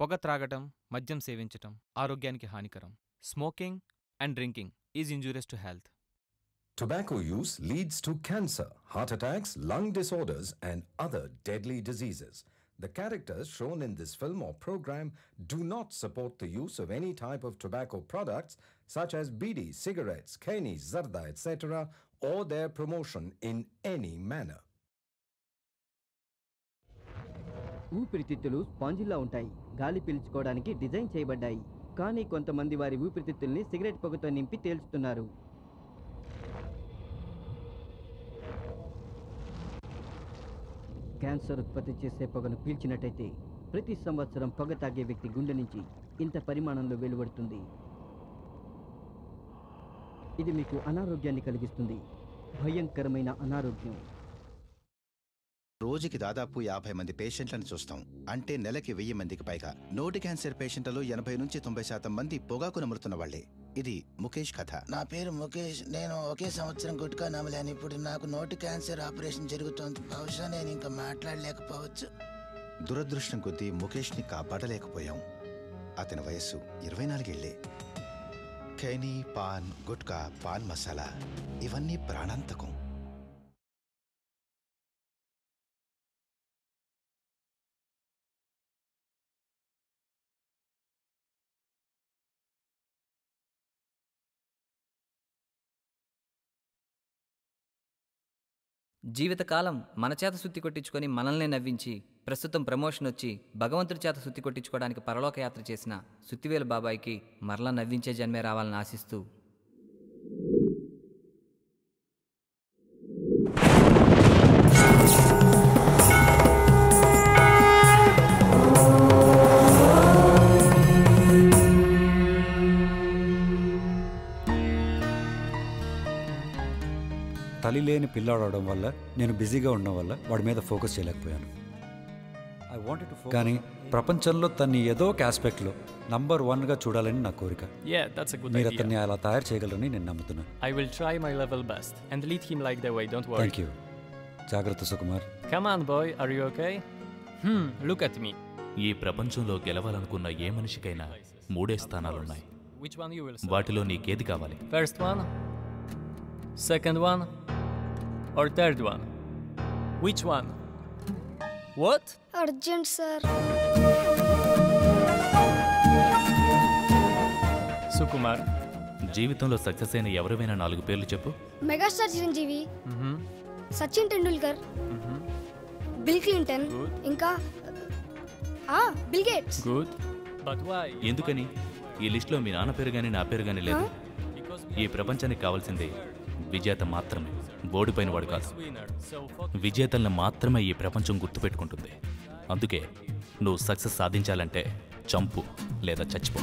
పొగ త్రాగటం మద్యం సేవించటం ఆరోగ్యానికి హానికరం smoking and drinking is injurious to health Tobacco use leads to cancer, heart attacks, lung disorders, and other deadly diseases. The characters shown in this film or program do not support the use of any type of tobacco products such as bidi, cigarettes, keni, zarda, etc., or their promotion in any manner. ఊపిరితిత్తులు స్పాంజిలా ఉంటాయి గాలి పీల్చుకోవడానికి design చేయబడ్డాయి కానీ కొంతమంది వారి ఊపిరితిత్తుల్ని cigarette పొగతో నింపి తేల్చుతున్నారు cancer ఉత్పత్తి చేసే పొగను పీల్చినట్టయితే ప్రతి సంవత్సరం పొగ తాగే వ్యక్తి గుండె నుంచి ఇంత పరిమాణంలో వెలువడుతుంది ఇది మీకు అనారోగ్యాన్ని కలిగిస్తుంది భయంకరమైన అనారోగ్యం రోజుకి దాదాపు యాభై మంది పేషెంట్లను చూస్తాం అంటే నెలకి వెయ్యి మందికి పైగా నోటి క్యాన్సర్ పేషెంట్లలో ఎనభై నుంచి తొంభై శాతం మంది పొగాకు నములుతున్న వాళ్లే ఇది ముఖేష్ కథ నా పేరు ముఖేష్ నేను ఒకే సంవత్సరం గుట్కా నమలాను ఇప్పుడు నాకు నోటి క్యాన్సర్ ఆపరేషన్ జరుగుతోంది బహుశా నేను ఇంకా మాట్లాడలేకపోవచ్చు దురదృష్టం కొద్దీ ముఖేష్ని కాపాడలేకపోయాం అతని వయస్సు ఇరవై నాలుగేళ్లే ఖైనీ పాన్ గుట్కా పాన్ మసాలా ఇవన్నీ ప్రాణాంతకం జీవితకాలం మన చేత సుత్తి కొట్టించుకొని మనల్ని నవ్వించి ప్రస్తుతం ప్రమోషన్ వచ్చి భగవంతుడి చేత సుత్తి కొట్టించుకోవడానికి పరలోక యాత్ర చేసిన సుత్తివేలు బాబాయికి మరలా నవ్వించే జన్మే రావాలని ఆశిస్తూ తల్లి లేని పిల్లాడవడం వల్ల నేను బిజీగా ఉండడం వల్ల వాడి మీద ఫోకస్ చేయలేకపోయాను కానీ ప్రపంచంలో తన్ని ఏదో ఒక ఆస్పెక్ట్లో నంబర్ వన్గా చూడాలని నా కోరిక Yeah, that's a good మీరు idea. అతన్ని అలా తయారు చేయగలరని నేను నమ్ముతున్నాను I will try my level best and lead him like the way, don't worry. Thank you జాగ్రత్త Sukumar Come on, boy, are you okay? Hmm, look at me. ఈ ప్రపంచంలో గెలవాలనుకున్న ఏ మనిషికైనా మూడే స్థానాలున్నాయి Which one you will select? వాటిలో నీకేది కావాలి First one, second one, or third one? Which one? What? Urgent sir Sukumar జీవితంలో success అయిన ఎవరివైనా నాలుగు పేర్లు చెప్పు megastar Chiranjeevi Mm-hmm. Sachin Tendulkar Bill Clinton ఇంకా ఆ Bill Gates Good. But why? ఎందుకని ఈ లిస్టులో మీ నాన్న పేరు కానీ నా పేరు కానీ లేదు ఈ ప్రపంచానికి కావాల్సింది విజేత మాత్రమే ఓడిపోయిన వాడు కాదు Winner. So focus. విజేతల్ని మాత్రమే ఈ ప్రపంచం గుర్తుపెట్టుకుంటుంది అందుకే నువ్వు సక్సెస్ సాధించాలంటే చంపు లేదా చచ్చిపో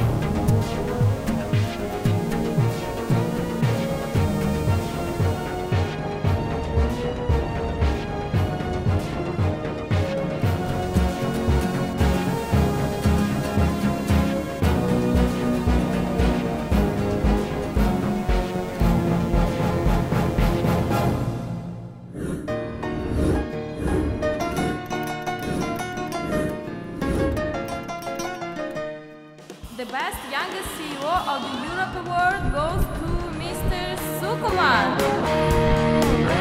The best youngest CEO of the Europe Award goes to Mr. Sukuman.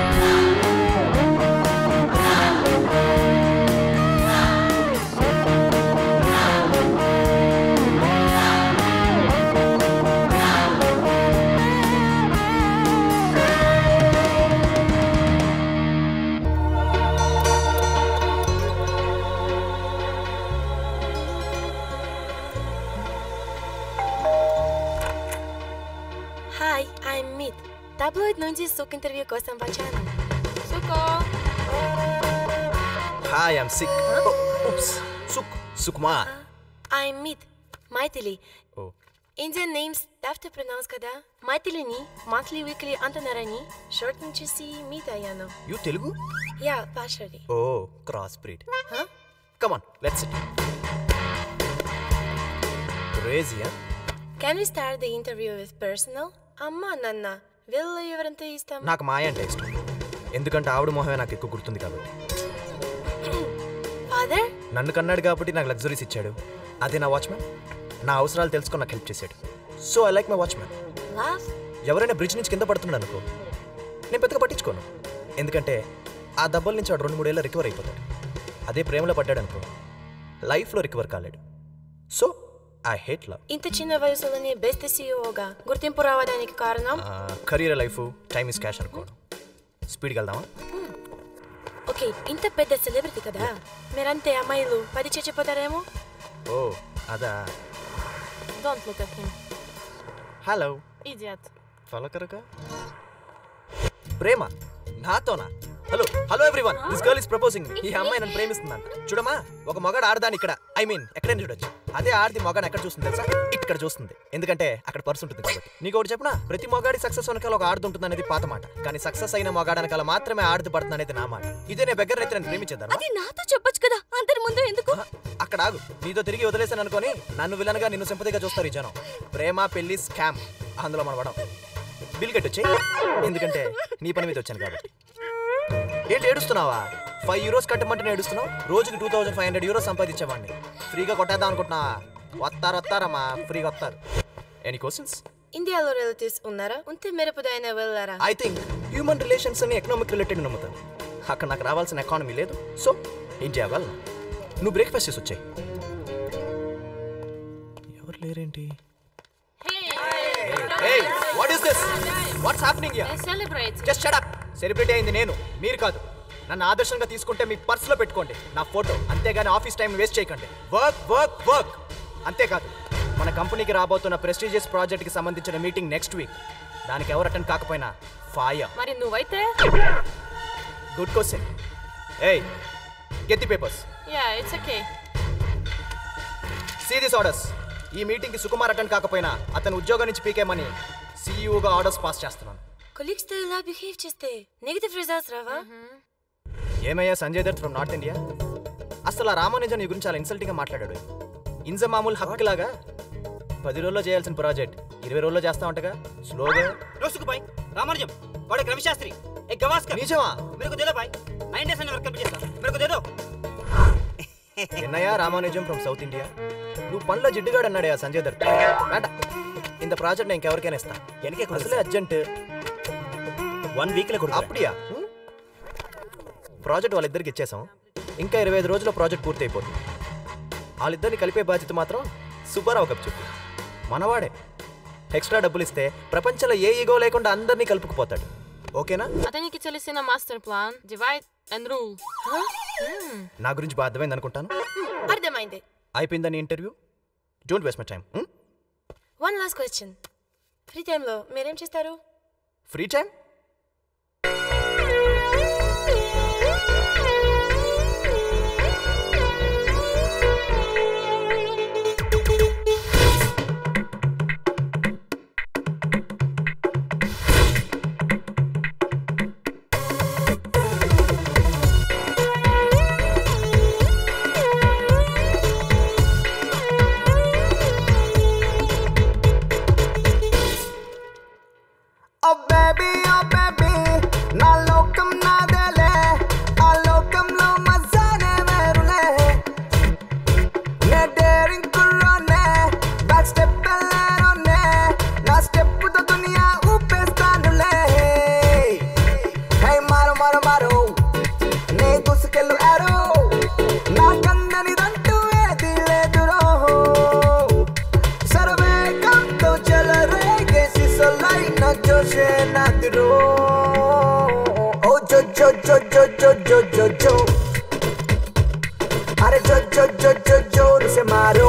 Hi I'm Mith tabloid నుంచి సుక్ ఇంటర్వ్యూ కోసం వచ్చాను Suko. Hi, I'm sick. Oh, oops. Suk. Sukmar. I'm Mith Maithili Oh. Indian names tough to pronounce కదా మైథిలిని monthly weekly అంటున్నారని short చూసి meet అయ్యాను You Telugu? Yeah పాషడి Oh, crossbreed. Come on, let's sit. Crazy, huh? Can we start the interview with personal అమ్మా నాన్న వీళ్ళు ఎవరంటే ఇష్టం నాకు మాయ అంటే ఇష్టం ఎందుకంటే ఆవిడ మొహమే నాకు ఎక్కువ గుర్తుంది కాబట్టి ఫాదర్ నన్ను కన్నాడు కాబట్టి నాకు లగ్జరీస్ ఇచ్చాడు అదే నా వాచ్మెన్ నా అవసరాలు తెలుసుకొని నాకు హెల్ప్ చేశాడు so I like my watchman love ఎవరైనా బ్రిడ్జ్ నుంచి కింద పడుతున్నాడు అనుకో నేను పెద్దగా పట్టించుకోను ఎందుకంటే ఆ దెబ్బల నుంచి వాడు రెండు మూడేళ్ళ రికవర్ అయిపోతాడు అదే ప్రేమలో పడ్డాడు అనుకో లైఫ్లో రికవర్ కాలేడు సో ఐ హేట్ లవ్ ఇంత చిన్న వయసులోనే బెస్ట్ సీఈఓగా గుర్తింపు రావడానికి కారణం career life time is cash అనుకోవడం స్పీడ్కి వెళ్దామా ఓకే ఇంత పెద్ద సెలబ్రిటీ కదా మీరంతే అమ్మాయిలు పది చచ్చిపోతారేమో ఓ అదా don't look at him hello idiot follow కరక ప్రేమ నాతోనా hello hello everyone this girl is proposing ఈ అమ్మాయి నన్ను ప్రేమిస్తుందంట చూడమా ఒక మగాడు ఆడదాని ఇక్కడ ఐ మీన్ ఎక్కడైనా చూడొచ్చు అదే ఆడది మగాడు ఎక్కడ చూస్తుంది తెలుసా ఇక్కడ చూస్తుంది ఎందుకంటే అక్కడ పర్స్ ఉంటుంది కాబట్టి నీకు ఒకటి చెప్పనా ప్రతి మగాడి సక్సెస్ వెనకాల ఒక ఆడది ఉంటుంది అనేది పాత మాట కానీ సక్సెస్ అయిన మగాడు వెనకాల మాత్రమే ఆడది పడుతుంది అనేది నా మాట ఇదే నేను దగ్గర అయితే నేను ప్రేమించేద్దాను అది నాతో చెప్పొచ్చు కదా అందరి ముందు ఎందుకు అక్కడ ఆగు నీతో తిరిగి వదిలేసాను అనుకొని నన్ను విలన్గా నిన్ను సింపతిగా చూస్తారు ఈ జనం ప్రేమ పెళ్లి స్కామ్ అందులో మనం పడం బిల్ కట్టి వచ్చేయ్ ఎందుకంటే నీ పని మీద వచ్చాను కాబట్టి ఏంటి ఏడుస్తున్నావా ఫైవ్ యూరోస్ కట్టమంటే నేను ఏడుస్తున్నావు రోజుకి two thousand five hundred euros సంపాదించేవాడిని ఫ్రీగా కొట్టేద్దాం అనుకుంటున్నావా వస్తారు వస్తారమ్మా ఫ్రీగా వస్తారు ఎనీ క్వశ్చన్స్ ఇండియాలో రిలేటివ్స్ ఉన్నారా ఉంటే మిరపదైనా వెళ్ళారా ఐ థింక్ హ్యూమన్ రిలేషన్స్ అని ఎకనామిక్ రిలేటెడ్ నమ్ముతాను అక్కడ నాకు రావాల్సిన ఎకానమీ లేదు సో ఇండియా వెళ్ళను నువ్వు బ్రేక్ఫాస్ట్ చేసి వచ్చాయి ఎవరు లేరేంటి what is this what's happening here celebrate just shut up celebrity అయింది నేను మీరు కాదు నన్ను ఆదర్శంగా తీసుకుంటే మీ పర్సులో పెట్టుకోండి నా ఫోటో అంతేగాని ఆఫీస్ టైం వేస్ట్ చేయకండి వర్క్ వర్క్ వర్క్ అంతేకాదు మన కంపెనీకి రాబోతున్న ప్రెస్టీజియస్ ప్రాజెక్ట్కి సంబంధించిన మీటింగ్ నెక్స్ట్ వీక్ దానికి ఎవరు అటెండ్ కాకపోయినా ఫాయర్ మరి నువ్వైతే good question hey get the papers yeah it's okay see this orders ఈ మీటింగ్కి సుకుమార్ అటెండ్ కాకపోయినా అతను ఉద్యోగం నుంచి పీకేమని సీఈఓగా ఆర్డర్స్ పాస్ చేస్తున్నాను కొలీగ్స్ తో ఇలా బిహేవ్ చేస్తే నెగటివ్ రిజల్ట్స్ రావా ఏమయ్యా Sanjay Dutt from north India అసలు ఆ రామానుజన్ నీ గురించి చాలా ఇన్సల్టింగ్గా మాట్లాడాడు ఇంజ మామూలు హక్కులాగా పది రోజుల్లో చేయాల్సిన ప్రాజెక్ట్ ఇరవై రోజుల్లో చేస్తా ఉంటగా స్లోగా रोसुक भाई रामानुजम बड़े क्रमशास्त्री एक गवास्कर నిజమా मेरे को दे दो भाई नाइन डेज वर्क कंप्लीट చేస్తా मेरे को दे दो ఎన్నయ్యా రామానుజం ఫ్రమ్ సౌత్ ఇండియా నువ్వు పనిలో జిడ్డుగాడు అన్నాడు ఆ సంజయ్ దత్ వేണ്ട ఇంత ప్రాజెక్ట్ నేను ఇంకెవరికైనా ఇస్తా వెనకే అసలే అర్జెంట్ వన్ వీక్ లో కొడుకు అప్పుడియా ప్రాజెక్ట్ వాళ్ళిద్దరికి ఇచ్చేసాం ఇంకా ఇరవై ఐదు రోజుల్లో ప్రాజెక్ట్ పూర్తి అయిపోతుంది వాళ్ళిద్దరిని కలిపే బాధ్యత మాత్రం సుబ్బారావు కప్ చెప్పు మనవాడే ఎక్స్ట్రా డబ్బులు ఇస్తే ప్రపంచంలో ఏ ఈగో లేకుండా అందరినీ కలుపుకుపోతాడు ఓకేనా అతనికి తెలిసిన master plan divide and rule నా గురించి బాగా అర్థమైంది అనుకుంటాను అర్థమైంది అయిపోయిందని interview don't waste my time one last question free టైంలో మీరేం చేస్తారు free time Oh baby, oh baby, నా లోకం నాదేలే ఆ లోకంలో మజానే వేరులే నే డేరింగ్ కుర్రోనే బ్యాక్ స్టెప్ వెళ్ళారోనే నా స్టెప్ తో దునియా ఊపేస్తానులే హే మారు మారు మారు నీ దూసుకెళ్ళు ఆరో నా కందనిదంటూ ఏది లేదురో సర్వేగంతో చెలరేగే సిసలైన జోషే నాదిరో ఓ జో జో జో జో జో జో జో జో అరే జో జో జో జో జో से मारो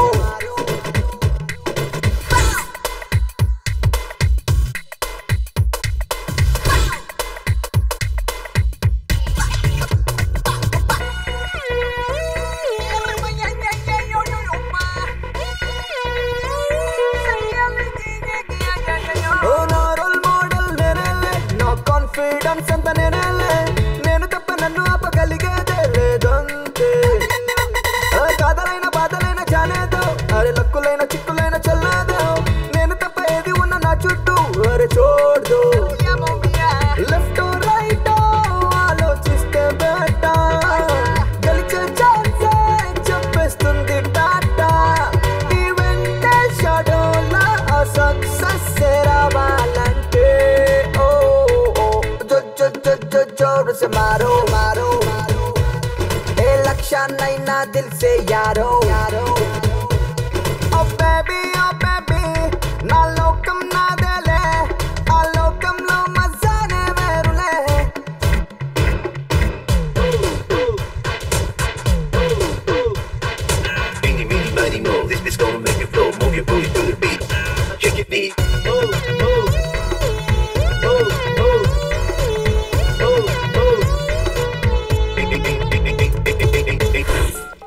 ఓ నా రోల్ మోడల్ నేనేలే నా కాన్ఫిడెన్స్ అంత నేనేలే నేను తప్ప నన్ను ఆపగలిగేదే లేదంతే ఆ కాదలైన బాధలైన జానేదో అరే లక్కులైన చిక్కులైన చల్లేదో నేను తప్ప ఏది ఉన్న నా చుట్టూ అరే చూడదు లెఫ్ట్ రైట్ ఆలోచిస్తే బెట్ట గెలిచే ఛాన్సే से मारो मारो ఏ లక్ష్యాన్నైనా దిల్ సే యారో యారో ఓ బేబీ ఓ బేబీ నా లోకం నాదేలే ఆ లోకంలో మజానే వేరులే Beanie, meanie, miny, mo. This bitch gonna make you flow. Move your booty to the beat. Shake your feet. Oh, oh. Oh, oh. Oh, oh. Ding, ding, ding, ding, ding, ding, ding, ding, ding, ding.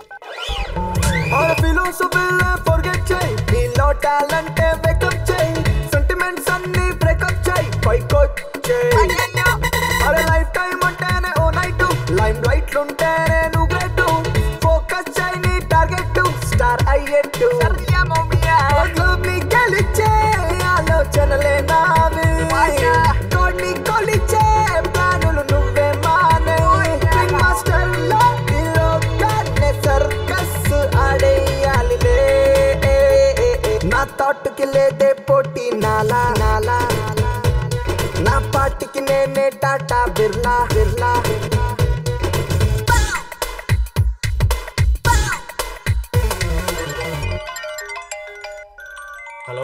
और ఫిలోసఫీలే forget చేయి నీలో talent wake up చేయి sentiments అన్ని break up చేయి పైకొచ్చేయి అరే life time అంటేనే ఓ night lime లైట్లు ఉంటేనే నువ్వు గ్రేట్ ఫోకస్ చేయి నీ టార్గెట్ స్టార్ అయ్యేట్టు నీ గెలిచే ఆలోచనలే నావి కోడ్ని కొలిచే ప్లానులు నువ్వే మానే రింగ్ మాస్టర్ లో ఈ లోకాన్ని సర్కస్ ఆడేయాలిలే నా థాట్కి లేదే పోటీ నాలా నాలా నా పాటికి నేనే టాటా బిర్లా బిర్లా హలో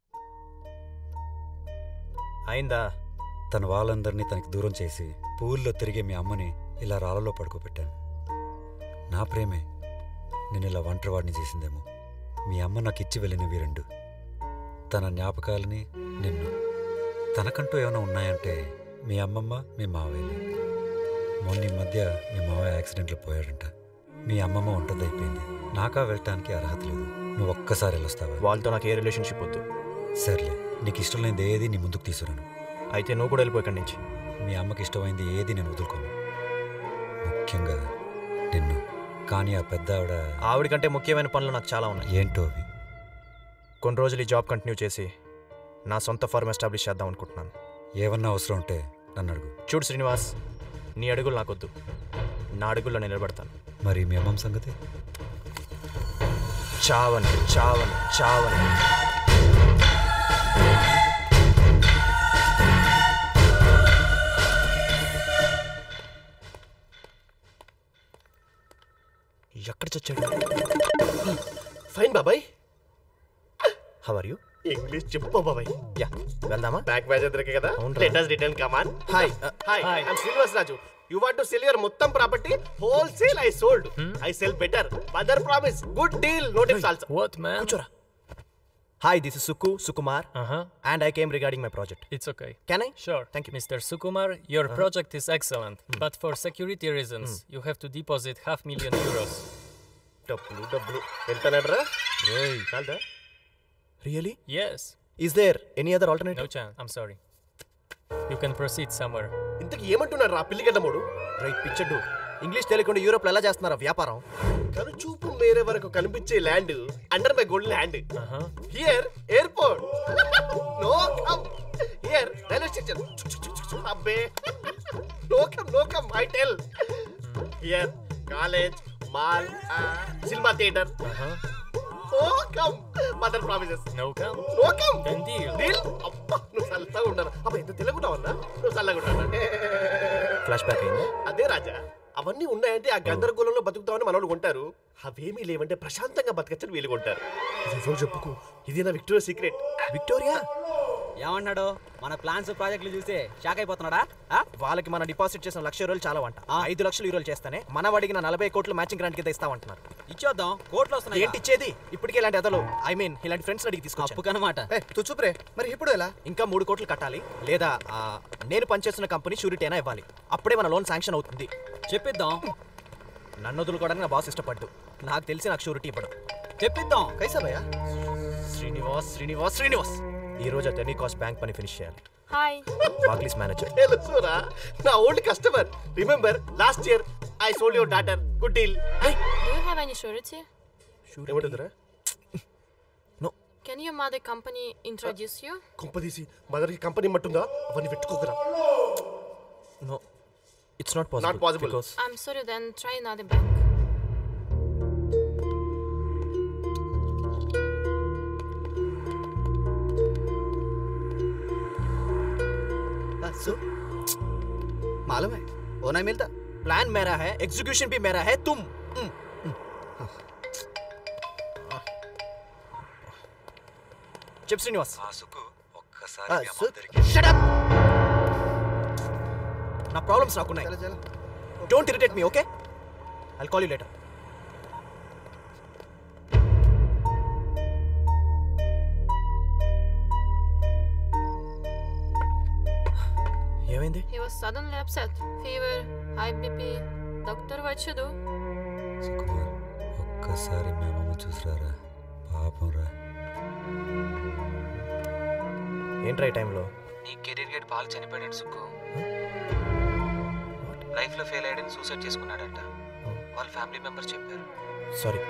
అయిందా తన వాళ్ళందరినీ తనకి దూరం చేసి పూల్లో తిరిగే మీ అమ్మని ఇలా రాళ్ళలో పడుకోబెట్టాను నా ప్రేమే నేను ఇలా ఒంటరివాడిని చేసిందేమో మీ అమ్మ నాకు ఇచ్చి వెళ్ళినవి రెండు తన జ్ఞాపకాలని నిన్ను తనకంటూ ఏమైనా ఉన్నాయంటే మీ అమ్మమ్మ మీ మావయ్యలే మొన్న ఈ మధ్య మీ మావయ్య యాక్సిడెంట్లో పోయాడంట మీ అమ్మమ్మ ఒంటది అయిపోయింది నాకా వెళ్ళటానికి అర్హత లేదు నువ్వు ఒక్కసారి వెళ్ళొస్తావా వాళ్ళతో నాకు ఏ రిలేషన్షిప్ వద్దు సర్లే నీకు ఇష్టం లేనిది ఏది నీ ముందుకు తీసుకురాను అయితే నువ్వు కూడా వెళ్ళిపో ఇక్కడి నుంచి మీ అమ్మకి ఇష్టమైంది ఏది నేను వదులుకోను ముఖ్యంగా నిన్ను కానీ ఆ పెద్ద ఆవిడ ఆవిడ కంటే ముఖ్యమైన పనులు నాకు చాలా ఉన్నాయి ఏంటో అవి కొన్ని రోజులు ఈ జాబ్ కంటిన్యూ చేసి నా సొంత ఫార్మ్ ఎస్టాబ్లిష్ చేద్దాం అనుకుంటున్నాను ఏమన్నా అవసరం ఉంటే నన్ను అడుగు చూడు శ్రీనివాస్ నీ అడుగులు నాకొద్దు నా అడుగుల్లో నేను నిలబడతాను మరి మీ అమ్మమ్మ సంగతి చావని చావని చావని ఎక్కడ చచ్చాడు ఫైన్ బాబాయ్ హౌ ఆర్ యూ ఇంగ్లీష్ చెప్పు బాబాయ్ యా వెళ్దామా బ్యాక్ బ్యాచ్ దొరికే కదా అవునురా. Let us return come on hi hi I'm Srinivas Raju you want to sell your మొత్తం property wholesale I sold I sell better mother promise good deal notice also What, man? కూర్చోరా hi this is Suku Sukumar Uh-huh. And I came regarding my project It's okay. Can I? Sure. Thank you. Mr. Sukumar, your Uh-huh. project is excellent, but for security reasons, you have to deposit half million euros. డబ్బులు డబ్బులు వెళ్తానట్రా కాదా really Yes. Is there any other alternative No chance. I'm sorry. You can proceed somewhere. ఇంతకు ఏమంటున్నారు రా పిల్లిగడ్డమోడు right పిచ్చడు English తెలియకుండా యూరోప్ ఎలా చేస్తున్నారా వ్యాపారం కను చూపు మేరే వరకు కనిపించే land under my gold land here airport no come here railway station అబ్బే no come no come I tell here college mall cinema theatre oh come mother promises No come? No come Then deal. Deal అబ్బా నువ్వు చల్లగా ఉండరు అబ్బా ఎంత తెలుగుంటావన్నా నువ్వు చల్లగా ఉంటావు ఫ్లాష్ బ్యాక్ అయింది అదే రాజా అవన్నీ ఉన్నాయంటే ఆ గందరగోళంలో బతుకుతామని మనోళ్ళు కొంటారు అవేమీ లేవంటే ప్రశాంతంగా బతకచ్చని వీలు కొంటారు ఇది ఎవరు చెప్పుకో ఇది నా విక్టోరియా సీక్రెట్ విక్టోరియా ఏమన్నాడు మన ప్లాన్స్ ప్రాజెక్టులు చూసి షాక్ అయిపోతున్నాడా వాళ్ళకి మనం డిపాజిట్ చేసిన లక్ష యూరోలు చాలా వంట ఐదు లక్షలు యూరోలు చేస్తానే మనం అడిగిన నలభై కోట్లు మ్యాచింగ్ గ్రాంట్ కింద ఇస్తామంటున్నారు ఇచ్చేద్దాం కోట్లు వస్తున్నాయి ఏంటి ఇచ్చేది ఇప్పటికే ఇలాంటి అదలు ఐ మీన్ ఇలాంటి ఫ్రెండ్స్ అడిగి తీసుకొచ్చాను అప్పు కనమాట తు చూపురే మరి ఇప్పుడు ఎలా ఇంకా మూడు కోట్లు కట్టాలి లేదా ఆ, నేను పనిచేస్తున్న కంపెనీ షూరిటీ అయినా ఇవ్వాలి అప్పుడే మన లోన్ శాంక్షన్ అవుతుంది చెప్పిద్దాం నన్ను వదులుకోవడానికి నా బాస్ ఇష్టపడ్డు నాకు తెలిసి నాకు షూరిటీ ఇవ్వడం చెప్పిద్దాం కైసా భయ్యా శ్రీనివాస్ శ్రీనివాస్ శ్రీనివాస్ ఈ రోజు అతని కాస్ట్ బ్యాంక్ పని ఫినిష్ చేయాలి Hi. బాక్లీస్ మేనేజర్ తెలుసురా నా old customer remember last year I sold your daughter good deal Do you have any surety? ఏమంటుందిరా Can your mother company introduce you? కొంపదీసి మదర్కి కంపెనీ మట్టుందా అవన్నీ పెట్టుకోకరా no it's not possible Not possible. Because I'm sorry, then try another bank. मालूम है वो नहीं मिलता प्लान मेरा है एग्जीक्यूशन भी मेरा है तुम हम्म, हम्म। చెప్పు శ్రీనివాస్ ఒక్కసారి ఆ, మీ అమ్మ సు- దగ్గరికి Shut up! నా ప్రాబ్లమ్స్ నాకున్నాయి don't irritate me okay I call you later ఏమైంది He was suddenly upset. Fever, high BP. Doctor, what should do? Sukumar ఒక్కసారి మీ అమ్మమ్మ చూసిరారా పాపం రా ఏంట్రా ఈ టైంలో నీ కెరీర్ గేట్ పాలు చనిపోయాడు సుక్కు లైఫ్లో ఫెయిల్ అయ్యాడని సూసైడ్ చేసుకున్నాడంట వాళ్ళ ఫ్యామిలీ మెంబర్స్ చెప్పారు సారీ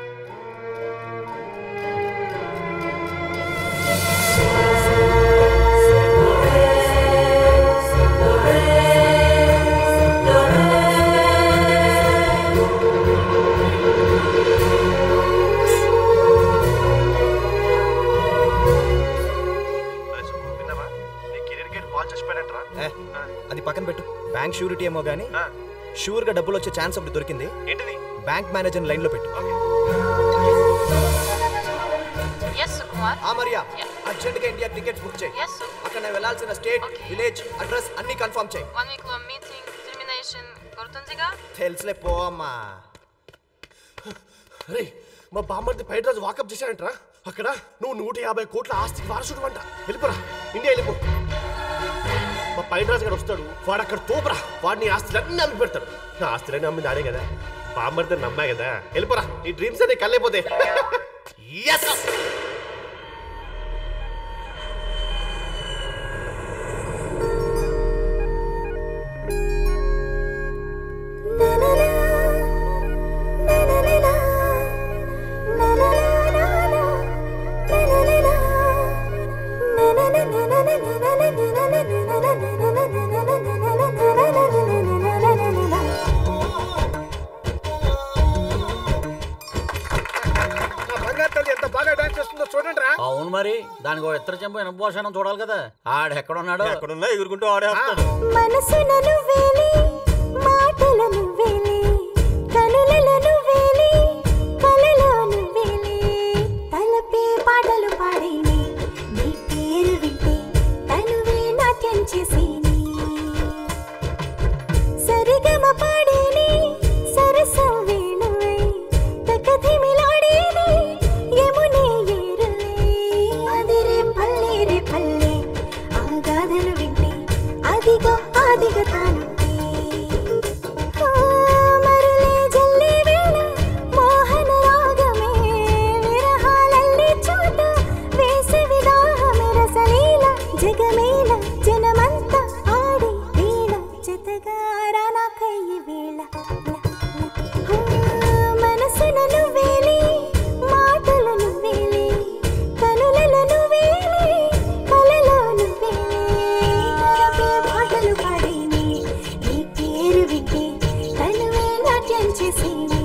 విన్నావా నీ కెరీర్ గేట్ బాల్ చచ్చిపోయాడంట్రా ఏ, అది పక్కన పెట్టు బ్యాంక్ షూరిటీ ఏమో కానీ షూర్గా డబ్బులు వచ్చే ఛాన్స్ ఒకటి దొరికింది ఏంటిది బ్యాంక్ మేనేజర్ లైన్లో పెట్టు Yes, Sukumar. ఆ మరియా అర్జెంట్గా ఇండియా టికెట్స్ బుక్ చేయి Yes, sir. అక్కడ నేను వెళ్ళాల్సిన స్టేట్ విలేజ్ అడ్రస్ అన్ని కన్ఫర్మ్ చేయి One week long meeting, termination. గుర్తుందిగా తెలుసులే పో అమ్మా రే మా బామ్మర్ది పైన రోజు వాకప్ చేశాడంట్రా అక్కడ నువ్వు నూట యాభై కోట్ల ఆస్తికి వారసుడు అంట వెళ్ళిపోరా ఇండియా వెళ్ళిపో మా పైన రాజు గారు వస్తాడు వాడు అక్కడ తోపరా వాడిని ఆస్తులు అన్ని అమ్మి పెడతాడు నా ఆస్తులన్నీ అమ్మింది ఆడే కదా బామ్మర్ది నమ్మా కదా వెళ్ళిపోరా నీ డ్రీమ్స్ అనే కళ్ళైపోతే ఎస్ నా బంగారు తల్లి ఎంత బాగా డాన్స్ చేస్తుందో చూడండి రా అవును మరి దానికి ఒక ఇతర చెంప ఇనభూషణం చూడాలి కదా ఆడెక్కడున్నాడు ఎక్కడున్నా ఎగురుకుంటూ ఆడే వస్తాడు మనసులను వేలి మాటలను వేలి కనులను వేలి కలలను వేలి తలపే పాటలు పాడేని నీ పేరు వింటే తనువే నాట్యం చేసేని సరిగమ పాడేని సరసం వేణువై తకధిమిలాడేని యమునే ఏరులే అదిరే పల్లె రే పల్లె ఆ గాథలు వింటే అదిగో ఆదిగ తానుంటే ఆ మరులే జల్లే వేళ మోహన రాగమే విరహాలల్లి చోట వేసవి దాహమే రసలీల జగమేల జనమంతా ఆడి వీణ జతగా రానాకయ్యి వేళ మనసులను వేలి మాటలను వేలి కనులను వేలి కలలను వేలి అరపే పాటలు పాడేని నీ పేరు వింటే తనువే నాట్యం చేసేని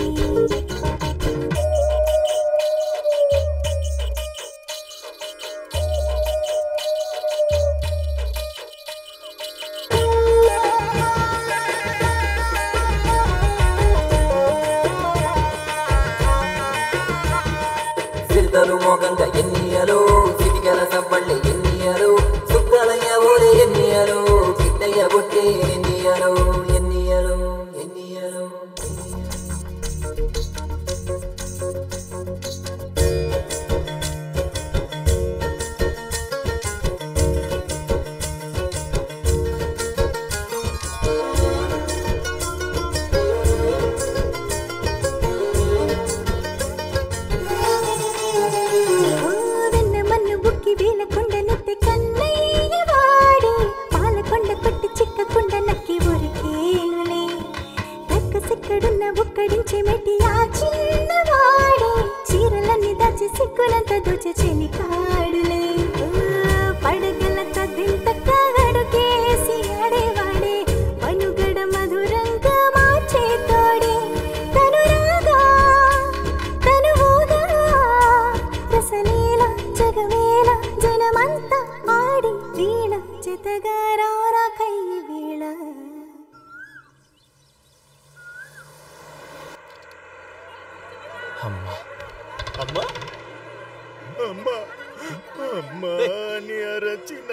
సిద్ధలు మోగంగా ఎన్నియలు సిటికల సవ్వళ్ళి ఎన్నియలు సుక్కలయ్య ఓరే ఎన్నియలు కిట్టయ్య బుట్టి ఎన్నియలు ఎన్నియలు ఎన్నియలు వెన్న మన్ను బుక్కి వేలకొండ నెత్తి కన్నయ్య వాడి పాలకొండ కొట్టి చిక్కకుండ నక్కి ఊరికేనులే దక్క సిక్కడున్న ఒక్కడించి మెట్టి ఆ చిన్నవాడే చీరలన్నీ దాచి సిక్కులంత దోచ చెలికాడులే ఆ, పడగల కదింత కగడుకేసి ఆడేవాడే మనుగడ మధురంగా మార్చే తోడే తను రాగా తను ఊగా రసలీల జగమేల జనమంతా ఆడి వీణ జతగా రారా కయ్యి వీణ అమ్మా అమ్మా అమ్మా అని అరచిన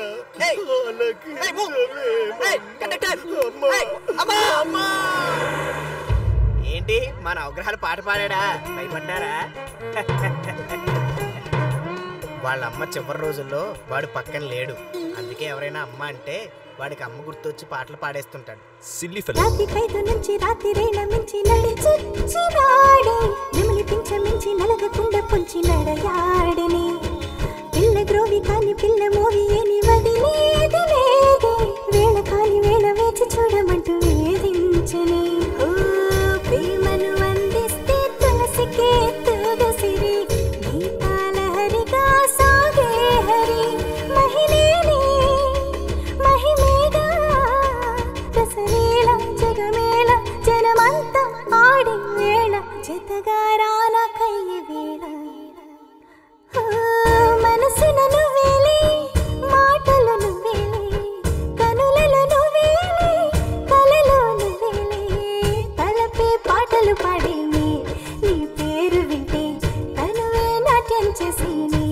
ఏంటి మన అవగ్రహాలు పాట పాడా భయపడ్డారా వాళ్ళ అమ్మ చివరి రోజుల్లో వాడు పక్కన లేడు అందుకే ఎవరైనా అమ్మ అంటే వాడికి అమ్మ గుర్తొచ్చి పాటలు పాడేస్తుంటాడు సిల్లీ రాతి ఖైదు నుంచి రాతి రేణ మించి నడిచొచ్చినాడే నెమలి పించ మించి నలగకుండా పొంచి నడయాడని పిల్ల గ్రోవి కాని పిల్ల మోవి ఏని వదిలేది లేదే వేళ కాని వేళ వేచి చూడమంటూ వేధించని ఓ ప్రేమను అందిస్తే తులసికే తులసిరి గీతాల హరిగా సాగే హరి మహిళని మహిమేగా రసలీల జగమేళ జనమంతా ఆడే వేళ జతగారాన కయ్య వేళ ఆ, మనసున నువ్వేలే మాటలు నువ్వేలే కనులలో నువ్వేలే కలలో నువ్వేలే తలపే పాటలు పాడే నీ నీ పేరు వింటే తనువే నాట్యం చేసి నీ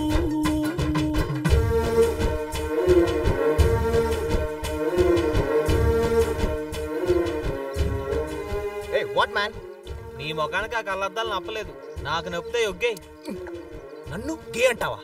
ఏ వాట్ మ్యాన్ నీ ముఖానికి ఆ కళ్ళద్దాలు నప్పలేదు నాకు నప్పితే ఒగ్గే నన్ను గే అంటావా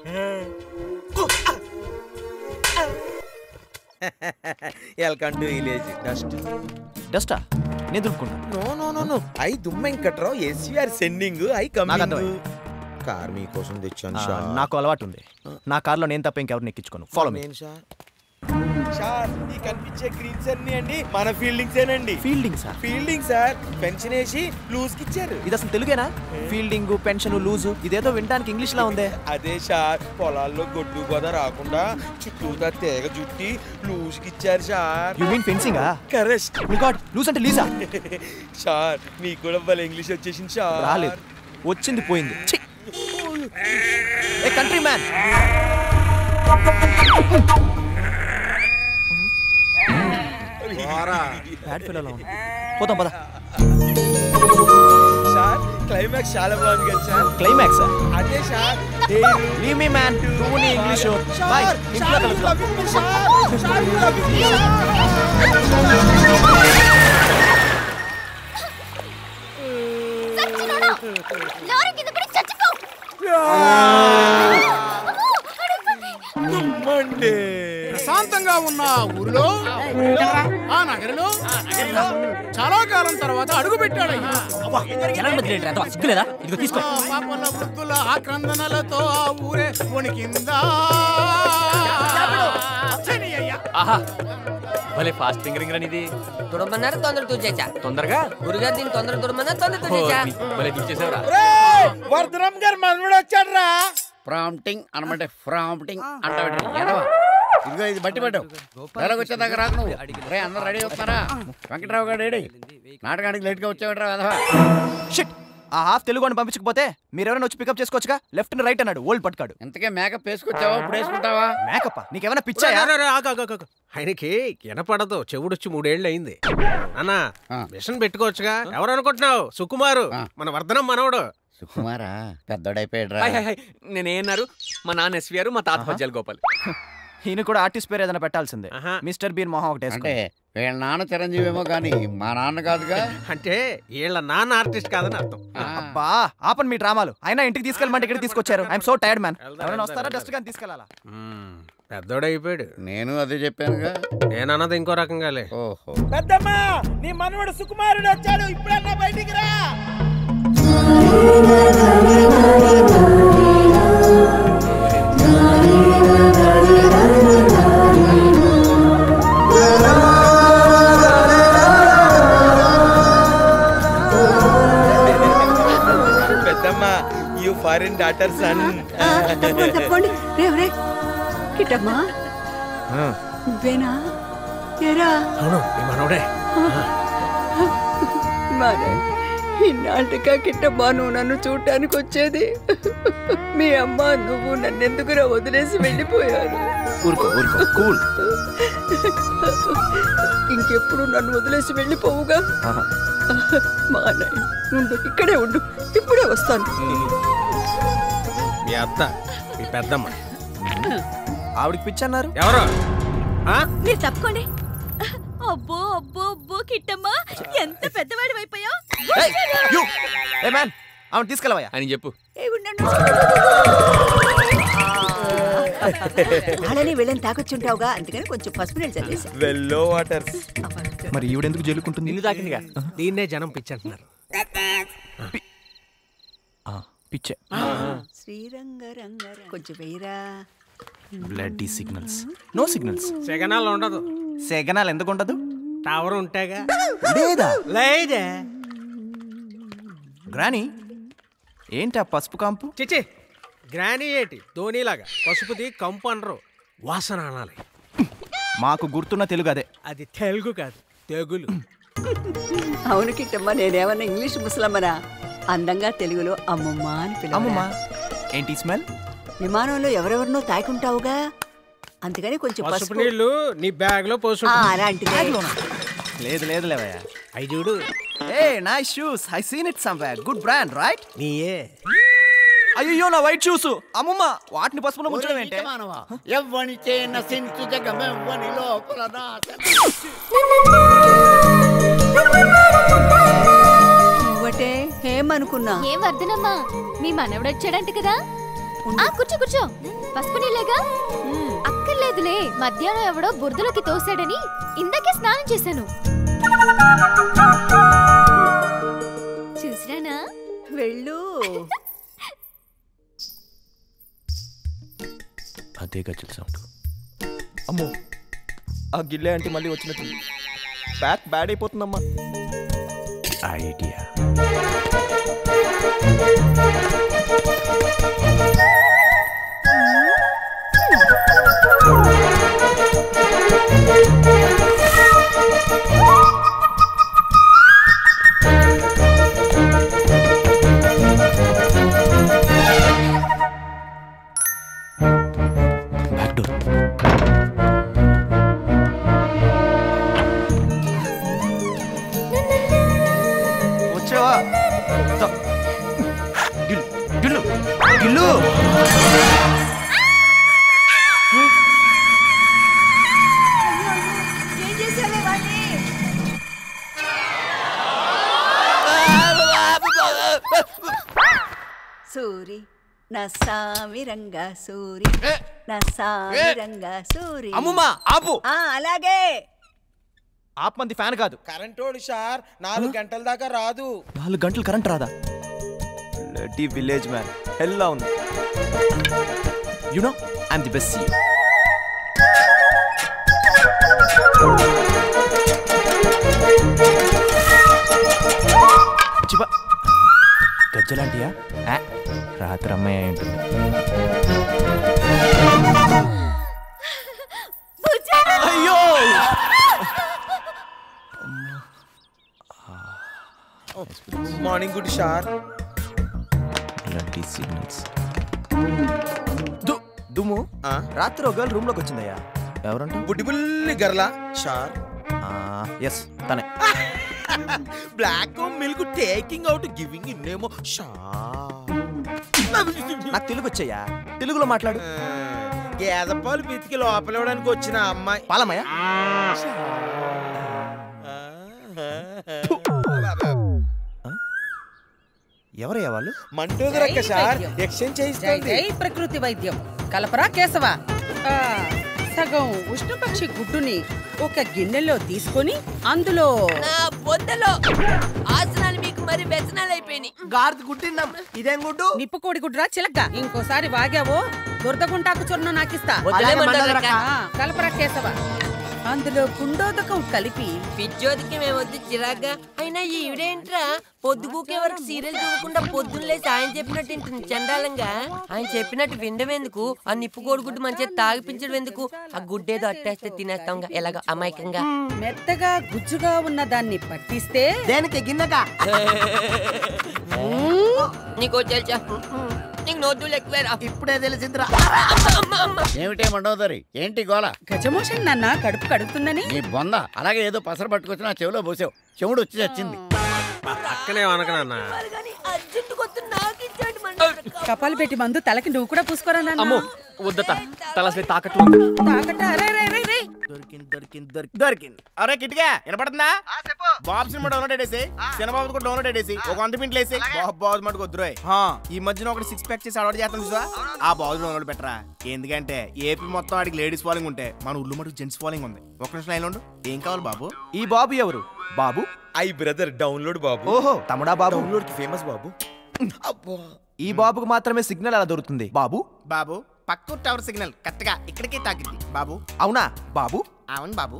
వెల్కమ్ టు విలేజ్ డస్ట్ డస్టా నేను దుడుకుంటా no no no no I Dummenkatrao SVR sending I నాకు కమింగ్ అర్థమైంది. కార్ మీకోసం తెచ్చాను ఆ, షార్ నాకు అలవాటు ఉంది నా కార్లో నేను తప్ప ఇంకెవరిని ఎక్కించుకోను ఫాలో మీ నేను షార్ షార్ ఈ కనిపించే గ్రీన్స్ అన్ని అండి మన ఫీల్డింగ్స్ ఏనండి fielding sir fielding sir pension వేసి లూజ్ కి ఇచ్చారు ఇది అసలు తెలుగేనా ఫీల్డింగ్ పెన్షన్ లూజు ఇదేదో వినడానికి ఇంగ్లీష్ లా ఉందే అదే సార్ పొలాల్లో గొడ్డు గోద రాకుండా చుట్టూతా తేగ జుట్టి లూజ్ కి ఇచ్చారు సార్ యు మీన్ ఫెన్సింగా కరెక్ట్ మీ గాడ్ లూజ్ అంటే లీజా సార్ మీకు కూడా భలే ఇంగ్లీష్ వచ్చేసింది సార్ రాలేదు వచ్చింది పోయింది ఛీ! ఏ కంట్రీ మ్యాన్ బ్యాడ్ ఫెలో ఉంది పోతాం పద సార్ క్లైమాక్స్ చాలా బాగుంది కదా సార్ క్లైమాక్స్ అదే సార్ లీవ్ మీ మ్యాన్ నువ్వు నీ ఇంగ్లీష్ బాయ్ ఇంట్లో కలుద్దాం లారీ కింద పడి చచ్చిపో ప్రశాంతంగా ఉన్న ఆ ఊరిలో ఆ నగరిలో చాలా కాలం తర్వాత అడుగు పెట్టాడయ్యా సిగ్గులేదా ఇదిగో తీసుకో ఆ పాపల వృద్ధుల ఆక్రందనలతో ఆ ఊరే వణికిందా శని అయ్యా ఆహా భలే ఫాస్ట్ ఫింగరింగ్ రన్ ఇది తుడమన్నారు తొందర తూచేసా తొందరగా గురుగారు దీన్ని తొందర తుడమన్నారు తొందర ఓ, తూచేసా నీ భలే దించేసావురా వర్ధనం గారు మనవడు వచ్చాడు రా ప్రాంప్టింగ్ అనమంటే ఫ్రాంప్టింగ్ అంటాడు ఎడవ ఇదిగో ఇది బట్టి పట్టు డైలాగ్ వచ్చేదాకా రాకు నువ్వు రే అందరు రెడీ అవుతున్నారా వెంకట్రావు గారు రెడీ నాటకానికి లేట్గా వచ్చేవాడు వెధవా షిట్ ఆ హాఫ్ తెలుగు అని పంపించకపోతే మీరెవరైనా వచ్చి పికప్ చేసుకోవచ్చుగా లెఫ్ట్ అండ్ రైట్ అన్నాడు ఓల్డ్ పట్టుకాడు ఇంతకే మేకప్ వేసుకొచ్చావా ఇప్పుడు వేసుకుంటావా మేకప్ నీకేమైనా పిచ్చాయా రే, రే, రే, ఆగు, ఆగు, ఆగు, ఆగు. ఆయనకి వినపడదు చెవుడొచ్చి మూడేళ్ళు అయింది అన్నా మిషన్ పెట్టుకోవచ్చుగా ఎవరు అనుకుంటున్నావు సుకుమారు మన వర్ధనం మనవడు సుకుమారా పెద్దోడైపోయాడు హాయ్ హాయ్ హాయ్ నేనేన్నారు మా నాన్న ఎస్విఆర్ మా తాత పద్యాల గోపాల్ ఈయన కూడా ఆర్టిస్ట్ పేరు ఏదైనా పెట్టాల్సిందే మిస్టర్ బీన్ మొహం ఒకటి అంటే వేసుకో. వీళ్ళ నాన్న చిరంజీవి ఏమో కానీ మా నాన్న కాదుగా అంటే వీళ్ళ నాన్న ఆర్టిస్ట్ కాదని అర్థం అబ్బా ఆపండి మీ డ్రామాలు అయినా ఇంటికి తీసుకెళ్ళమంటే ఇక్కడ తీసుకొచ్చారు ఐఎమ్ సో టైర్డ్ మ్యాన్ ఎవరైనా వస్తారా డస్ట్ గాని తీసుకెళ్ళాలా పెద్దోడు అయిపోయాడు నేను అదే చెప్పానుగా నేనన్నది ఇంకో రకంగాలే ఓహో పెద్దమ్మా నీ మనవడు సుకుమారుడు వచ్చాడు ఇప్పుడన్నా బయటికి రా పెద్దమ్మా యూ ఫారిన్ డాటర్ సన్ తప్పండి తప్పండి రే రే కిట్టమ్మా నువ్వేనా ఏరా అవును నీ మనవడే మరి ఇన్నాళ్ళుగా కిట్టమ్మా నువ్వు నన్ను చూడటానికి వచ్చేది మీ అమ్మ నువ్వు నన్ను ఎందుకురా వదిలేసి వెళ్ళిపోయారు ఊరుకో ఊరుకో కూల్ ఇంకెప్పుడు నన్ను వదిలేసి వెళ్ళిపోవుగా మా నాయన ఉండు ఇక్కడే ఉండు ఇప్పుడే వస్తాను మీ అత్త మీ పెద్దమ్మ ఆవిడకి పిచ్చి అన్నారు ఎవరు మీరు తప్పుకోండి అబ్బో అబ్బో అబ్బో కిట్టమ్మా ఎంత పెద్దవాడి అయిపోయావు ఏ మ్యాన్ ఆవిడ తీసుకెళ్ళవయ్యా అని చెప్పు వాళ్ళని వీళ్ళని తాకొచ్చుంటావుగా అందుకని కొంచెం పసుపు నీళ్ళు చల్లేసా వెల్లో వాటర్ మరి ఈవిడెందుకు జల్లుకుంటుంది నిన్ను తాకిందిగా దీన్నే జనం పిచ్చి అంటున్నారు పిచ్చే శ్రీరంగ రంగ కొంచెం వెయ్యరా బ్లడ్ సిగ్నల్స్ నో సిగ్నల్స్ సెగనాలు ఉండదు సెగనాలు ఎందుకు ఉండదు టవర్ ఉంటాగా లేదా లేదే గ్రానీ ఏంటి ఆ పసుపు కాంపు చిచి గ్రానీ ఏటి ధోనిలాగా పసుపుది కంపు అనరు వాసన అనాలి మాకు గుర్తున్న తెలుగు అదే అది తెలుగు కాదు తెగులు అవును కిట్టమ్మ నేనేమన్నా ఇంగ్లీష్ ముసలమ్మనా అందంగా తెలుగులో అమ్మమ్మ అని అమ్మమ్మ పిలవమ్మా ఏంటి స్మెల్ విమానంలో ఎవరెవరినో తాకుంటావుగా అందుకని కొంచెం పసుపు పసుపు నీళ్లు నీ బ్యాగ్ లో పోసు ఆ, అలాంటిదే. లేదు లేదు లేవయ్యా అయి చూడు a nice shoes I seen it somewhere good brand right నీయే అయ్యో నా వైట్ షూస్ అమ్మమ్మ వాటిని పసుపులో ముంచడం ఏంటి ఎవ్వని చేన సించు జగమెవ్వని లోపల నువ్వటే ఏమనుకున్నా ఏం వర్ధనమ్మా మీ మనవడు వచ్చాడంట కదా ఆ కూర్చో కూర్చో పసుపు నీళ్ళేగా అక్కర్లేదులే మధ్యాహ్నం ఎవడో బురదలోకి తోసాడని ఇందాకే స్నానం చేశాను చూసిరానా వెళ్ళు అదే గజ్జల సౌండ్ అమ్మో ఆ గిల్లే అంటే మళ్ళీ వచ్చినట్టు బ్యాక్ బ్యాడ్ అయిపోతుందమ్మా ఐడియా బ్యాక్ డోర్ వచ్చావా తో. గిల్లు గిల్లు గిల్లు ఏం చేసావే వాణ్ణి సూరి నా సామి రంగా సూరి నా సామి రంగా సూరి అమ్మమ్మ, ఆపు. ఆ, అలాగే ఆపమంది ఫ్యాన్ కాదు కరెంటోడు సార్ నాలుగు గంటల దాకా రాదు నాలుగు గంటలు కరెంట్ రాదా లడ్డీ విలేజ్ మ్యాన్ హెల్లా ఉంది you know I'm the best సీ చిప గజ్జలాంటియా ఆ, రాత్రి అమ్మాయి అయి ఉంటుంది అయ్యో మార్నింగ్ గుడ్ సార్ లడ్డీ సిగ్నల్స్ దుమ్ము రాత్రి ఒక గర్ల్ రూమ్ లోకి వచ్చిందయ్యా ఎవరంట బుడ్డిబుల్లి గర్లా సార్ ఎస్ తనే black milk taking out giving ఇన్నేమో సార్ నాకు తెలుగు వచ్చాయా తెలుగులో మాట్లాడు గేదె పాలు పితికి లోపలవడానికి వచ్చిన అమ్మాయి పాలమ్మయ్య ఎవరయ్యా వాళ్ళు మంటోదరక్క సార్ ఎక్స్చేంజ్ జై చేయిస్తుంది జై ప్రకృతి వైద్యం కలపరా కేశవ ఆ, సగం ఉష్ణపక్షి గుడ్డుని ఒక గిన్నెలో తీసుకొని అందులో నా బొద్దలో ఆసనాలు మీకు మరి వ్యసనాలు అయిపోయినాయి గార్ది గుడ్డిన్నాం ఇదేం గుడ్డు నిప్పు కోడి గుడ్రా చిలక ఇంకోసారి వాగావో దురదగుంటాకు చూర్ణ నాకిస్తా వదిలే మండోదరక్క. ఆ, కలపరా కేశవ అందులో గుండోదకం కలిపి పిచ్చోదికి మేమొద్దు చిరాగ్గా అయినా ఈవిడేంట్రా పొద్దుగూకే వరకు సీరియల్ చూడకుండా పొద్దున్నే సాయం చెప్పినట్టు ఇంటుంది చండాలంగా ఆయన చెప్పినట్టు వినడం ఆ నిప్పు కోడిగుడ్డు మంచిగా తాగిపించడం ఎందుకు ఆ గుడ్డేదో అట్టేస్తే తినేస్తాం ఎలాగ అమాయకంగా మెత్తగా గుజ్జుగా ఉన్న దాన్ని పట్టిస్తే దేనికి గిన్నెగా నీకో తెలుసా నీకు నోతులు ఎక్కువేరా ఇప్పుడే తెలిసిందిరా ఏమిటే మండోదరి ఏంటి గోల గజమోషన్ నాన్న కడుపు కడుగుతుందని నీ బొంద అలాగే ఏదో పసర పట్టుకొచ్చి నా చెవిలో పోసావు చెవుడు వచ్చి చచ్చింది అక్కనే అనకనన్నా అర్జెంట్ కొత్త నాకు ఇచ్చాడు కపాలు పెట్టి మందు తలకి నువ్వు కూడా పూసుకోరా నాన్న అమ్మో వద్దత తలసే తాకట్టు ఉంది. తాకట రే రే రే రే దొరికింది దొరికింది దొరికి దొరికింది అరే కిటికా వినపడుతుందా బాబు సినిమా డౌన్లోడ్ చేసి సినిమా కూడా డౌన్లోడ్ చేసి ఒక వంద పింట్లు వేసి బాబు బాబు మటుకు వద్దురోయ్ హా, ఈ మధ్యన ఒకటి సిక్స్ ప్యాక్ చేసి అలవాటు చేస్తాను చూసా ఆ బాబు డౌన్లోడ్ పెట్టరా ఎందుకంటే ఏపీ మొత్తం ఆడికి లేడీస్ ఫాలోయింగ్ ఉంటే మన ఊళ్ళో మటుకు జెంట్స్ ఫాలోయింగ్ ఉంది ఒక నిమిషం లైన్లో ఉండు ఏం కావాలి బాబు ఈ బాబు ఎవరు బాబు ఐ బ్రదర్ డౌన్లోడ్ బాబు ఓహో తమ్ముడా బాబు డౌన్లోడ్ కి ఫేమస్ బాబు ఈ బాబుకు మాత్రమే సిగ్నల్ అలా దొరుకుతుంది బాబు బాబు పక్క టవర్ సిగ్నల్ కరెక్ట్ గా ఇక్కడికే తాకింది బాబు అవునా బాబు అవును బాబు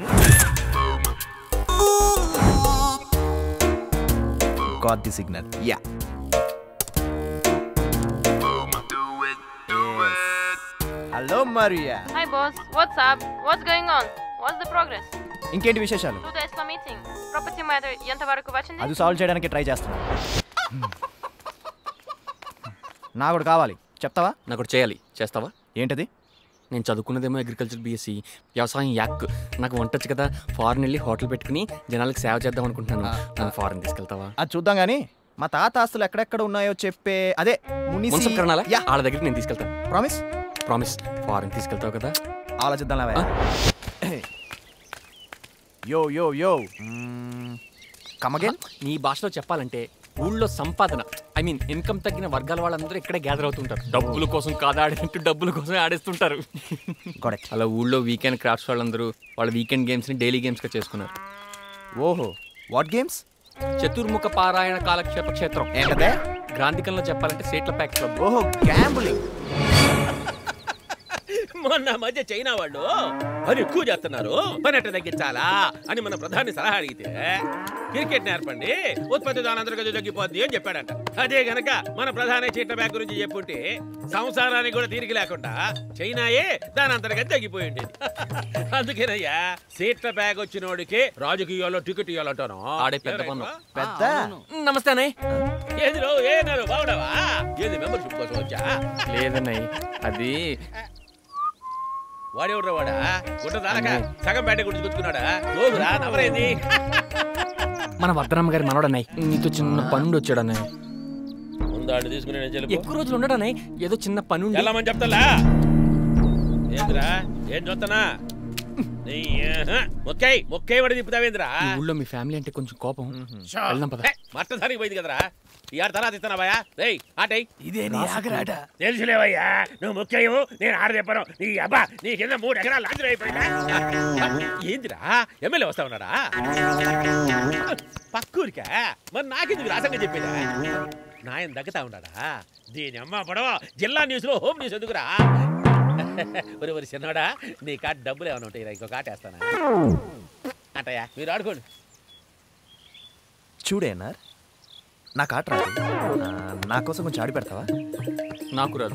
got the signal yeah hello Maria Hi, boss. What's up? What's going on? What's the progress? ఇంకేంటి విశేషాలు To the ESPA meeting. Property matter ఎంతవరకు వచ్చింది అది సాల్వ్ చేయడానికి ట్రై చేస్తున్నా నా కూడా కావాలి చెప్తావా నాకు ఒకటి చేయాలి చేస్తావా ఏంటది నేను చదువుకున్నదేమో అగ్రికల్చర్ బీఎస్సీ వ్యవసాయం యాక్ నాకు వంటొచ్చు కదా ఫారెన్ వెళ్ళి హోటల్ పెట్టుకుని జనాలకు సేవ చేద్దాం అనుకుంటున్నాను నన్ను ఫారెన్ తీసుకెళ్తావా అది చూద్దాం గానీ మా తాత ఆస్తులు ఎక్కడెక్కడ ఉన్నాయో చెప్పే అదే మునిసి మున్సిపల్ కరణాలా యా వాళ్ళ దగ్గరికి నేను తీసుకెళ్తాను ప్రామిస్ ప్రామిస్ ఫారెన్ తీసుకెళ్తావు కదా ఆలోచిద్దాం లేవా యో యో యో కమగేన్ నీ భాషలో చెప్పాలంటే ఊళ్ళో సంపాదన ఐ మీన్ ఇన్కమ్ తగ్గిన వర్గాల వాళ్ళందరూ ఇక్కడే గ్యాదర్ అవుతుంటారు డబ్బుల కోసం కాదు ఆడినట్టు డబ్బుల కోసం ఆడేస్తుంటారు అలా ఊళ్ళో వీకెండ్ క్రాఫ్ట్స్ వాళ్ళందరూ వాళ్ళ వీకెండ్ గేమ్స్ని డైలీ గేమ్స్గా చేసుకున్నారు ఓహో వాట్ గేమ్స్ చతుర్ముఖ పారాయణ కాలక్షేప క్షేత్రం ఏంటదే గ్రాంధికంలో చెప్పాలంటే సేట్ల ప్యాక్ క్లబ్ ఓహో గ్యాంబులింగ్ మొన్న మధ్య చైనా వాళ్ళు పని ఎక్కువ చేస్తున్నారు పని ఎట్ట తగ్గించాలా అని మన ప్రధాని సలహా అడిగితే క్రికెట్ నేర్పండి ఉత్పత్తి దానంతరం తగ్గిపోద్ది అని చెప్పాడంట అదే గనక మన ప్రధాని చీట్ల బ్యాగ్ గురించి చెప్పుంటే సంసారానికి కూడా తీరిక లేకుండా చైనాయే దానంతరగా తగ్గిపోయి ఉండేది అందుకేనయ్యా సీట్ల బ్యాగ్ వచ్చినోడికి రాజకీయాల్లో టికెట్ ఇవ్వాలంటాను ఆడే పెద్ద పన్ను. పెద్ద నమస్తే అన్నయ్య ఏది రో ఏనారు బాగున్నావా ఏది మెంబర్షిప్ కోసం వచ్చా లేదన్నయ్య అది వాడెవడ్రా వాడా గుట్ట దానక సగం బయట గుడిచి గుచ్చుకున్నాడా రోజురా నవరేంది మన భద్రమ్మ గారి మనోడన్నాయి నీతో చిన్న పనుండి వచ్చాడు అన్నయ్య ముందాడు తీసుకుని నేను చెల్లి ఎక్కువ రోజులు ఉండడు అన్నయ్య ఏదో చిన్న పని ఉండి వెళ్ళమని చెప్తాలా ఏంద్రా ఏం చూస్తానా నీ మొక్కై మొక్కై వాడి తిప్పుతావేంద్రా ఈ ఊళ్ళో మీ ఫ్యామిలీ అంటే కొంచెం కోపం వెళ్దాం పద మట్టదానికి పోయింది కదరా ఈ ఆడ తర్వాత ఇస్తానావయ్యా రేయ్ ఆటై ఇదే నీ ఆగరాట తెలుసులేవయ్యా నువ్వు ముఖ్యము నేను ఆడ చెప్పను నీ అబ్బా నీ కింద మూడు ఎకరాలు లాంచర్ అయిపోయిందా ఏందిరా ఎమ్మెల్యే వస్తా ఉన్నాడా పక్కూరికా మరి నాకెందుకు రాసంగా చెప్పేదా నాయన దగ్గతా ఉన్నాడా దీని అమ్మ పడవ జిల్లా న్యూస్ లో హోమ్ న్యూస్ ఎందుకురా ఒరి ఒరి చిన్నోడా నీ కాట డబ్బులు ఏమైనా ఉంటాయి ఇంకో కాట వేస్తానా అంటయ్యా మీరు ఆడుకోండి చూడేనార్ నాకు ఆట రాదు ఆ, నా కోసం కొంచెం ఆడి పెడతావా నాకు రాదు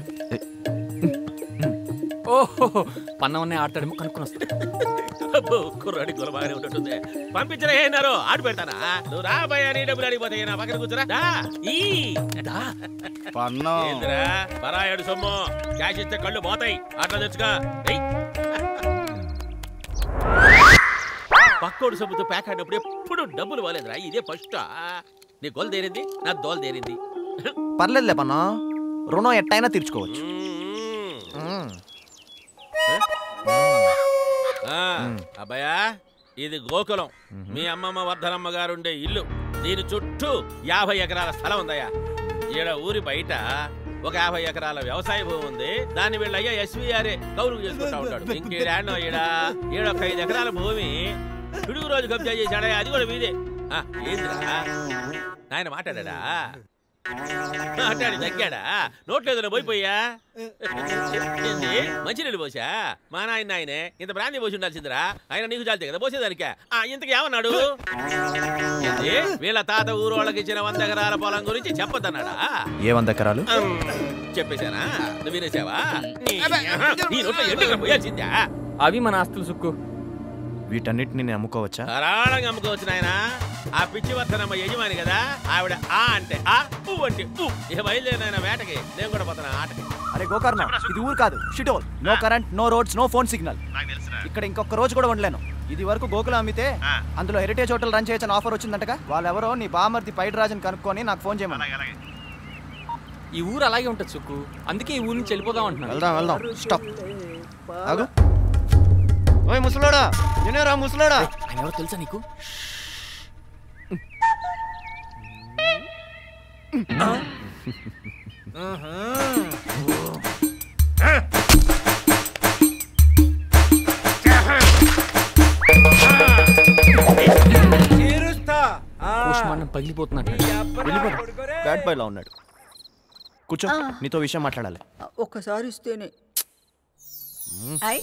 ఓహో పన్నవన్నే ఆడతాడేమో కనుక్కొని వస్తా అబ్బో కుర్రాడి గుల బాగానే ఉంటుంటుంది పంపించరా ఏనారు ఆడు పెడతానా నువ్వు రా భయ నీ డబ్బులు అడిగిపోతాయి నా పక్కన కూర్చోరా దా ఈ దా పన్నం ఏందిరా పరాయాడు సొమ్ము క్యాష్ ఇస్తే కళ్ళు పోతాయి అట్లా తెచ్చుగా ఏయ్. పక్కోడు సొమ్ముతో ప్యాక్ ఆడినప్పుడు ఎప్పుడు డబ్బులు పోలేదురా ఇదే ఫస్ట్ నీ గోల్ దేరింది నా దోల్ దేరింది పర్లేదులే పన్నా రుణం ఎట్టయినా తీర్చుకోవచ్చు మ్మ్. ఆ, అబ్బాయా ఇది గోకులం మీ అమ్మమ్మ వర్ధనమ్మ గారుండే ఇల్లు దీని చుట్టూ యాభై ఎకరాల స్థలం ఉందయ్యా ఈడ ఊరి బయట ఒక యాభై ఎకరాల వ్యవసాయ భూమి ఉంది దాన్ని వీళ్ళయ్యా ఎస్వీఆర్ఏ గౌరవ చేసుకుంటా ఉంటాడు ఇంకేడాడో ఈడ ఈడ ఒక ఐదు ఎకరాల భూమి పిడుగు రోజు కబ్జా చేశాడా అది కూడా మీదే ఆ, ఏందిరా నాయన మాట్లాడా మాట్లాడి తగ్గాడా నోట్లేదో పోయిపోయా ఏంది మంచినీళ్ళు పోసా మా నాయన నాయనే ఇంత బ్రాంతి పోసి ఉండాల్సిందిరా ఆయన నీకు చాలితే కదా పోసేదానికే ఆ ఇంతకి ఏమన్నాడు ఏంది వీళ్ళ తాత ఊరు వాళ్ళకి ఇచ్చిన వంద ఎకరాల పొలం గురించి చెప్పొద్దన్నాడా ఏ వంద ఎకరాలు అమ్, చెప్పేశానా నువ్వు వినేసావా నీ నీ నోట్లో ఎండుగా పోయాల్సిందా అవి మన ఆస్తులు సుక్కు వీటన్నిటిని నేను అమ్ముకోవచ్చా ధారాళంగా అమ్ముకోవచ్చు నాయన ఆ పిచ్చి వర్ధనమ్మ యజమాని కదా ఆవిడ ఆ అంటే ఆ ఊ అంటే ఊ ఇక బయలుదేరిన వేటకి నేను కూడా పోతాను ఆటకి అరే గోకర్ణ ఇది ఊరు కాదు షిటోల్ no current no roads no phone signal ఇక్కడ ఇంకొక రోజు కూడా ఉండలేను ఇది వరకు గోకులం అమ్మితే అందులో హెరిటేజ్ హోటల్ రన్ చేయొచ్చని ఆఫర్ వచ్చిందంటగా వాళ్ళెవరో నీ బామర్ది పైడి రాజుని కనుక్కొని నాకు ఫోన్ చేయమని ఈ ఊరు అలాగే ఉంటుంది సుక్కు అందుకే ఈ ఊరు నుంచి వెళ్ళిపోదాం అంటున్నాను వెళ్దాం వెళ్దాం స్టాప్ ఆగు ఓయ్ ముసలోడా నేనేరా ముసలోడా ఆయన ఎవరు తెలుసా నీకు పోస్ట్మార్టం పగిలిపోతున్నట్టు బ్యాడ్ బాయ్ లా ఉన్నాడు కూర్చో నీతో విషయం మాట్లాడాలి ఒక్కసారి ఇస్తేనే ఐ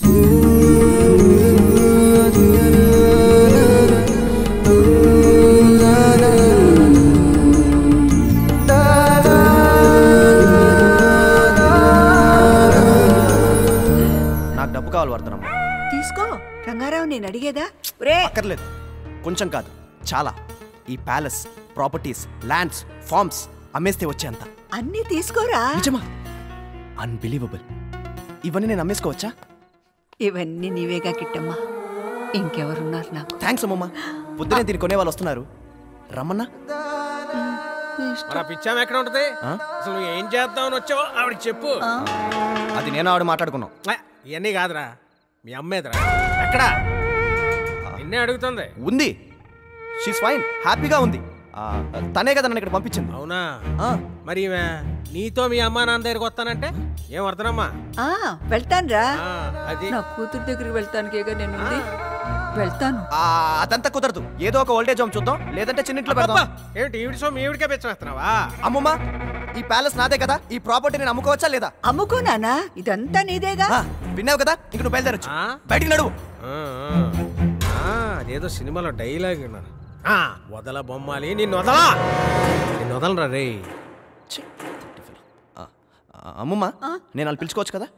నాకు డబ్బు కావాలి వర్ధనమ్మ తీసుకో రంగారావు నేను అడిగేదా రే అక్కర్లేదు కొంచెం కాదు చాలా ఈ ప్యాలెస్ ప్రాపర్టీస్ ల్యాండ్స్ ఫార్మ్స్ అమ్మేస్తే వచ్చేంత అన్నీ తీసుకోరా నిజమా అన్బిలీవబుల్ ఇవన్నీ నేను అమ్మేసుకోవచ్చా ఇవన్నీ నీవేగా కిట్టమ్మా ఇంకెవరున్నారు నాకు థ్యాంక్స్ అమ్మమ్మ పొద్దునే దీన్ని కొనే వాళ్ళు వస్తున్నారు రమ్మన్నా మన పిచ్చాం ఎక్కడ ఉంటది ఆ? అసలు నువ్వు ఏం చేద్దామని వచ్చావో ఆవిడకి చెప్పు అది నేను ఆవిడ మాట్లాడుకున్నాం ఆ, ఇవన్నీ కాదురా మీ అమ్మేదిరా ఎక్కడా నిన్నే అడుగుతుంది ఉంది షీస్ ఫైన్ హ్యాపీగా ఉంది ఆ, తనే కదా నన్ను ఇక్కడ పంపించింది అవునా మరి ఈమె నీతో మీ అమ్మా నాన్న దగ్గరికి వస్తానంటే ఏం అర్థనమ్మా ఆ వెళ్తానురా అది నా కూతురు దగ్గరికి వెళ్తానికేగా నేను ఉంది. వెళ్తాను ఆ, అదంతా కుదరదు ఏదో ఒక ఓల్టేజ్ హోమ్ చూద్దాం లేదంటే చిన్నింట్లో పెడదాం ఏమిటి ఈవిడ సో మీ ఈవిడికే పెంచేస్తున్నావా అమ్మమ్మ ఈ ప్యాలెస్ నాదే కదా ఈ ప్రాపర్టీ నేను అమ్ముకోవచ్చా లేదా అమ్ముకో నానా ఇదంతా నీదేగా విన్నావు కదా ఇంక నువ్వు బయలుదేరొచ్చు బయటికి నడువు ఆ, ఆ. ఆ, అదేదో సినిమాలో డైలాగ్ విన్నాను ఆ, వదల బొమ్మాలి నిన్ను వదలా నిన్ను వదలరా రే ఆ, అమ్మమ్మ నేను వాళ్ళు పిలుచుకోవచ్చు కదా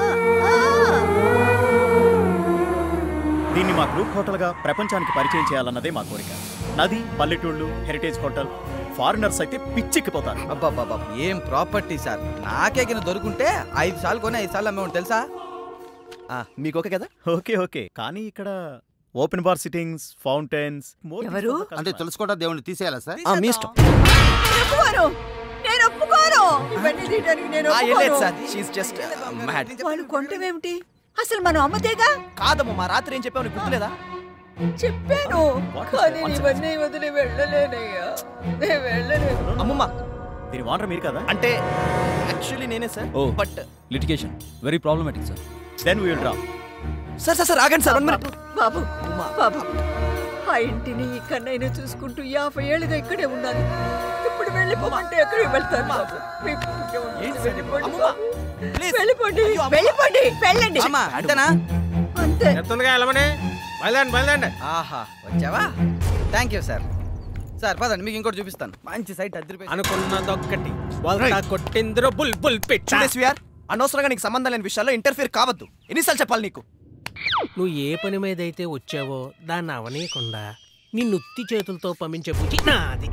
దీన్ని మా గ్రూప్ హోటల్గా ప్రపంచానికి పరిచయం చేయాలన్నదే మా కోరిక నది పల్లెటూళ్ళు హెరిటేజ్ హోటల్ ఫారినర్స్ అయితే పిచ్చెక్కిపోతారు అబ్బాబ్బాబ్బా ఏం ప్రాపర్టీ సార్ నాకే కింద దొరుకుంటే ఐదు సార్లు కొని ఐదు సార్లు అమ్మేవాడు తెలుసా మీకు ఓకే కదా ఓకే ఓకే కానీ ఇక్కడ ఓపెన్ బార్ సిట్టింగ్స్ ఫౌంటైన్స్ ఎవరు? అంటే తెలుసుకోవడం దేవుని తీసేయాలా సార్ మీ ఇష్టం ఒప్పుకోను నేను ఒప్పుకోను ఇవన్నీ తీయడానికి నేను ఆ, ఏం లేదు ఒప్పుకోను. సార్ షీస్ జస్ట్ మ్యాడ్ వాళ్ళు కొంటమేమిటి అసలు మనం అమ్మతేగా కాదమ్మా రాత్రి ఏం చెప్పావు నీకు గుర్తులేదా చెప్పాను కానీ ఇవన్నీ వదిలి వెళ్ళలేనయ్యా నేను వెళ్ళలేను అమ్మమ్మ దీని వానర్ మీరు కదా అంటే యాక్చువల్లీ నేనే sir oh but litigation very problematic sir then will draw sir sir sir ఆగండి సార్ వన్ మినిట్ బాబు బాబు ఆ ఇంటిని ఇక్కడైనా చూసుకుంటూ యాభై ఏళ్ళుగా ఇక్కడే ఉన్నాను ఇప్పుడు వెళ్ళిపోమంటే ఎక్కడికి వెళ్తాను బాబు మీకు పుణ్యం ఉంటుంది. వెళ్ళిపోండి బాబు. వెళ్ళిపోండి వెళ్ళిపోండి వెళ్ళండి అమ్మా అంతేనా అంతే చెప్తుందిగా వెళ్ళమని బయలుదేరండి బయలుదేరండి ఆహా వచ్చావా థ్యాంక్ యూ సార్ సార్ పదండి మీకు ఇంకోటి చూపిస్తాను మంచి సైట్ అద్దరి అనుకున్నదొక్కటి వల్తా కొట్టిందిరో బుల్ బుల్ పెట్ట చూడేశ్వర్ అనవసరంగా నీకు సంబంధం లేని విషయాల్లో ఇంటర్ఫియర్ కావద్దు ఎన్నిసార్లు చెప్పాలి నీకు నువ్వు ఏ పని మీద అయితే వచ్చావో దాన్ని అవనీయకుండా నీ నుత్తి చేతులతో పంపించే బుద్ధి నాది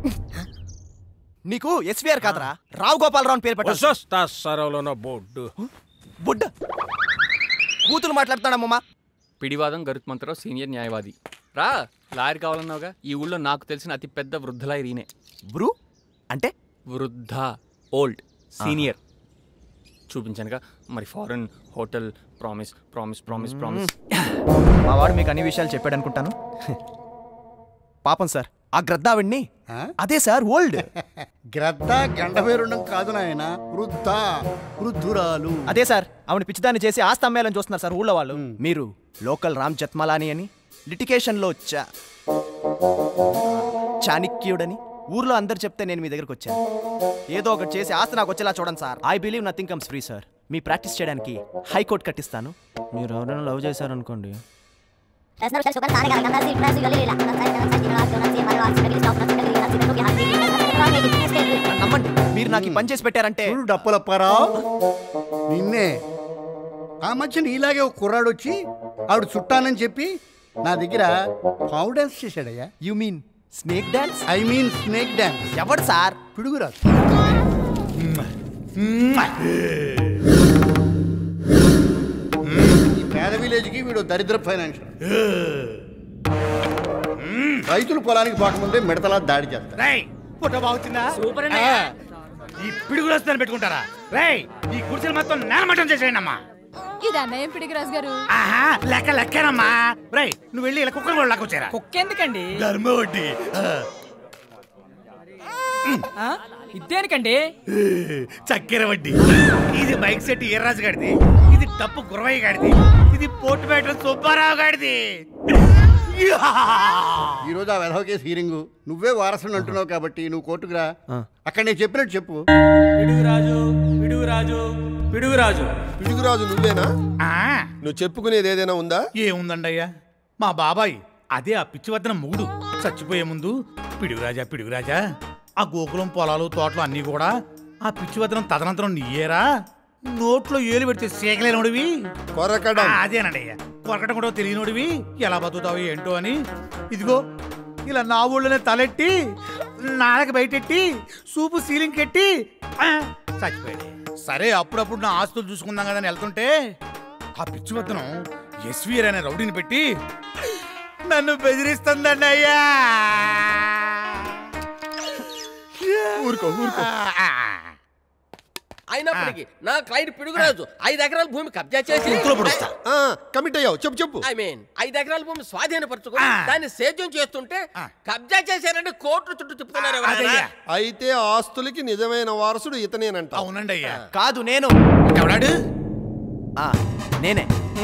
నీకు ఎస్వీఆర్ కాదరా రావు గోపాలరావు అని పేరు పెట్టాలి సరవలోనో బొడ్డు బుడ్డ కూతులు మాట్లాడుతాడమ్మమ్మా పిడివాదం గరుత్మంతరావు సీనియర్ న్యాయవాది రా లాయర్ కావాలన్నావుగా ఈ ఊళ్ళో నాకు తెలిసిన అతి పెద్ద వృద్ధ లాయర్ ఈయనే బ్రూ అంటే వృద్ధ ఓల్డ్ సీనియర్ చూపించానుగా మరి foreign hotel promise promise promise promise మా వాడు మీకు అన్ని విషయాలు చెప్పాడు అనుకుంటాను పాపం సార్ ఆ గ్రద్దావిడ్ని అదే సార్ ఓల్డ్ గ్రద్ద గంట పేరుండం కాదు నాయన వృద్ధ వృద్ధురాలు అదే సార్ ఆవిడ పిచ్చిదాన్ని చేసి ఆస్తి అమ్మేయాలని చూస్తున్నారు సార్ ఊళ్ళో వాళ్ళు మీరు లోకల్ రామ్ జత్మలాని అని లిటికేషన్లో చా చాణిక్యుడని ఊర్లో అందరు చెప్తే నేను మీ దగ్గరకు వచ్చాను ఏదో ఒకటి చేసి ఆస్తి నాకు వచ్చేలా చూడండి sir I believe nothing comes free sir మీ ప్రాక్టీస్ చేయడానికి హైకోర్టు కట్టిస్తాను మీరు ఎవరైనా లవ్ చేశారనుకోండి నమ్మండి మీరు నాకు ఈ పని చేసి పెట్టారంటే చూడు డప్పలప్పారావు నిన్నే ఆ మధ్య నీలాగే ఒక కుర్రాడు వచ్చి ఆవిడ చుట్టానని చెప్పి నా దగ్గర పావు డాన్స్ చేశాడయ్యా you mean snake dance I mean snake dance ఎవడు సార్ పిడుగురాదు ఈ పేద విలేజ్కి వీడు దరిద్ర ఫైనాన్షియల్ రైతులు పొలానికి పోకముందే మిడతలా దాడి చేస్తారు పుట్ట బాగుతుందా సూపర్ ఈ పిడుగులు వస్తాను పెట్టుకుంటారా రేయ్ ఈ గుడిసెలు మొత్తం నేలమట్టం చేసేయండి అమ్మా ఇది అన్నయ్యం పిడిగిరాజు గారు ఆహా లెక్క లెక్కనమ్మా రేయ్ నువ్వు వెళ్ళి ఇలా కుక్కలు కూడా లాక్కొచ్చారా కుక్క ఎందుకండి ధర్మ వడ్డీ ఇదేనికండి చక్కెర వడ్డీ ఇది బైక్ సెట్ ఈర్రాజు గాడిది ఇది టప్పు గురవయ్య గాడిది ఇది పోర్టుపేట సుబ్బారావు గాడిది ఈ రోజు ఆ వెధవ కేసు హీరింగ్ నువ్వే వారసుని అంటున్నావు కాబట్టి నువ్వు కోర్టుకు రా అక్కడ నేను చెప్పినట్టు చెప్పు పిడుగురాజు పిడుగురాజు పిడుగురాజు పిడుగురాజు నువ్వేనా నువ్వు చెప్పుకునేది ఏదైనా ఉందా ఏముందండయ్యా మా బాబాయ్ అదే ఆ పిచ్చివద్దన మూడు చచ్చిపోయే ముందు పిడుగురాజా పిడుగురాజా ఆ గోకులం పొలాలు తోటలు అన్నీ కూడా ఆ పిచ్చివద్దనం తదనంతరం నీయేరా నోట్లో ఏలు పెడితే సీకలేనోడివి కొరకడం అదేనండి అయ్యా కొరకడం కూడా తెలియనోడివి ఎలా బతుకుతావు ఏంటో అని ఇదిగో ఇలా నా ఊళ్ళోనే తలెట్టి నాలకి బయటెట్టి సూపు సీలింగ్ కెట్టి ఆ, చచ్చిపోయాడు సరే అప్పుడప్పుడు నా ఆస్తులు చూసుకుందాం కదా అని వెళ్తుంటే ఆ పిచ్చి వద్దనం ఎస్వీఆర్ అనే రౌడీని పెట్టి నన్ను బెదిరిస్తుందండి అయ్యా ఊరుకో ఊరుకో అయినప్పటికీ నా క్లయింట్ పిడుగురాజు ఐదు ఎకరాల భూమి కబ్జా చేసి కమిట్ అయ్యావు చెప్పు చెప్పు ఐ మీన్ ఐదు ఎకరాల భూమి స్వాధీనపరచుకుని దాన్ని సేద్యం చేస్తుంటే కబ్జా చేశారంటే కోర్టు చుట్టూ తిప్పుతున్నారు ఎవరైనా? అయితే ఆ ఆస్తులకి నిజమైన వారసుడు ఇతనేనంట అవునండి అయ్యా కాదు నేను ఎవడాడు ఆ, నేనే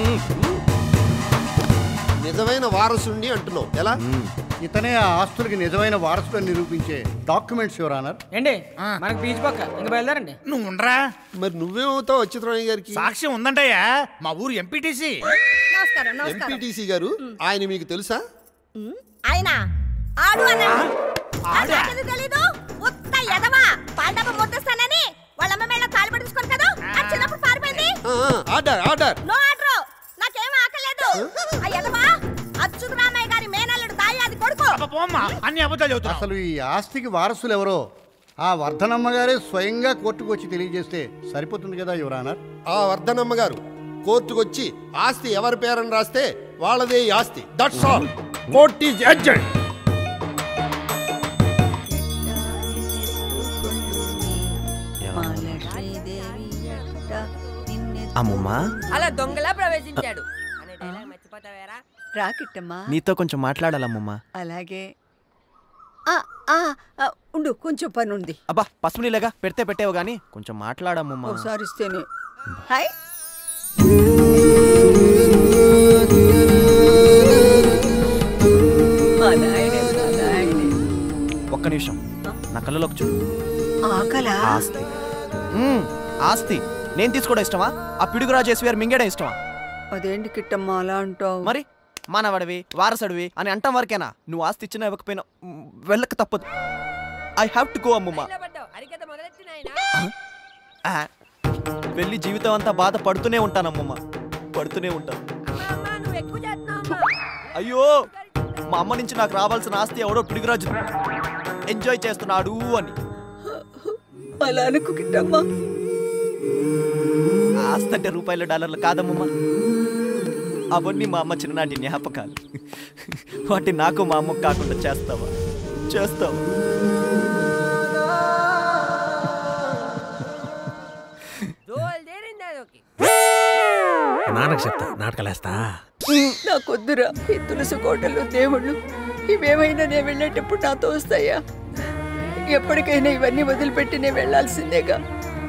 నిజమైన వారసుండి అంటున్నావు ఎలా ఇతనే ఆ ఆస్తులకి నిజమైన వారసుడు అని నిరూపించే డాక్యుమెంట్స్ యువర్ ఆనర్ ఏంటి మనకి బీచ్ పక్క ఇంకా బయలుదేరండి నువ్వు ఉండరా మరి నువ్వేమవుతావు అచ్యుతరాణి గారికి సాక్ష్యం ఉందంటయ్యా మా ఊరు ఎంపీటీసీ నమస్కారం నమస్కారం ఎంపీటీసీ గారు ఆయన మీకు తెలుసా ఆయన ఆడు అన్నాడు నాకెందుకు తెలీదు ఉత్త ఎదవా పాండవ ముద్దస్తానని వాళ్ళ అమ్మ మేళ తాళి పట్టించుకోను కదా ఆ చిన్నప్పుడు పారిపోయింది ఆర్డర్ ఆర్డర్ నో ఆర్డర్ నాకేం ఆకలేదు ఆ ఎదవా అచ్యుతరామయ్య గారి మేనల్లుడు దాయాది కొడుకు అన్ని అబద్ధాలు చెబుతున్నావు అసలు ఈ ఆస్తికి వారసులు ఎవరో ఆ వర్ధనమ్మ గారే స్వయంగా కోర్టుకు వచ్చి తెలియజేస్తే సరిపోతుంది కదా యువర్ ఆనర్ ఆ వర్ధనమ్మ గారు కోర్టుకు వచ్చి ఆస్తి ఎవరి పేరని రాస్తే వాళ్ళదే ఈ ఆస్తి that's all court is adjourned అమ్మమ్మా అలా దొంగలా ప్రవేశించాడు అనే డైలాగ్ మర్చిపోతావేరా రాకిట్టమ్మా నీతో కొంచెం మాట్లాడాలమ్మమ్మా అలాగే ఆ, ఆ, ఆ, ఉండు కొంచెం పని ఉంది అబ్బా పసుపు నీళ్ళగా పెడితే పెట్టేవు గానీ కొంచెం మాట్లాడమ్మమ్మా ఒకసారి ఇస్తేనే హాయ్ మా నాయనే మా నాయనే ఒక్క నిమిషం నా కళ్ళలోకి చూడు ఆకలా ఆస్తి మ్మ్, ఆస్తి నేను తీసుకోవడం ఇష్టమా ఆ పిడుగురాజు ఎస్వీఆర్ మింగడం ఇష్టమా అదేంటి కిట్టమ్మా అలా అంటావు మరి మానవడివి వారసుడివి అని అంటాం వరకేనా నువ్వు ఆస్తి ఇచ్చినా ఇవ్వకపోయినా మ్, వెళ్ళక తప్పదు ఐ హ్యావ్ టు గో అమ్మమ్మ ఆ, వెళ్ళి జీవితం అంతా బాధ పడుతూనే ఉంటానమ్మమ్మ పడుతూనే ఉంటాను అయ్యో మా అమ్మ నుంచి నాకు రావాల్సిన ఆస్తి ఎవడో పిడుగురాజు ఎంజాయ్ చేస్తున్నాడు అని అలా అనుకు కిట్టమ్మా ఆస్తి అంటే రూపాయల డాలర్లు కాదమ్మమ్మ అవన్నీ మా అమ్మ చిన్ననాటి జ్ఞాపకాలు వాటి నాకు మా అమ్మకు కాకుండా చేస్తావా చేస్తావా నాన్నకు చెప్తా నాటకలేస్తా నాకొద్దురా ఈ తులసి కోటలు దేవుళ్ళు ఇవేమైనా నేను వెళ్ళేటప్పుడు నాతో వస్తాయా ఎప్పటికైనా ఇవన్నీ వదిలిపెట్టి నేను వెళ్ళాల్సిందేగా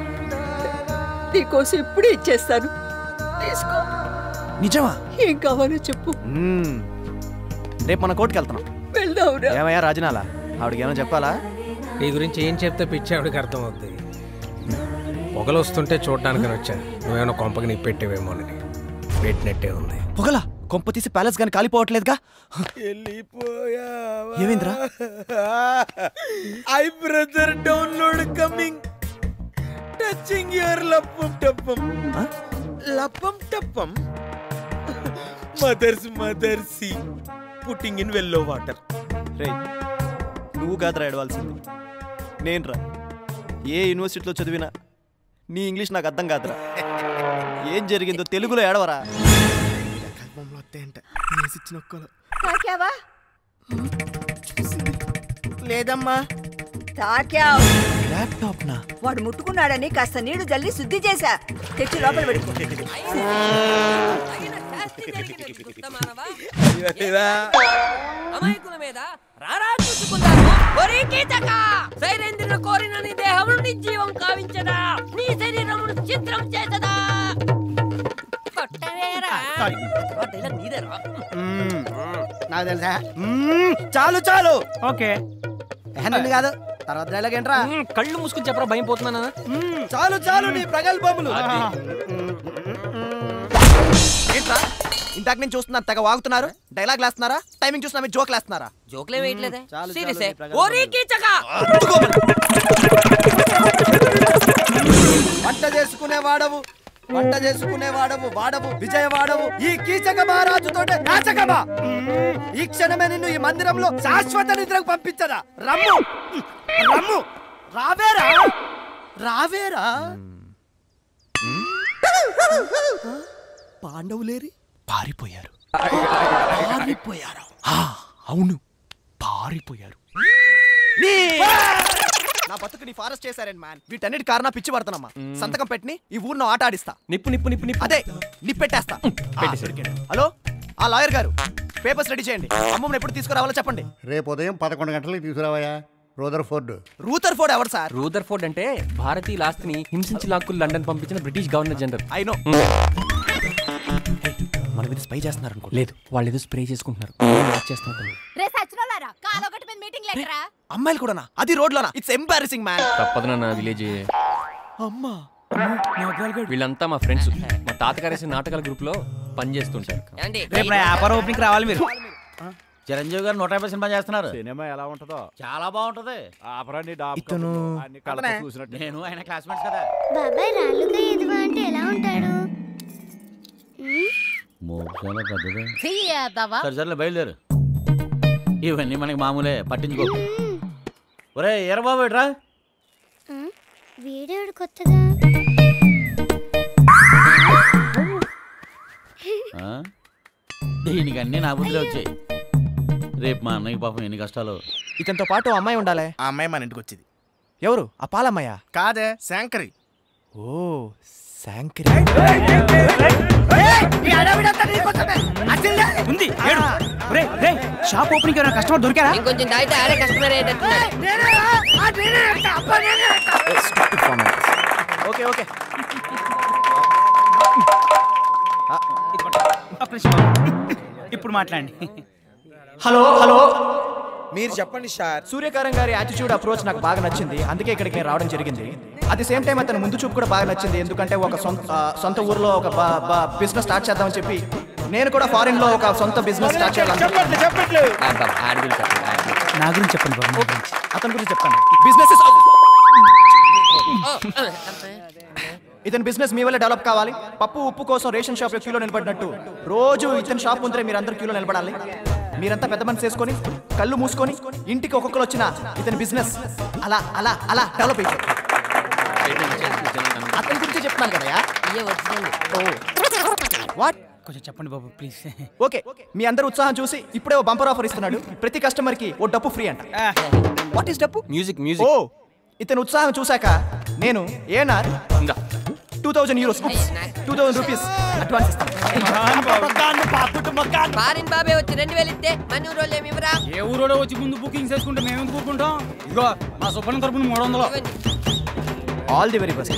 నీకోసం ఇప్పుడే ఇచ్చేస్తాను తీసుకో నిజమా ఏం కావాలో చెప్పు మ్మ్. రేపు మన కోర్టుకి వెళ్తున్నాం వెళ్దావురా ఏమయ్యా రాజనాల ఆవిడకి ఏమైనా చెప్పాలా నీ గురించి ఏం చెప్తే పిచ్చి ఆవిడకి అర్థమవుతుంది పొగలు వస్తుంటే చూడడానికని వచ్చా నువ్వేమైనా కొంపకి నీకు పెట్టేవేమోనని పెట్టినట్టే ఉంది పొగలా కొంప తీసి ప్యాలెస్ గాని కాలిపోవట్లేదుగా ఏమైందిరా I brother download coming touching your లప్పం టప్పం లప్పం టప్పం మదర్స్ మదర్సీ పుట్టింగ్ ఇన్ వెల్లో వాటర్ రే నువ్వు కాదురా ఏడవాల్సింది నేను రా ఏ యూనివర్సిటీలో చదివినా నీ ఇంగ్లీష్ నాకు అర్థం కాదురా ఏం జరిగిందో తెలుగులో ఏడవరా తాకావా లేదమ్మా తాకావ్ ల్యాప్టాప్ నా వాడు ముట్టుకున్నాడని కాస్త నీళ్లు జల్లి శుద్ధి చేశా తెచ్చి లోపల పెట్టుకో అమాయకుల మీద రారా చూసుకుందాము ఒరే కీచక సైరేంద్రుని కోరిన నీ దేహం నీ జీవం కావించదా నీ శరీరమును చిత్రం చేసదా కొట్టవేరా ఆ డైలాగ్ నీదేరా నాకు తెలుసా చాలు చాలు ఓకే నిన్ను కాదు తర్వాత డైలాగ్ ఏంట్రా కళ్ళు మూసుకుని చెప్పరా భయం పోతున్నానా చాలు చాలు నీ ప్రగల్భములు ఏంట్రా ఇందాక నేను చూస్తున్నాను తెగ వాగుతున్నారు డైలాగ్ వేస్తున్నారా టైమింగ్ చూస్తున్నా మీరు జోక్ వేస్తున్నారా జోకులే వేయట్లేదే చాలు, సీరియస్ చాలు, నీ ప్రగల్భాలు. ఒరే కీచక వంట చేసుకునే వాడవు వంట చేసుకునే వాడవు వాడవు విజయ వాడవు ఈ కీచక మహారాజుతో నాచకమా ఈ క్షణమే నిన్ను ఈ మందిరంలో శాశ్వత నిద్రకు పంపించదా రమ్ము రమ్ము రావేరా రావేరా పాండవులేరి పారిపోయారు పారిపోయారు అవును పారిపోయారు నా బతుకు నీ ఫారెస్ట్ చేశారండి మ్యాన్ వీటన్నిటి కారణం పిచ్చి పడుతున్నామ్మా సంతకం పెట్టిని ఈ ఊర్లో ఆట ఆడిస్తా నిప్పు నిప్పు నిప్పు నిప్పు అదే నిప్పెట్టేస్తా హలో ఆ లాయర్ గారు పేపర్స్ రెడీ చేయండి అమ్మమ్మని ఎప్పుడు తీసుకురావాలో చెప్పండి రేపు ఉదయం పదకొండు గంటలకు తీసుకురావయ్యా రోదర్ ఫోర్డ్ రూతర్ ఫోర్డ్ ఎవరు సార్ రూదర్ ఫోర్డ్ అంటే భారతీయ ఆస్తిని హింసించి లాక్కులు లండన్ పంపించిన British governor general I know మన మీద స్పై చేస్తున్నారు అనుకో లేదు వాళ్ళు ఏదో స్ప్రే చేసుకుంటున్నారు చేస్తున్నారు రే సచ్చినోళ్ళారా కాలొకటి మీద మీటింగ్ లెక్కరా అమ్మాయిలు కూడానా అది రోడ్లోనా ఇట్స్ ఎంబారసింగ్ మ్యాన్ తప్పదు నాన్న విలేజ్ అమ్మా వీళ్ళంతా మా ఫ్రెండ్స్ మా తాతగారేసి నాటకాల గ్రూప్ లో పనిచేస్తుంటారు రేపు నా వ్యాపారం ఓపెనింగ్ రావాలి మీరు చిరంజీవి గారు నూట యాభై సినిమా చేస్తున్నారు సినిమా ఎలా ఉంటుందో చాలా బాగుంటది ఆపరాన్ని ఇతను అన్ని కళ్ళతో చూసినట్టు నేను ఆయన క్లాస్మేట్స్ కదా బాబాయ్ రాళ్ళుగా ఎదువా అంటే ఎలా ఉంటాడు మోక్షాల పెద్దదే చెయ్యేద్దావా సరే సర్లే బయలుదేరు ఇవన్నీ మనకి మామూలే పట్టించుకో ఒరే ఎరబాబు రా వీడియో కొత్తగా దీనికి అన్నీ నా బుద్ధిలో వచ్చాయి రేపు మా అన్నయ్య పాపం ఎన్ని కష్టాలు ఇతనితో పాటు అమ్మాయి ఉండాలి ఆ అమ్మాయి మన ఇంటికి వచ్చింది ఎవరు ఆ పాలమ్మయ్య కాదే శాంకరి ఓ శాంకరి ఉంది ఏడు రే రే షాప్ ఓపెనింగ్ ఎవరైనా కస్టమర్ దొరికారా ఇంకొంచెం దాయితే ఆడే కస్టమర్ అయ్యేటట్టున్నాడు ఓకే ఓకే ఒక్క నిమిషం బాబు. ఇప్పుడు మాట్లాడండి హలో హలో మీరు చెప్పండి సార్ సూర్యకారం గారి యాటిట్యూడ్ అప్రోచ్ నాకు బాగా నచ్చింది అందుకే ఇక్కడికి నేను రావడం జరిగింది అట్ ది సేమ్ టైం అతను ముందు చూపు కూడా బాగా నచ్చింది ఎందుకంటే ఒక సొంత ఆ, సొంత ఊర్లో ఒక బిజినెస్ స్టార్ట్ చేద్దామని చెప్పి నేను కూడా ఫారిన్ లో ఒక సొంత బిజినెస్ స్టార్ట్ చేయాలని చెప్పట్లేదు నా గురించి చెప్పండి బాబు నా గురించి. అతని గురించి చెప్తాను బిజినెస్ ఇతని బిజినెస్ మీ వల్ల డెవలప్ కావాలి పప్పు ఉప్పు కోసం రేషన్ షాప్ లో క్యూలో నిలబడినట్టు రోజు ఇతని షాప్ ముందరే మీరందరూ క్యూలో నిలబడాలి మీరంతా పెద్ద మనసు చేసుకొని కళ్ళు మూసుకొని ఇంటికి ఒక్కొక్కరు వచ్చిన ఇతని బిజినెస్ అలా అలా అలా డెవలప్ అయిపోయి అతని గురించి చెప్తున్నాను కదయా వాట్ కొంచెం చెప్పండి బాబు ప్లీజ్ ఓకే మీ అందరు ఉత్సాహం చూసి ఇప్పుడే ఓ బంపర్ ఆఫర్ ఇస్తున్నాడు ప్రతి కస్టమర్ కి ఓ డప్పు ఫ్రీ అంట వాట్ ఈస్ డప్పు మ్యూజిక్ ఓ మ్యూజిక్ ఇతను ఉత్సాహం చూశాక నేను ఏనార్ two thousand euros two thousand rupees advance foreign బాబే వచ్చి రెండు వేలు ఇస్తే మన ఊరోళ్ళు ఏమి ఇవ్వరా ఏ ఊరోడో వచ్చి ముందు బుకింగ్ చేసుకుంటే మేము ఎందుకు ఊరుకుంటాం ఇదిగో మా సుబ్బన్న తరపున మూడు వందలు ఆల్ ది వెరీ బెస్ట్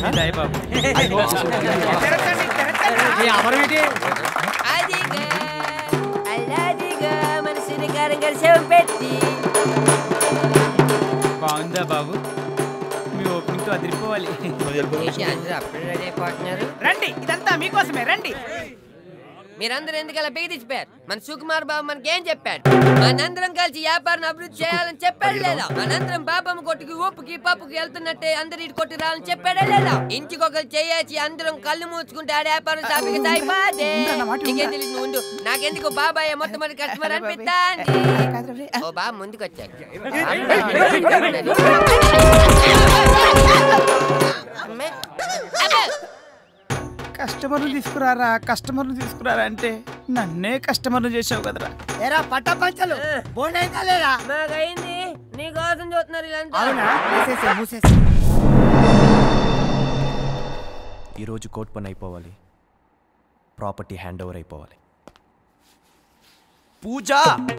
వ్యాపారం ఏంటి అదిగా అల్లాదిగా మన శ్రీకారం గారి సేవ పెట్టి బాగుందా బాబు మీ ఓపెనింగ్ తో అదిరిపోవాలి ఏంటి అందరూ అప్పుడే రెడీ అయిపోతున్నారు రండి ఇదంతా మీకోసమే రండి మీరందరూ ఎందుకు అలా బిగి తీసిపోయారు మన సుకుమార్ బాబు మనకేం చెప్పాడు మనందరం కలిసి వ్యాపారం అభివృద్ధి చేయాలని చెప్పాడు లేదా మనందరం బాబమ్మ కొట్టుకి ఉప్పుకి పప్పుకి వెళ్తున్నట్టే అందరు ఇటు కొట్టి రావాలని చెప్పాడే లేదా ఇంటికొకరు చేయొచ్చి అందరం కళ్ళు మూసుకుంటే ఆడ వ్యాపారం సాపిక సాగిపోతే నీకేం తెలియదు నువ్వు ఉండు. నాకెందుకు బాబాయ్ మొట్టమొదటి కస్టమర్ అనిపిస్తాంది ఓ బాబు ముందుకు వచ్చాడు అమ్మే. అబ్బే. కస్టమర్లు తీసుకురారా కస్టమర్లు తీసుకురారా అంటే నన్నే కస్టమర్లు చేసావు కదరా ఎరా పట్ట పంచలు బోండైందా లేదా మాకైంది నీకోసం చూస్తున్నారు ఇలాంటి అవునా మూసేసే మూసేసే ఈరోజు కోర్ట్ పని అయిపోవాలి ప్రాపర్టీ హ్యాండ్ ఓవర్ అయిపోవాలి పూజ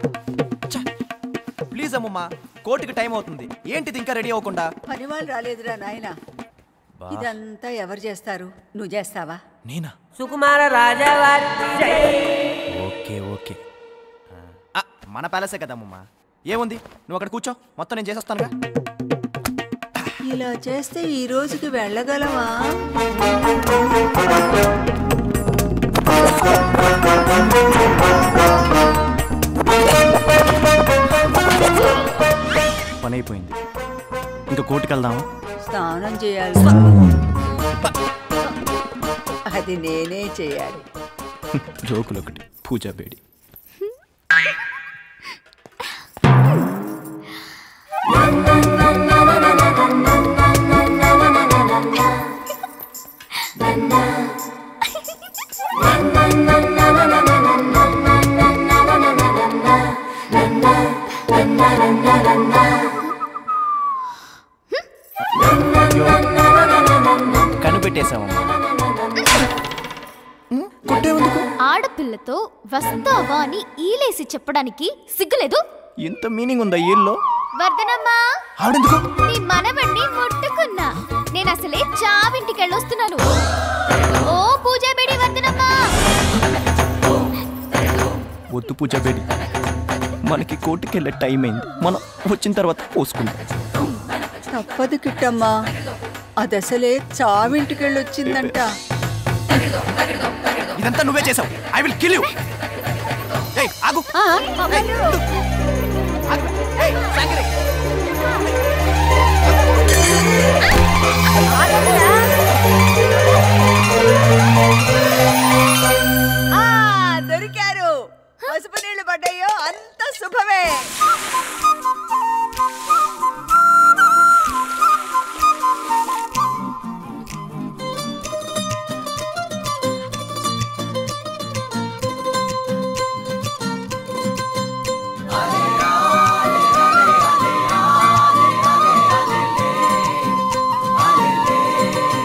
ప్లీజ్ అమ్మమ్మా కోర్టుకి టైం అవుతుంది ఏంటిది ఇంకా రెడీ అవ్వకుండా పని వాళ్ళు రాలేదురా నాయన బా. ఇదంతా ఎవరు చేస్తారు నువ్వు చేస్తావా నేనా సుకుమార రాజావారి ఓకే ఓకే ఆ, మన ప్యాలెసే కదమ్మమ్మా ఏముంది నువ్వు అక్కడ కూర్చో మొత్తం నేను చేసేస్తానుగా ఇలా చేస్తే ఈ రోజుకి వెళ్ళగలవా పని అయిపోయింది ఇంకా కోర్టుకి వెళ్దామా స్నానం చేయాలి అది నేనే చేయాలి జోకులు ఒకటి పూజా బేడి కనిపెట్టేశామమ్మా ఆడపిల్లతో వస్తావా అని ఈలేసి చెప్పడానికి సిగ్గులేదు ఇంత మీనింగ్ ఉందా ఈల్లో వర్ధనమ్మా ఆవిడెందుకు నీ మనవణ్ణి ముట్టుకున్నా నేను అసలే చావింటికి వెళ్ళొస్తున్నాను ఓ పూజా బేడి వర్ధనమ్మా వద్దు పూజా బేడి మనకి కోర్టుకి వెళ్ళే టైం అయింది మనం వచ్చిన తర్వాత పోసుకుందాం తప్పదు కిట్టమ్మా అది అసలే చావింటికెళ్ళొచ్చిందంట ఇదంతా నువ్వే చేసావు ఐ విల్ కిల్ యూ ఏయ్ ఆగు ఏయ్ సంగరి ఆ, దొరికారు పసుపు నీళ్లు పడ్డాయో అంత శుభమే ఆ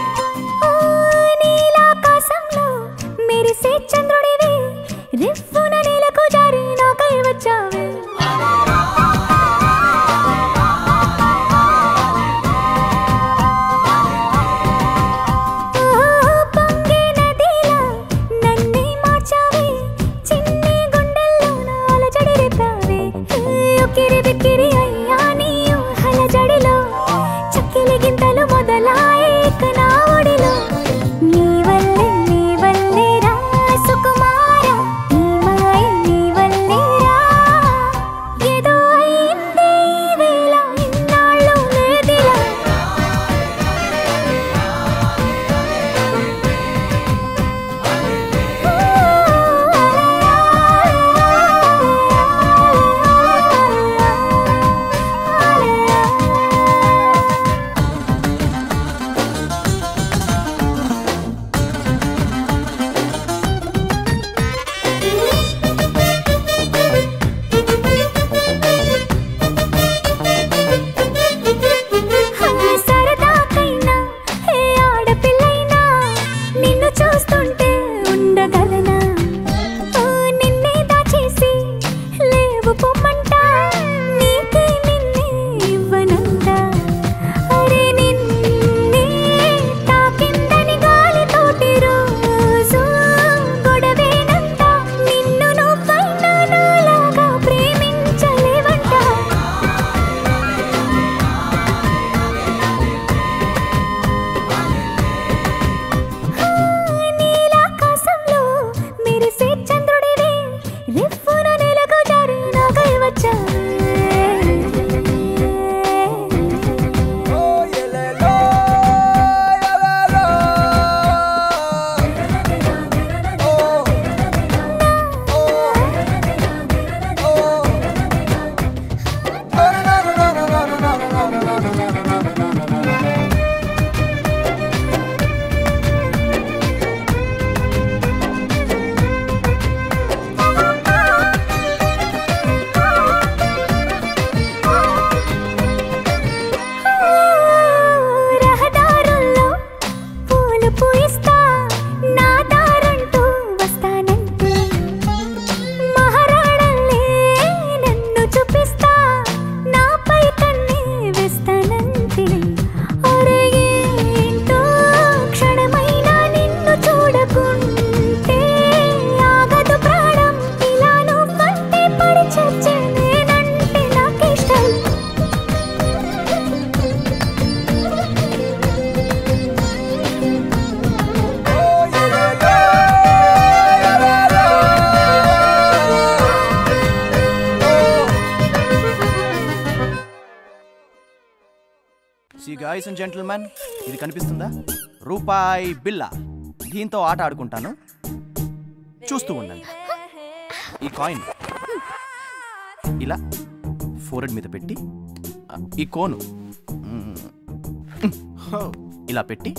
గాయస్ అండ్ జెంటిల్మెన్ ఇది కనిపిస్తుందా రూపాయి బిల్లా దీంతో ఆట ఆడుకుంటాను చూస్తూ ఉండండి ఈ కాయిన్ ఇలా ఫోరెడ్ మీద పెట్టి ఆ, ఈ కోను మ్, హో, ఇలా పెట్టి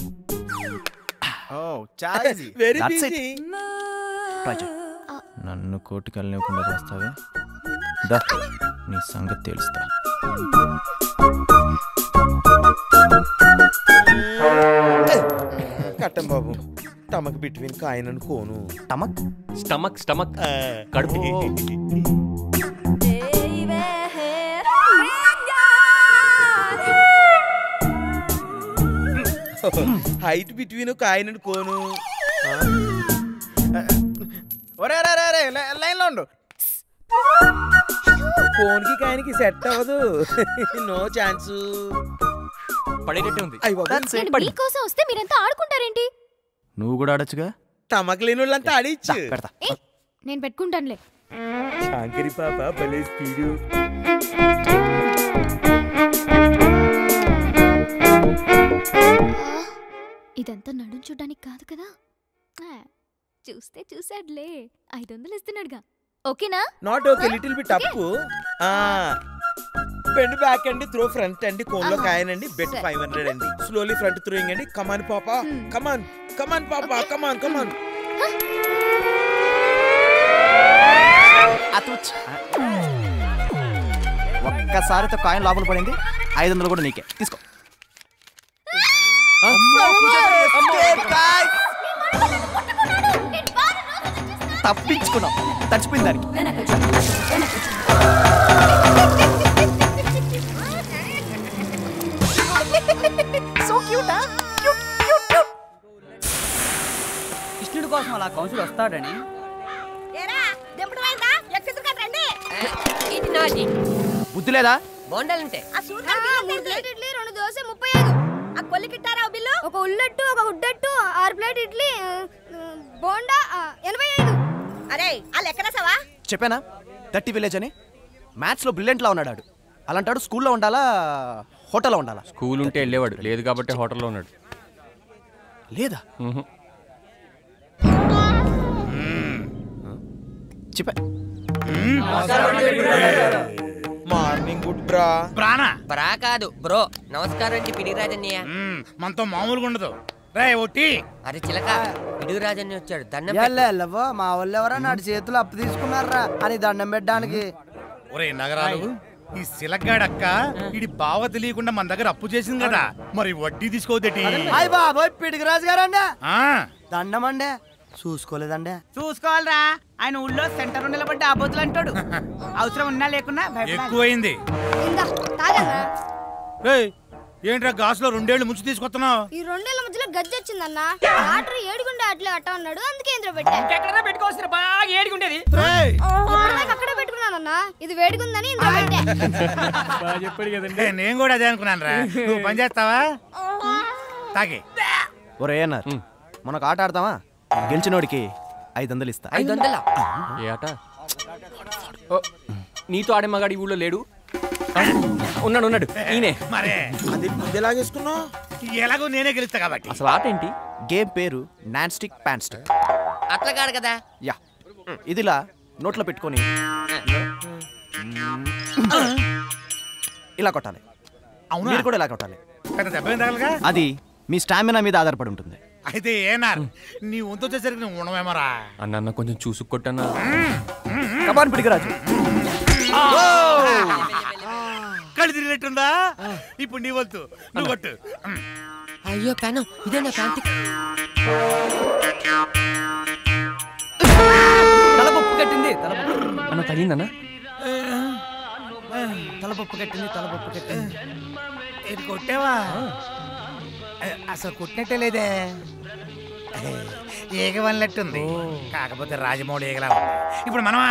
చాలా easy. Very That's it. easy. Try చేయి. నన్ను కోర్టుకి వెళ్ళనివ్వకుండా చేస్తావే దా నీ సంగతి తెలుస్తా కట్టం బాబు టమక్ బిట్వీన్ కాయన్ అనుకోను టమక్ స్టమక్ స్టమక్ కడుపు హైట్ బిట్వీన్ కాయన్ అనుకోను ఒరే రే రే రే లై- లైన్లో ఉండు ఫోన్కి కాయనికి సెట్ అవ్వదు నో ఛాన్స్ పడేటట్టే ఉంది నేను మీకోసం వస్తే మీరంతా ఆడుకుంటారేంటి నువ్వు కూడా ఆడొచ్చుగా టమక్ లేని వాళ్ళంతా ఆడిచ్చు పెడతా ఏ నేను పెట్టుకుంటానులే శాంకరి పాప భలే స్పీడు ఇదంతా నడుం చూడ్డానికి కాదు కదా ఆ, చూస్తే చూసాడులే ఐదు వందలు ఇస్తున్నాడుగా ఓకేనా not okay little bit up bend back అండి త్రో ఫ్రంట్ అండి కోన్ లో ఆహా. కాయన్ అండి బెట్ సరే. ఫైవ్ హండ్రెడ్ అండి స్లోలీ ఫ్రంట్ త్రోయింగ్ అండి కమాన్ పాప కమాన్ కమాన్ పాప కమాన్ కమాన్ ఒక్కసారితో కాయిన్ లోపల పడింది ఐదు వందలు కూడా నీకే తీసుకో తప్పించుకున్నాం తడిచిపోయింది దానికి సో క్యూట్ కృష్ణుడి కోసం అలా కౌన్సిల్ వస్తాడని ఇది నాది బుద్ధి లేదా బోండాలంటే మూడు ప్లేట్ ఇడ్లీ రెండు దోశ ముప్పై ఐదు ఆ కొల్లికిట్టారా బిల్లు ఒక ఉల్లట్టు ఒక ఉడ్డట్టు ఆరు ప్లేట్ ఇడ్లీ ఆ, బోండా ఆ, ఎనభై ఐదు అరే వాళ్ళు ఎక్కడ సవా చెప్పానా థర్టీ విలేజ్ అని మ్యాథ్స్లో బ్రిలియంట్లా ఉన్నాడు ఆడు అలాంటాడు స్కూల్లో ఉండాలా హోటల్లో ఉండాలా స్కూల్ ఉంటే వెళ్ళేవాడు లేదు కాబట్టి హోటల్లో ఉన్నాడు లేదా చెప్పా మార్నింగ్ గుడ్ బ్రా ప్రాణ బ్రా కాదు బ్రో నమస్కారం అండి పిడిరాజన్నయ్య మనతో మామూలుగా ఉండదు రే ఒట్టి అరే చిలక పిడిరాజన్న వచ్చాడు దండం ఎల్లవో మా వాళ్ళు ఎవరా నాటి చేతులు అప్పు తీసుకున్నారా అని దండం పెట్టడానికి ఒరే నగరాలు ఈ సిలగ్గాడక్క ఇది బావ తెలియకుండా మన దగ్గర అప్పు చేసింది కదా మరి వడ్డీ తీసుకోవద్దేటి అయ్య బాబోయ్ పిడిగిరాజు గారండి ఆ, దండం అండి చూసుకోలేదండి చూసుకోవాలరా ఆయన ఊళ్ళో సెంటర్ నిలబడ్డ ఆబోతులు అంటాడు అవసరం ఉన్నా లేకున్నా భయపడాలి. ఎక్కువైంది రేయ్, ఏంట్రా గాసులో రెండేళ్లు ముంచి తీసుకొస్తున్నావు ఈ రెండేళ్ల మధ్యలో గజ్జి వచ్చిందన్న ఆర్డర్ ఏడుగుండే అట్లే అట్ట అన్నాడు అందుకే ఇంద్ర పెట్టా ఎక్కడైనా పెట్టుకోవచ్చు బాగా ఏడుగుండేది ఇప్పటిదాకా అక్కడే పెట్టుకున్నానన్న ఇది వేడిగుందని ఇంద్ర పెట్టా చెప్పాడు కదండి నేను కూడా అదే అనుకున్నాను రా నువ్వు పని చేస్తావా తాగి ఒరే అన్నారు మనకు ఆట ఆడతావా గెలిచినోడికి ఐదు వందలు ఇస్తా ఐదు వందలా ఏ ఆట ఓ, నీతో ఆడే మగాడి ఈ ఊళ్ళో లేడు ఆ, ఉన్నాడు ఉన్నాడు ఈయనే మరే అది ముందే లాగేసుకున్నావు ఎలాగో నేనే గెలుస్తా కాబట్టి అసలు ఆట ఏంటి గేమ్ పేరు నాన్ స్టిక్ ప్యాన్ స్టిక్ అట్లా కాదు కదా యా ఇదిలా నోట్లో పెట్టుకొని ఇలా కొట్టాలి అవునా? మీరు కూడా ఇలా కొట్టాలి పెద్ద దెబ్బ ఏం తగలగా అది మీ స్టామినా మీద ఆధారపడి ఉంటుంది అయితే ఏనార్ నీ వంతు వచ్చేసరికి నువ్వు ఉండవేమోరా అన్న అన్న కొంచెం చూసుకొట్టన్నా కమాన్ పిడికిరాజు కళ్ళు తిరిగినట్టుందా ఇప్పుడు నీ వంతు నువ్వు కొట్టు అయ్యో పెనం ఇదే నా ప్యాంట్ తలపప్పు కట్టింది తలపప్పు అన్న తగిందన్నా తలపప్పు కట్టింది తలపప్పు కట్టింది ఇది కొట్టావా అసలు కొట్టినట్టే లేదే ఈగ వల్లట్టుంది కాకపోతే రాజమౌళి ఈగలా ఉంది ఇప్పుడు మనమా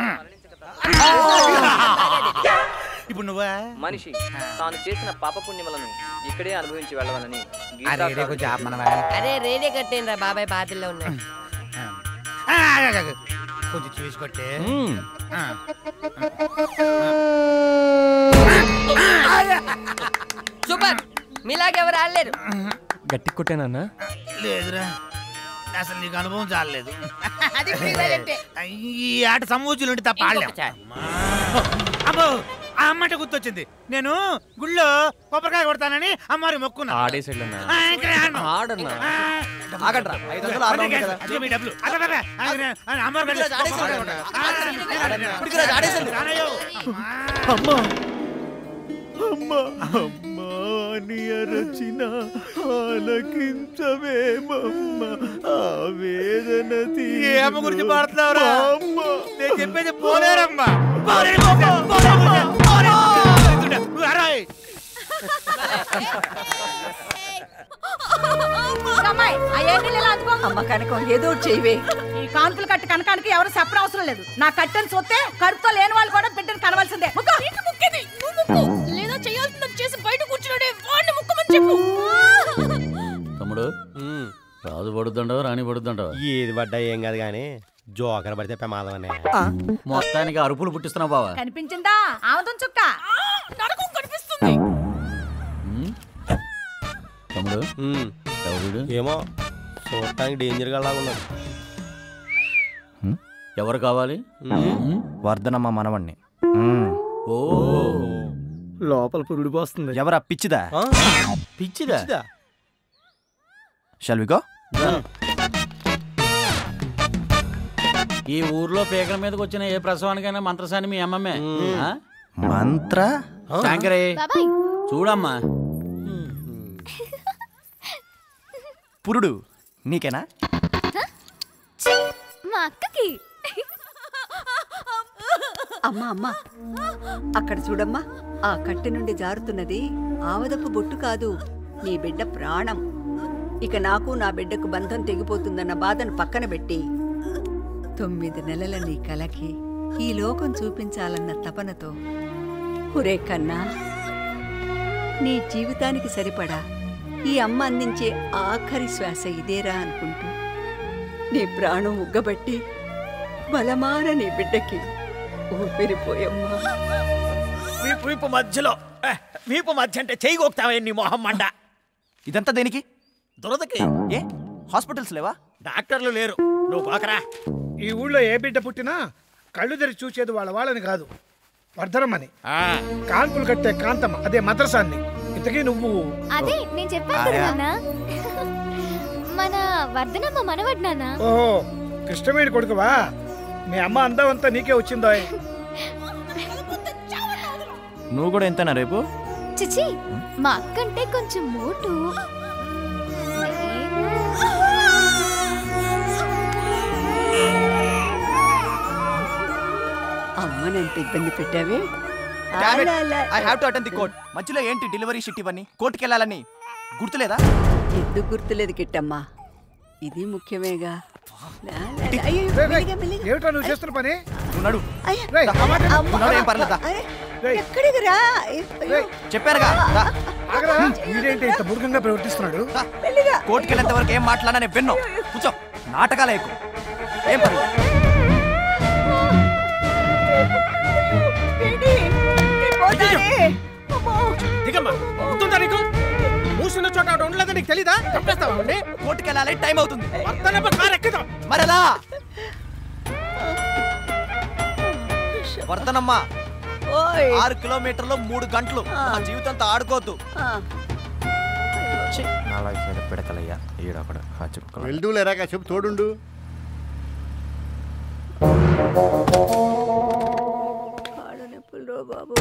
ఇప్పుడు నువ్వా మనిషి తాను చేసిన పాపపుణ్యములను ఇక్కడే అనుభవించి వెళ్ళవాలని ఆ రేడియో కొంచెం ఆపమనవా? అరే రేడియో కట్టేయండి రా బాబాయ్ బాధల్లో ఉన్నా ఆ, ఆగు, ఆగు, ఆగు. కొంచెం చూసి కొట్టే ఆ. సూపర్ మీలాగెవరు ఆడలేరు గట్టి కొట్టేనన్నా లేదురా అసలు నీకు అనుభవం చాలలేదు అది పిల్లలంటే. ఈ ఆట సమూచులు ఉంటే తప్ప ఆడలేం. అబ్బో ఆ అమ్మంటే గుర్తొచ్చింది నేను గుళ్ళో కొబ్బరికాయ కొడతానని అమ్మారి మొక్కున్నా ఆడేసాడన్నా ఆ, ఇక్కడ ఆడను. ఆడన్నా ఆ, ఆగండ్రా, ఐదు వందలు ఆడడం ఉంది కదా. అదిగో మీ డబ్బులు. అదే, అదే, అదే, అదే, అమ్మారు వెళ్ళి ఉడికిరాజు ఆడేసాడు. కొబ్బరికాయ కొడతా. ఆ, ఉడికిరాజు ఆడేసాడు. రానయ్యో. అమ్మా అమ్మా అమ్మా అని అరచిన ఆలకించవేమమ్మ ఆ వేదన ఏ అమ్మ గురించి పాడుతున్నావురా అమ్మ నేను చెప్పేది పోలేరమ్మా పోలేరు, పోలేరు, పోలేరు, పోలేరు. నువ్వు అరాయ్. అమ్మాయి అయ్యేంటి ఇలా అందుకో అమ్మ కనకం ఏదో ఒకటి చేయవే ఈ కాన్పులు కట్టి కనకానికి ఎవరు చెప్పడం అవసరం లేదు నా కట్టని సొత్తే కడుపుతో లేని వాళ్ళు కూడా బిడ్డను కనవలసిందే ముక్కు. ముక్కేది నువ్వు ముక్కు లేదా చేయాల్సింది చేసి బయట కూర్చున్నాడే వాడిని ముక్కమని చెప్పు తమ్ముడు రాజు పడుతుండవు రాణి పడుతుండవు ఏది పడ్డా ఏం కాదు కానీ జోకర్ పడితే ప్రమాదం అనే మొత్తానికి అరుపులు పుట్టిస్తున్నావు బావా కనిపించిందా ఆముదం చుక్క నరకం కనిపిస్తుంది ఉమ్? తమ్ముడు ఎవడు ఏమో చూడటానికి డేంజర్ గా ఉన్నాడు ఎవరు కావాలి వర్ధనమ్మ మనవణ్ణి ఓ లోపల పురుడు పోస్తుంది ఎవరా పిచ్చిదా పిచ్చిదా షల్ వి గో ఈ ఊర్లో పీకల మీదకి వచ్చిన ఏ ప్రసవానికైనా మంత్రసాని మీ అమ్మమ్మే ఆ? మంత్ర శాంకరే బాబాయ్ చూడమ్మా పురుడు నీకేనా ఛీ, మా అక్కకి అమ్మా అమ్మా అక్కడ చూడమ్మా ఆ కట్టె నుండి జారుతున్నది ఆవదపు బొట్టు కాదు నీ బిడ్డ ప్రాణం ఇక నాకు నా బిడ్డకు బంధం తెగిపోతుందన్న బాధను పక్కన పెట్టి తొమ్మిది నెలల నీ కలకి ఈ లోకం చూపించాలన్న తపనతో ఒరే కన్నా నీ జీవితానికి సరిపడా ఈ అమ్మ అందించే ఆఖరి శ్వాస ఇదేరా అనుకుంటూ నీ ప్రాణం ఉగ్గబట్టి బలమాన నీ బిడ్డకి ఊపిరిపోయమ్మా వీపు వీపు మధ్యలో ఏ, వీపు మధ్య అంటే చెయ్యి గోక్తావే నీ మొహం మండ ఇదంతా దేనికి దురదకి ఏ హాస్పిటల్స్ లేవా డాక్టర్లు లేరు నువ్వు బాకరా ఈ ఊళ్ళో ఏ బిడ్డ పుట్టినా కళ్ళు తెరిచి చూసేది వాళ్ళ వాళ్ళని కాదు వర్ధనమని కాన్పులు కట్టే కాంతమ్మ అదే మద్రసాన్ని ఇంతకీ నువ్వు అదే నేను చెప్పాను కదా నాన్న మన వర్ధనమ్మ మనవడు నాన్న ఓహో కృష్ణమేని కొడుకువా మీ అమ్మ అందం అంతా నీకే వచ్చిందో నువ్వు కూడా ఎంతనా రేపు చిచి మా అక్కంటే కొంచెం మోటు అమ్మనంత ఇబ్బంది పెట్టావే I have to attend the court మధ్యలో ఏంటి డెలివరీ షిట్ ఇవన్నీ కోర్టుకి వెళ్ళాలని గుర్తులేదా ఎందుకు గుర్తులేదు కిట్టమ్మా ఇది ముఖ్యమేగా లా, లా, లా. అయ్యో, రేయ్, రేయ్, మెల్లిగా, మెల్లిగా. ఏమిటో నువ్వు చేస్తున్న పని నువ్వు నడు అయ్యో, రేయ్, ఆ మాట విను. అమ్మ. ఉన్నాడు, ఏం పర్లేదా? అరే, ఎక్కడికి రా అయ్యో, చెప్పారుగా రా. ఆగరా వీడేంటి ఇంత మూర్ఖంగా ప్రవర్తిస్తున్నాడు మెల్లిగా. కోర్టుకి వెళ్ళేంత వరకు ఏం మాట్లాడా నేను విన్ను కూర్చో నాటకాలే ఎక్కువ ఏం పర్లేదు ఏంటి? నేను పోతానే. అమ్మో. దిగమ్మా ఉంటుందా నీకు మూసిన చోట ఒకటి ఉండలేదా నీకు తెలీదా చంపేస్తావా ఉండి కోర్టుకి వెళ్ళాలి టైం అవుతుంది వర్తనమ్మ కారు ఎక్కుదాం మరలా వర్తనమ్మా ఓయ్. ఆరు కిలోమీటర్లు మూడు గంటలు నా జీవితంతో ఆడుకోవద్దు ఆ. నాలుగు సైడ్ పిడకలయ్యా ఈడొకడు వెళ్తూ లేరా కాసేపు తోడుండు కాళ్ళు నొప్పులు రో బాబు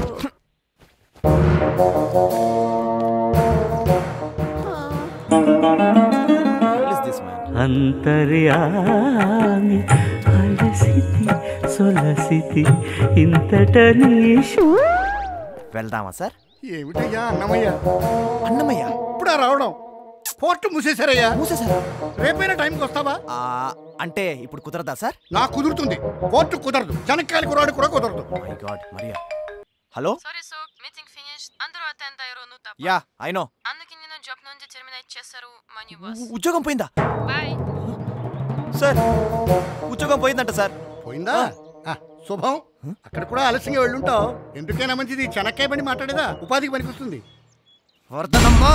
అంతర్యామి అలసితి సొలసితి ఇంతట నీషు వెళ్దామా సార్ ఏమిటయ్యా అన్నమయ్య అన్నమయ్య ఇప్పుడా రావడం కోర్టు మూసేశారయ్యా మూసేశారా రేపైనా టైంకి వస్తావా ఆ, అంటే ఇప్పుడు కుదరదా సార్ నాకు కుదురుతుంది కోర్టు కుదరదు చెనక్కాయల కురాడు కూడా కుదరదు my God Maria hello sorry so meeting finish అందరూ అటెండ్ అయ్యారు నువ్వు తప్ప యా ఐ నో అందుకే నేను జాబ్ నుంచి టెర్మినేట్ చేశారు మనీ బాస్ ఉద్యోగం పోయిందా బాయ్ సార్ ఉద్యోగం పోయిందంట సార్ పోయిందా ఆ, శుభం అక్కడ కూడా ఆలస్యంగా వెళ్ళుంటావు ఎందుకైనా మంచిది చెనక్కాయ పని మాట్లాడేదా ఉపాధికి పనికొస్తుంది వర్ధనమ్మా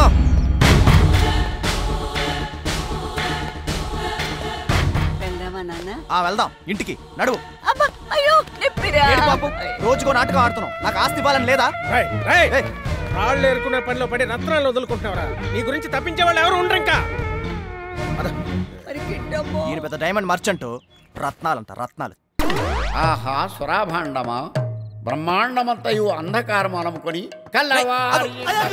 వెళ్దామా నాన్న ఆ వెళ్దాం ఇంటికి నడువు అబ్బా అయ్యో నొప్పిరా ఏడు పాపు రోజుకో నాటకం ఆడుతున్నావు నాకు ఆస్తి ఇవ్వాలని లేదా రాళ్ళు ఏరుకునే పనిలో పడి రత్నాలు వదులుకుంటున్నావురా నీ గురించి తప్పించే వాళ్ళు ఎవరు ఉండరు ఇంకా ఈయన పెద్ద డైమండ్ మర్చెంట్ రత్నాలంట రత్నాలు ఆహా సురాభాండమా బ్రహ్మాండమంతయు అంధకారం అనుకొని కల్లవారి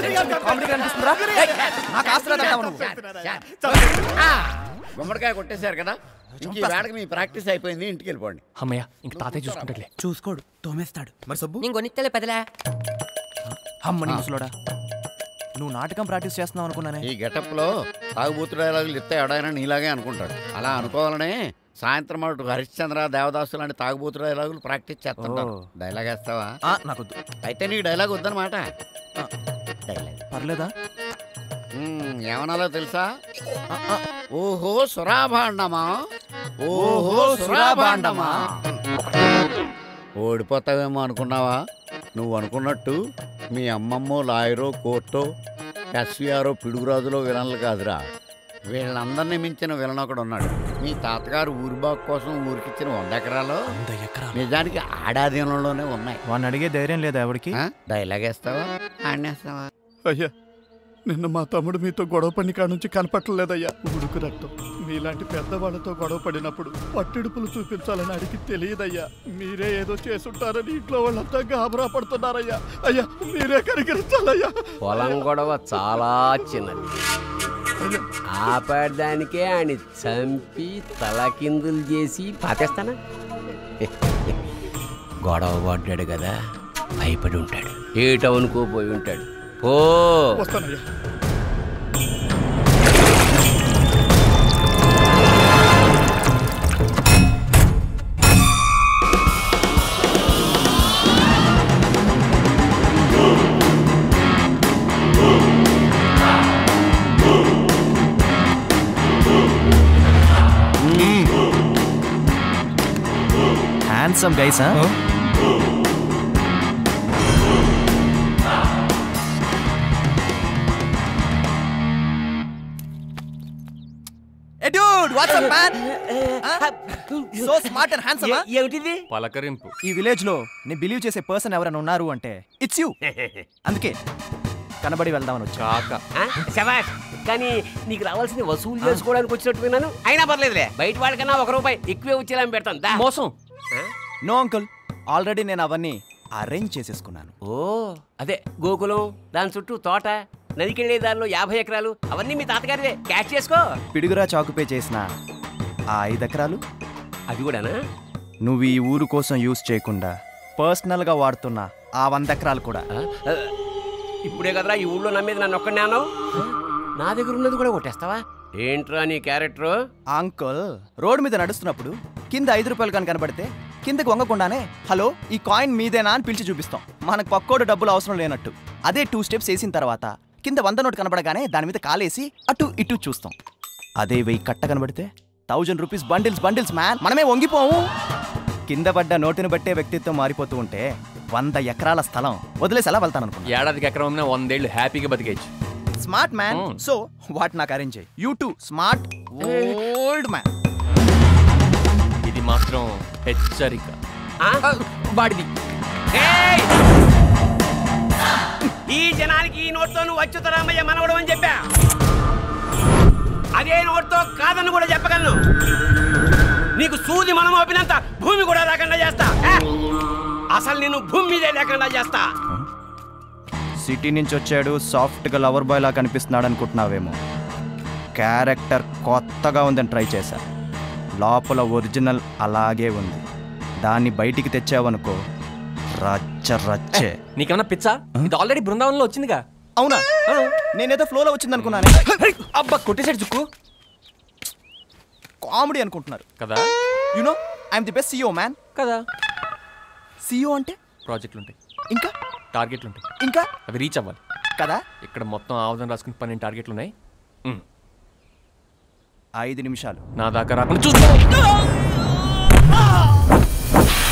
ఆ, గుమ్మడికాయ కొట్టేశారు కదా ఇంక ఈ వేళకి మీ ప్రాక్టీస్ అయిపోయింది ఇంటికి వెళ్ళిపోండి అమ్మయ్య ఇంక తాతయ్య చూసుకుంటాడులే చూసుకోడు తోమేస్తాడు మరి సబ్బు నేను కొనిస్తలే పెదలే అమ్మ నీ ముసలోడా నువ్వు నాటకం ప్రాక్టీస్ చేస్తున్నావు అనుకున్నానే ఈ గెటప్ లో తాగుబోతు డైలాగులు ఇస్తే ఎవడైనా నీలాగే అనుకుంటాడు అలా అనుకోవాలనే సాయంత్రం అటు హరిశ్చంద్ర దేవదాసు లాంటి తాగుబోతు డైలాగులు ప్రాక్టీస్ చేస్తుంటాను ఓ. డైలాగ్ వేస్తావా నాకు అయితే నీకు డైలాగ్ వద్దనమాట డైలాగ్ పర్లేదా మ్మ్, ఏమనాలో తెలుసా ఓహో సురాభాండమా ఓహో సురాభాండమా ఓడిపోతావేమో అనుకున్నావా నువ్వు అనుకున్నట్టు మీ అమ్మమ్మో లాయరో కోర్టో ఎస్వీఆరో పిడుగురాజులో విలన్లు కాదురా వీళ్ళందరినీ మించిన విలన్ ఒకడు ఉన్నాడు మీ తాతగారు ఊరిబాగు కోసం ఊరికిచ్చిన వంద ఎకరాలు నిజానికి ఆడాధీనంలోనే ఉన్నాయి వాడిని అడిగే ధైర్యం లేదా ఎవరికి డైలాగ్ వేస్తావా ఆడనేస్తావా అయ్యా నిన్న మా తమ్ముడు మీతో గొడవ పడిన కాడ నుంచి కనపట్టలేదయ్యా ఉడుకు రక్తం మీలాంటి పెద్దవాళ్ళతో గొడవ పడినప్పుడు పట్టిడుపులు చూపించాలని అడిగి తెలియదయ్యా మీరే ఏదో చేసుంటారని ఇంట్లో వాళ్ళంతా గాబరా పడుతున్నారయ్యా అయ్యా మీరే కనికరించాలయ్యా పొలం గొడవ చాలా చిన్నది ఆపడడానికే ఆయన చంపి తలకిందులు చేసి పాతేస్తానా గొడవ పడ్డాడు కదా భయపడి ఉంటాడు ఏ టౌన్కో పోయి ఉంటాడు ఓ వస్తానయ్యా handsome guys dude, what's up, man? So smart and handsome ఏమిటిది పలకరింపు ఈ విలేజ్ లో నేను బిలీవ్ చేసే పర్సన్ ఎవరైనా ఉన్నారు అంటే ఇట్స్ యూ అందుకే కనబడి వెళ్దామని వచ్చా శబాష్ కానీ నీకు రావాల్సింది వసూలు చేసుకోవడానికి వచ్చినట్టు విన్నాను అయినా పర్లేదులే బయట వాళ్ళకన్నా ఒక రూపాయి ఎక్కువే వచ్చేలా పెడతాను దా. మోసం నో అంకుల్ ఆల్రెడీ నేను అవన్నీ అరేంజ్ చేసేసుకున్నాను ఓ అదే గోకులం దాని చుట్టూ తోట నదికెళ్ళే దానిలో యాభై ఎకరాలు అవన్నీ మీ తాతగారివే క్యాష్ చేసుకో పిడుగురా చాకుపే చేసిన ఆ ఐదు ఎకరాలు అది కూడానా నువ్వు ఈ ఊరు కోసం యూజ్ చేయకుండా పర్సనల్ గా వాడుతున్న ఆ వంద ఎకరాలు కూడా ఇప్పుడే కదరా ఈ ఊళ్ళో నమ్మేది నన్ను ఒక్కడే అన్నావు నా దగ్గర ఉన్నది కూడా కొట్టేస్తావా ఏంట్రా నీ క్యారెక్టర్ అంకుల్ రోడ్డు మీద నడుస్తున్నప్పుడు కింద ఐదు రూపాయలు కానీ కనబడితే కిందకి వంగకుండానే హలో ఈ కాయిన్ మీదేనా అని పిలిచి చూపిస్తాం మనకు పక్కోడు డబ్బులు అవసరం లేనట్టు అదే టూ స్టెప్స్ వేసిన తర్వాత కింద వంద నోటు కనబడగానే దాని మీద కాలేసి అటు ఇటు చూస్తాం అదే వెయ్యి కట్ట కనబడితే thousand rupees bundles bundles man మనమే వంగిపోము కింద పడ్డ నోటిని బట్టే వ్యక్తిత్వం మారిపోతూ ఉంటే వంద ఎకరాల స్థలం వదిలేసి ఎలా వెళ్తాను అనుకున్నా ఏడాదికి ఎకరం ఉన్నా వందేళ్ళు హ్యాపీగా బతికేయచ్చు స్మార్ట్ మ్యాన్ సో వాట్ నాకు అరేంజ్ చేయి you too smart old man ఇది మాత్రం హెచ్చరిక వాడిది ఏయ్! ఈ జనానికి ఈ నోట్తో నువ్వు అచ్యుతరామయ్య మనవడం అని చెప్పా అదే నోట్తో కాదని కూడా చెప్పగలను నీకు సూది మనం ఓపినంత భూమి కూడా లేకుండా చేస్తా ఏ? అసలు నేను భూమి మీదే లేకుండా చేస్తా సిటీ నుంచి వచ్చాడు సాఫ్ట్గా లవర్ బాయ్ లా కనిపిస్తున్నాడు అనుకుంటున్నావేమో క్యారెక్టర్ కొత్తగా ఉందని ట్రై చేశా లోపల ఒరిజినల్ అలాగే ఉంది దాన్ని బయటికి తెచ్చావనుకో రచ్చ రచ్చే నీకేమన్నా పిచ్చా ఇది ఆల్రెడీ బృందావనంలో వచ్చిందిగా అవునా నేనేదో ఫ్లోలో వచ్చింది అనుకున్నాను అబ్బా కొట్టేసాడు చుక్కు కామెడీ అనుకుంటున్నారు కదా you know I'm the best CEO man కదా సిఓ అంటే ప్రాజెక్టులు ఉంటాయి ఇంకా టార్గెట్లు ఉంటాయి ఇంకా అవి రీచ్ అవ్వాలి కదా ఇక్కడ మొత్తం ఆవుదం రాసుకుని పన్నెండు టార్గెట్లు ఉన్నాయి ఉమ్. ఐదు నిమిషాలు నా దాకా రాకుండా చూసుకో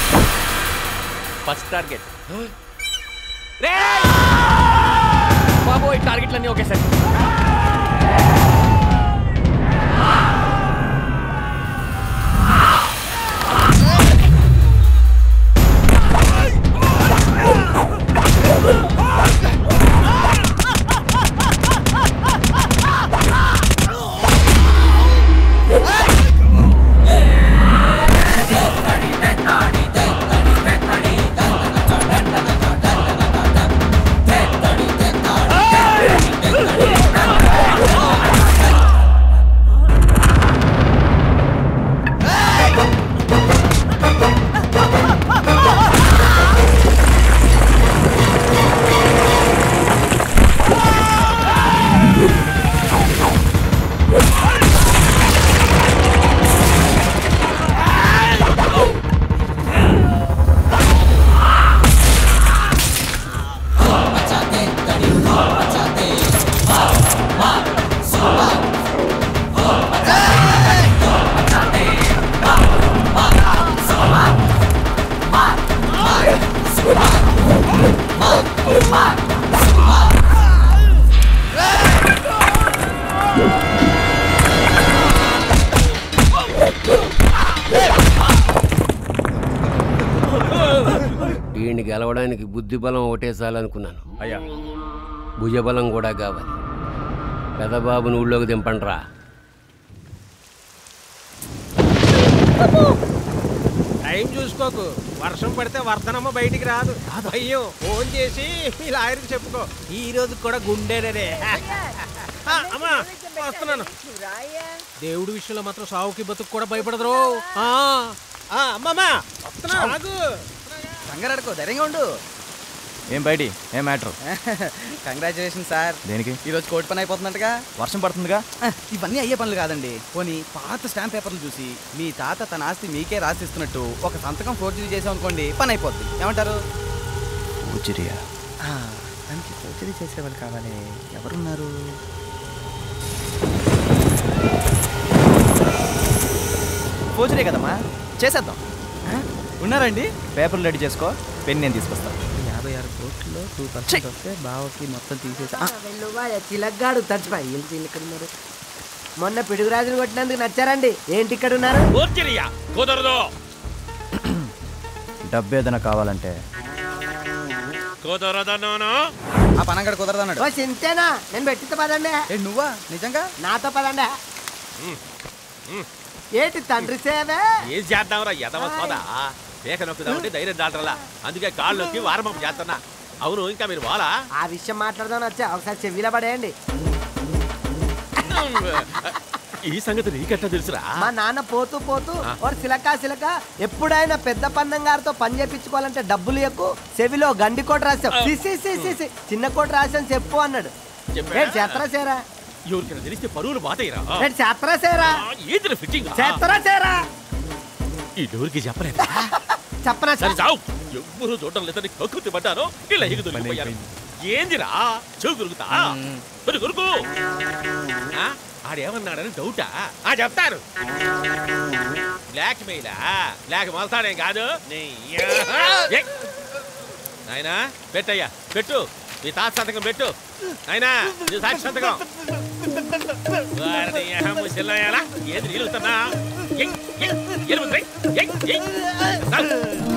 ఫస్ట్ టార్గెట్ బాబోయ్ టార్గెట్లన్నీ ఒకేసారి వీడిని గెలవడానికి బుద్ధి బలం ఒకటే చాలనుకున్నాను అయ్యా భుజబలం కూడా కావాలి పెదబాబుని ఊళ్ళోకి దింపండ్రా టైం చూసుకోకు వర్షం పడితే వర్ధనమ్మ బయటికి రాదు అయ్యో ఫోన్ చేసి మీ లాయర్కి చెప్పుకో ఈ రోజు కూడా గుండెనే ఆ, అమ్మా వస్తున్నాను దేవుడి విషయంలో మాత్రం సావుకి బతుకు కూడా భయపడదురు ఆ, ఆ, అమ్మమ్మా వస్తున్నా ఆగు కంగారడుకో ధైర్యంగా ఉండు ఏం బయటి ఏం మ్యాటర్ కంగ్రాచులేషన్ సార్ దేనికి ఈరోజు కోటి పని అయిపోతుందంటగా వర్షం పడుతుందిగా ఇవన్నీ అయ్యే పనులు కాదండి పోనీ పాత స్టాంప్ పేపర్లు చూసి మీ తాత తన ఆస్తి మీకే రాసిస్తున్నట్టు ఒక సంతకం ఫోర్జరీ చేసాం అనుకోండి పని అయిపోద్ది ఏమంటారు ఊచిరియా ఆ, దానికి ఫోర్జరీ చేసేవాళ్ళు కావాలి ఎవరున్నారు ఫోర్జరీ కదమ్మా చేసేద్దాం ఆ, ఉన్నారండి పేపర్లు రెడీ చేసుకో పెన్ నేను తీసుకొస్తాను యాభై ఆరు కోట్లు టూ పర్సెంట్ వస్తే బావకి మొత్తం తీసేసి ఆ, చిలగ్గాడు చచ్చిపోయి ఏంటి వీళ్ళు ఇక్కడ ఉన్నారు మొన్న పిడుగురాజులు కొట్టినందుకు నచ్చారండి ఏంటి ఇక్కడ ఉన్నారు కుదరదు డబ్బు ఏదైనా కావాలంటే కుదరదన్నాను ఆ పనంగడ కుదరదన్నాడు ఓ సింతేనా నేను పెట్టితే పదండి ఏ నువ్వా నిజంగా నాతో పదండి ఏంటి తండ్రి సేవే ఏం చేద్దాంరా ఎదవ సోదా మేక నొక్కుదామంటే ధైర్యం దాటలా అందుకే కాళ్ళు నొక్కి వారమం చేస్తున్నా అవును ఇంకా మీరు వాలా ఆ విషయం మాట్లాడదాం వచ్చా ఒకసారి చెవిలో పడేయండి ఈ సంగతి నీకెట్టా తెలుసురా మా నాన్న పోతూ పోతూ ఆ. ఓ సిలక సిలక ఎప్పుడైనా పెద్ద పన్నం గారితో పని చేపించుకోవాలంటే డబ్బులు ఎక్కువ చెవిలో గండి కోట రాసావు సి, సి, సి, సి, సి. చిన్న కోట రాసాను చెప్పు అన్నాడు చెప్పాడా? ఏంటి చేత్తరా చేరా ఎవరికైనా తెలిస్తే పరువులు బాతయ్యరా ఏంటి చేత్తరా చేరా ఏంటి ఫిట్టింగ్ చేత్తరా చేరా ఈ డోరికి చెప్పలేదు చెప్పనా సరే చావు ఎవ్వరు చూడటం లేదని కక్కుర్తి పడ్డాను ఇలా ఎగు దొరికిపోయాను ఏందిరా చెవు దొరుకుతా మరి దొరుకు ఆ? ఆడేమన్నాడని డౌటా ఆ చెప్తాను బ్లాక్ మెయిలా బ్లాక్ మొలతాడేం కాదు నీ ఏ! నాయనా పెట్టయ్యా పెట్టు నీ తాత సంతకం పెట్టు నాయనా నీ సాక్షి సంతకం వారిని ఏహ ముసలాయాలా? ఏది నిలుగుతున్నా ఎయ్, ఎయ్, ఎలుగుతుంది. ఎయ్, ఎయ్. చాలు.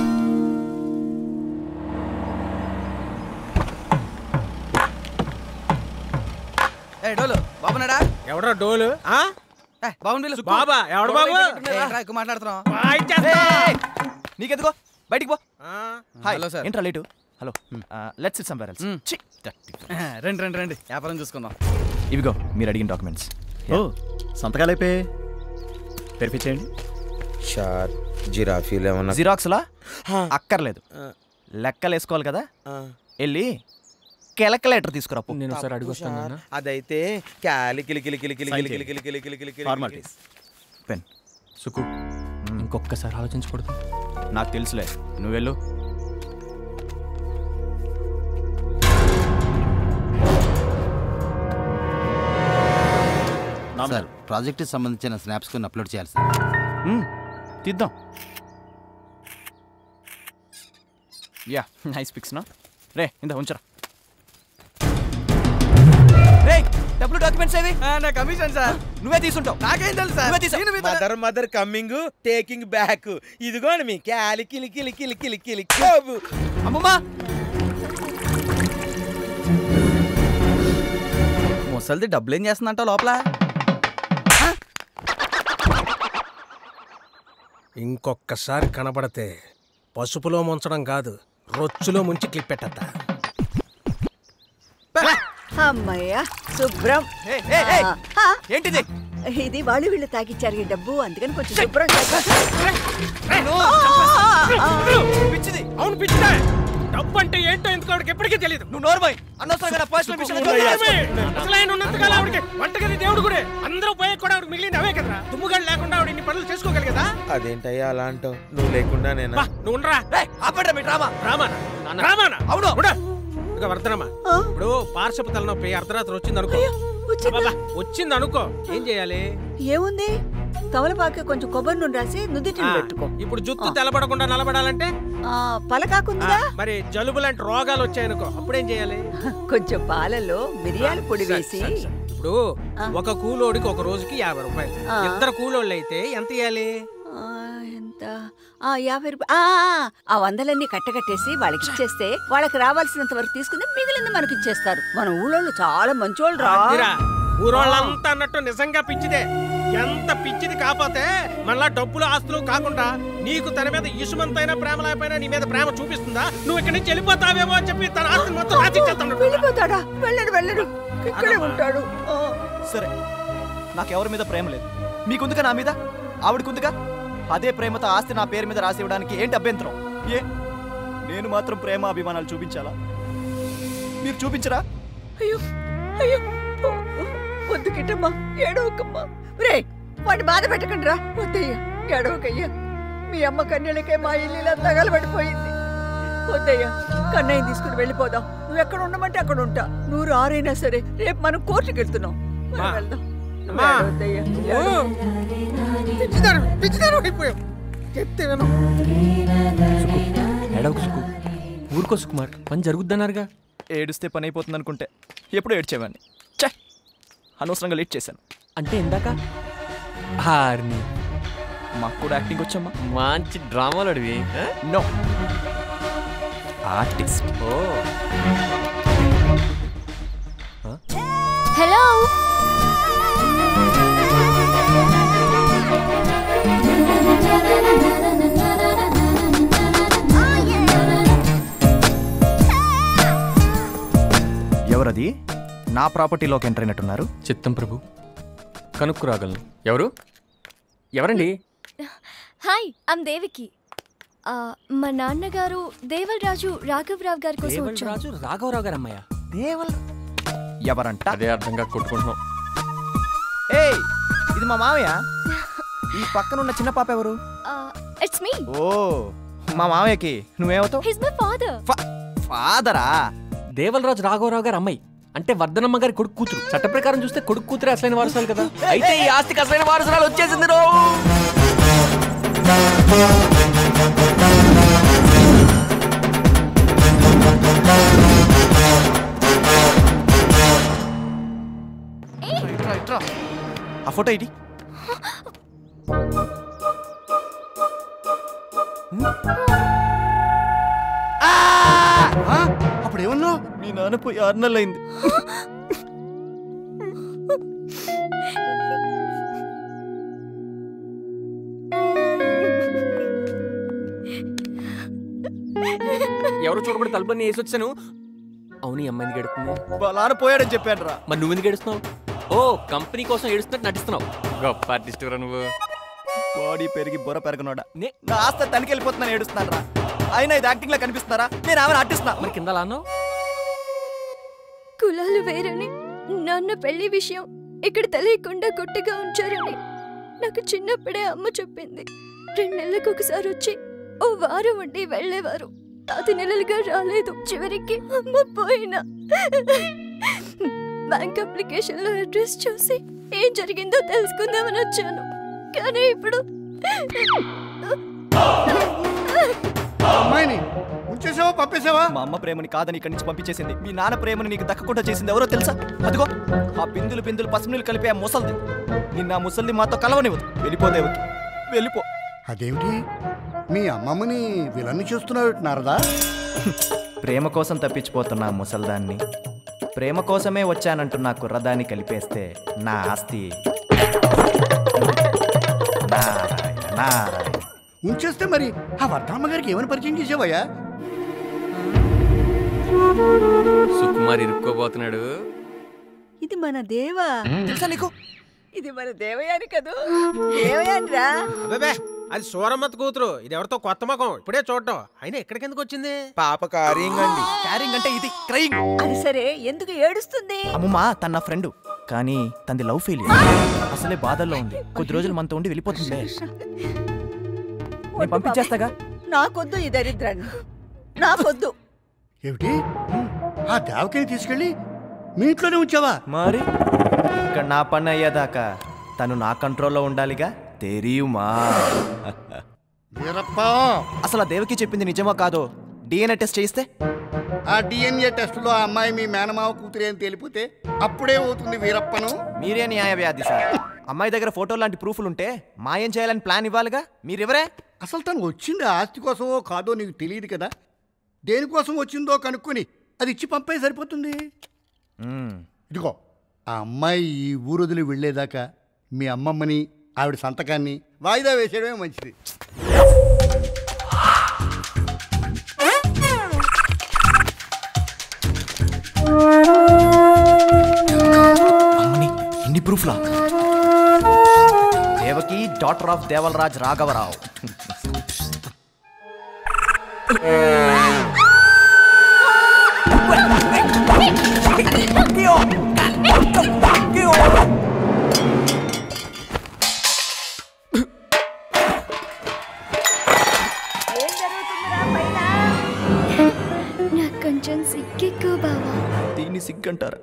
ఏ డోలు బాబునాడా ఎవడ్రా డోలు ఆ ఏ, బాబుని పిలు. బాబా, ఎవడు బాబు? ఏ, ఏంట్రా, ఎక్కువ మాట్లాడుతున్నావు వాయించేస్తా. ఏయ్, నీకెందుకో బయటికి పో హాయ్ హలో సార్. ఏంట్రా late hello let's eat somewhere else ఆ, రండి రండి రండి వ్యాపారం చూసుకుందాం ఇవిగో మీరు అడిగిన డాక్యుమెంట్స్ ఓ సంతకాలు అయిపోయి వెరిఫై చేయండి షార్ జిరాఫీలు ఏమన్నా జిరాక్స్లా అక్కర్లేదు లెక్కలు వేసుకోవాలి కదా వెళ్ళి కెలకలేటర్ తీసుకురా పో. నేను ఒకసారి అడిగొస్తాను నాన్న. అదైతే క్యాలి కిలి కిలి కిలి కిలి Sign కిలి కిలి చేయండి. కిలి కిలి కిలి కిలి Formalities. పెన్ సుకు ఇంకొకసారి ఆలోచించకూడదు నాకు తెలుసులే నువ్వు వెళ్ళు సార్ ప్రాజెక్ట్కి సంబంధించిన స్నాప్స్ కొన్ని అప్లోడ్ చేయాలి సార్ తీద్దాం యా నైస్ పిక్స్ నా రే ఇంత ఉంచరా రేయ్ డబ్బులు డాక్యుమెంట్స్ ఏవి నా కమిషన్ సార్ నువ్వే తీసుంటావు నాకేం తెలుసు సార్ నువ్వే తీసావు. నేను మీతో- mother mother coming taking back ఇదిగోండి మీ క్యాలి కిలి కిలి కిలి కిలి కిలి కోబు అమ్మమ్మా ముసలిది డబ్బులు ఏం చేస్తుందంట లోపల ఇంకొక్కసారి కనబడితే పసుపులో ముంచడం కాదు రొచ్చులో ముంచి క్లిప్ పెట్టద్దా అమ్మయ్యా శుభ్రం ఆ, ఏంటిది ఇది వాళ్ళు వీళ్ళు తాగిచ్చారు ఈ డబ్బు అందుకని కొంచెం శుభ్రం పిచ్చిది అవును పిచ్చిదా డబ్బు అంటే ఏంటో ఎందుకు ఆవిడకి ఎప్పటికీ తెలియదు నువ్వు నోర్మై అనవసరంగా నా పర్సనల్ విషయం అసలు ఆయన ఉన్నంతకాలం ఆవిడకి వంటగది దేవుడు కూడా అందరూ పోయే కూడా ఆవిడ మిగిలింది అవే కదరా తుమ్ముగాడు లేకుండా ఆవిడ ఇన్ని పనులు చేసుకోగలిగదా అదేంటయ్యా అలా అంటావు నువ్వు లేకుండా నేను బా నువ్వు ఉండరా ఆపండి మీ డ్రామా రామానా రామానా అవును ఇక వర్ధనమ్మా ఇప్పుడు పార్శ్వపు తలనొప్పి అర్ధరాత్రి వచ్చింది అనుకో వచ్చింది అనుకో ఏం చేయాలి ఏముంది తమలపాకు కొంచెం కొబ్బరి నూనె రాసి నుదుటిని ఆ, పెట్టుకో ఇప్పుడు జుత్తు తెల్లబడకుండా నిలబడాలంటే ఆ, పలకాకుందా మరి జలుబు లాంటి రోగాలు వచ్చాయనుకో అప్పుడేం చేయాలి కొంచెం పాలలో మిరియాల పొడి సరే, వేసి సరే, సరే. ఇప్పుడు ఒక కూలోడికి ఒక రోజుకి యాభై రూపాయలు ఆ. ఇద్దరు కూలోళ్ళు అయితే ఎంత ఇవ్వాలి ఆ, ఎంత ఆ యాభై రూపాయలు ఆ, ఆ, ఆ వందలన్నీ కట్టకట్టేసి వాళ్ళకి ఇచ్చేస్తే వాళ్ళకి రావాల్సినంత వరకు తీసుకుని మిగిలింది మనకి ఇచ్చేస్తారు మన ఊళ్ళో చాలా మంచోళ్ళు రా అదిరా, ఊరోళ్ళంతా అన్నట్టు నిజంగా పిచ్చిదే ఎంత పిచ్చిది కాకపోతే మళ్ళా డబ్బులు ఆస్తులు కాకుండా నీకు తన మీద ఇసుమంతైనా ప్రేమ లేకపోయినా నీ మీద ప్రేమ చూపిస్తుందా నువ్వు ఇక్కడి నుంచి వెళ్ళిపోతావేమో అని చెప్పి తన ఆస్తిని మొత్తం రాసిచ్చేస్తాడు వెళ్ళిపోతాడా వెళ్ళడు వెళ్ళడు ఇక్కడే ఉంటాడు ఆ. సరే నాకెవరి మీద ప్రేమ లేదు మీకుందిగా నా మీద ఆవిడకుందిగా అదే ప్రేమతో ఆస్తి నా పేరు మీద రాసి ఇవ్వడానికి ఏంటి అభ్యంతరం ఏ నేను మాత్రం ప్రేమ అభిమానాలు చూపించాలా మీరు చూపించరా అయ్యో అయ్యో ఓ, ఓ, వద్దు కిట్టమ్మా ఏడవకమ్మా రే వాడిని బాధ పెట్టకండి రా వద్దయ్యా ఏడవకయ్యా మీ అమ్మ కన్యలకే మా ఇల్లు ఇలా తగలబడిపోయింది వద్దయ్యా కన్నయ్య తీసుకుని వెళ్ళిపోదాం నువ్వు ఎక్కడ ఉండమంటే అక్కడ ఉంటా నువ్వు రారైనా సరే రేపు మనం కోర్టుకి వెళ్తున్నాం మనం అమ్మా. వెళ్దాం అమ్మా. ఏడవద్దయ్యా, ఓ, పిచ్చిదారు పిచ్చిదారు అయిపోయావు చెప్తే విను ఏడవకు సుకు ఊరుకో సుకుమార్ పని జరుగుద్దన్నారుగా ఏడుస్తే పని అయిపోతుంది అనుకుంటే ఎప్పుడు ఏడ్చేవాడిని ఛే అనవసరంగా లేట్ చేశాను అంటే ఇందాక హార్ని మాకు కూడా యాక్టింగ్ వచ్చమ్మా మంచి డ్రామాలు అడివి నో ఆర్టిస్ట్ ఓ హలో ఎవరది నా ప్రాపర్టీలోకి ఎంటర్ అయినట్టున్నారు చిత్తం ప్రభు కనుక్కు రాగలను ఎవరు ఎవరండి హాయ్ ఐమ్ దేవికి ఆ, మా నాన్నగారు దేవల్రాజు రాఘవరావు గారి కోసం వచ్చారు రాజు రాఘవరావు గారు అమ్మాయ దేవల్ ఎవరంట అదే అర్థంగా కొట్టుకుంటున్నాం ఏయ్ ఇది మా మావయ్య ఈ పక్కన ఉన్న చిన్న పాప ఎవరు ఇట్స్ మీ ఓ మా మావయ్యకి నువ్వేమవుతావు హిస్ మై ఫాదర్ ఫాదరా దేవలరాజు రాఘవరావు గారు అమ్మాయి అంటే వర్ధనమ్మ గారి కొడుకు కూతురు చట్ట ప్రకారం చూస్తే కొడుకు కూతురే అసలైన వారసురాలు కదా అయితే ఈ ఆస్తికి అసలైన వారసురాలు వచ్చేసింది రో ఇట్రా ఇట్రా ఆ ఫోటో ఇటీ అప్పుడు ఏమన్నావు మీ నాన్న పోయి ఆరు నెలలు అయింది ఎవరు చూడకుండా తలుపుని వేసి వచ్చాను అవును ఈ అమ్మాయిని గడుతుంది నాన్న పోయాడని చెప్పాను రా మరి నువ్వు ఎందుకు ఏడుస్తున్నావు ఓ కంపెనీ కోసం ఏడుస్తున్నట్టు నటిస్తున్నావు గొప్ప ఆర్టిస్ట్ నువ్వు బాడీ పెరిగి బుర్ర పెరగనోడా నా ఆస్తి తనకి వెళ్ళిపోతుందని ఏడుస్తున్నాను రా అయినా ఇది యాక్టింగ్ లా కనిపిస్తున్నారా నేను ఆమెను అట్టిస్తున్నా మరి కింద అలా అన్నావు కులాలు వేరని నాన్న పెళ్లి విషయం ఇక్కడ తెలియకుండా గుట్టుగా ఉంచారని నాకు చిన్నప్పుడే అమ్మ చెప్పింది రెండు నెలలకు ఒకసారి వచ్చి ఓ వారం ఉండి వెళ్ళేవారు పది నెలలుగా రాలేదు చివరికి అమ్మ పోయినా బ్యాంక్ అప్లికేషన్ లో అడ్రస్ చూసి ఏం జరిగిందో తెలుసుకుందామని వచ్చాను కానీ ఇప్పుడు అమ్మాయిని ఉంచేసావు పంపేసావా పంపేసావా మా అమ్మ ప్రేమని కాదని ఇక్కడి నుంచి పంపించేసింది మీ నాన్న ప్రేమని నీకు దక్కకుండా చేసింది ఎవరో తెలుసా అదిగో ఆ బిందులు బిందులు పసుపునీళ్ళు కలిపి ఆ ముసల్ది నిన్న ఆ ముసల్ది మాతో కలవనివ్వదు వెళ్ళిపోదేవకి వెళ్ళిపో అదేమిటి మీ అమ్మమ్మని విలన్ని చూస్తున్నావు నారదా ప్రేమ కోసం తప్పించిపోతున్న ఆ ముసల్దాన్ని ప్రేమ కోసమే వచ్చానంటున్న ఆ కుర్రదాన్ని కలిపేస్తే నా ఆస్తి నారాయణ నారాయణ ఉంచేస్తే మరి ఆ వర్ధమ్మ గారికి ఏమని పరిచయం చేసావయ్యా సుకుమార్ ఇరుక్కోబోతున్నాడు ఇది మన దేవా తెలుసా నీకు ఇది మన దేవయాని కదూ దేవయాని రా అబ్బే అది సూరమ్మత్ కూతురు ఇది ఎవరితో కొత్త ముఖం ఇప్పుడే చూడటం అయినా ఎక్కడికి ఎందుకు వచ్చింది పాప కార్యంగ్ అండి క్యారింగ్ అంటే ఇది క్రయింగ్ అది సరే ఎందుకు ఏడుస్తుంది అమ్మమ్మ తన నా ఫ్రెండ్ కానీ తనది లవ్ ఫెయిలియర్ అసలే బాధల్లో ఉంది కొద్ది రోజులు మనతో ఉండి వెళ్ళిపోతుందిలే నేను పంపించేస్తాగా నాకొద్దు ఈ దరిద్రాన్ని నాకొద్దు ఏమిటి ఆ దేవకిని తీసుకెళ్ళి మీ ఇంట్లోనే ఉంచావా మరి ఇక్కడ నా పని అయ్యేదాకా తను నా కంట్రోల్లో ఉండాలిగా తెరియుమా వీరప్ప అసలు ఆ దేవకి చెప్పింది నిజమా కాదో డిఎన్ఏ టెస్ట్ చేయిస్తే ఆ డిఎన్ఏ టెస్టులో ఆ అమ్మాయి మీ మేనమావ కూతురే అని తెలిపితే అప్పుడే అవుతుంది వీరప్పను మీరే న్యాయ వ్యాధి సార్ అమ్మాయి దగ్గర ఫోటో లాంటి ప్రూఫ్లు ఉంటే మాయం చేయాలని ప్లాన్ ఇవ్వాలిగా మీరెవరే అసలు తను వచ్చింది ఆస్తి కోసమో కాదో నీకు తెలియదు కదా దేనికోసం వచ్చిందో కనుక్కొని అది ఇచ్చి పంపే సరిపోతుంది ఇదిగో ఆ అమ్మాయి ఈ ఊరు వదిలి వెళ్ళేదాకా మీ అమ్మమ్మని ఆవిడ సంతకాన్ని వాయిదా వేసేయడమే మంచిది ఇన్ని ప్రూఫ్లా దేవకి డాటర్ ఆఫ్ దేవలరాజ్ రాఘవరావు నాకు కొంచెం సిగ్గెక్కువ బావా దీన్ని సిగ్గంటారా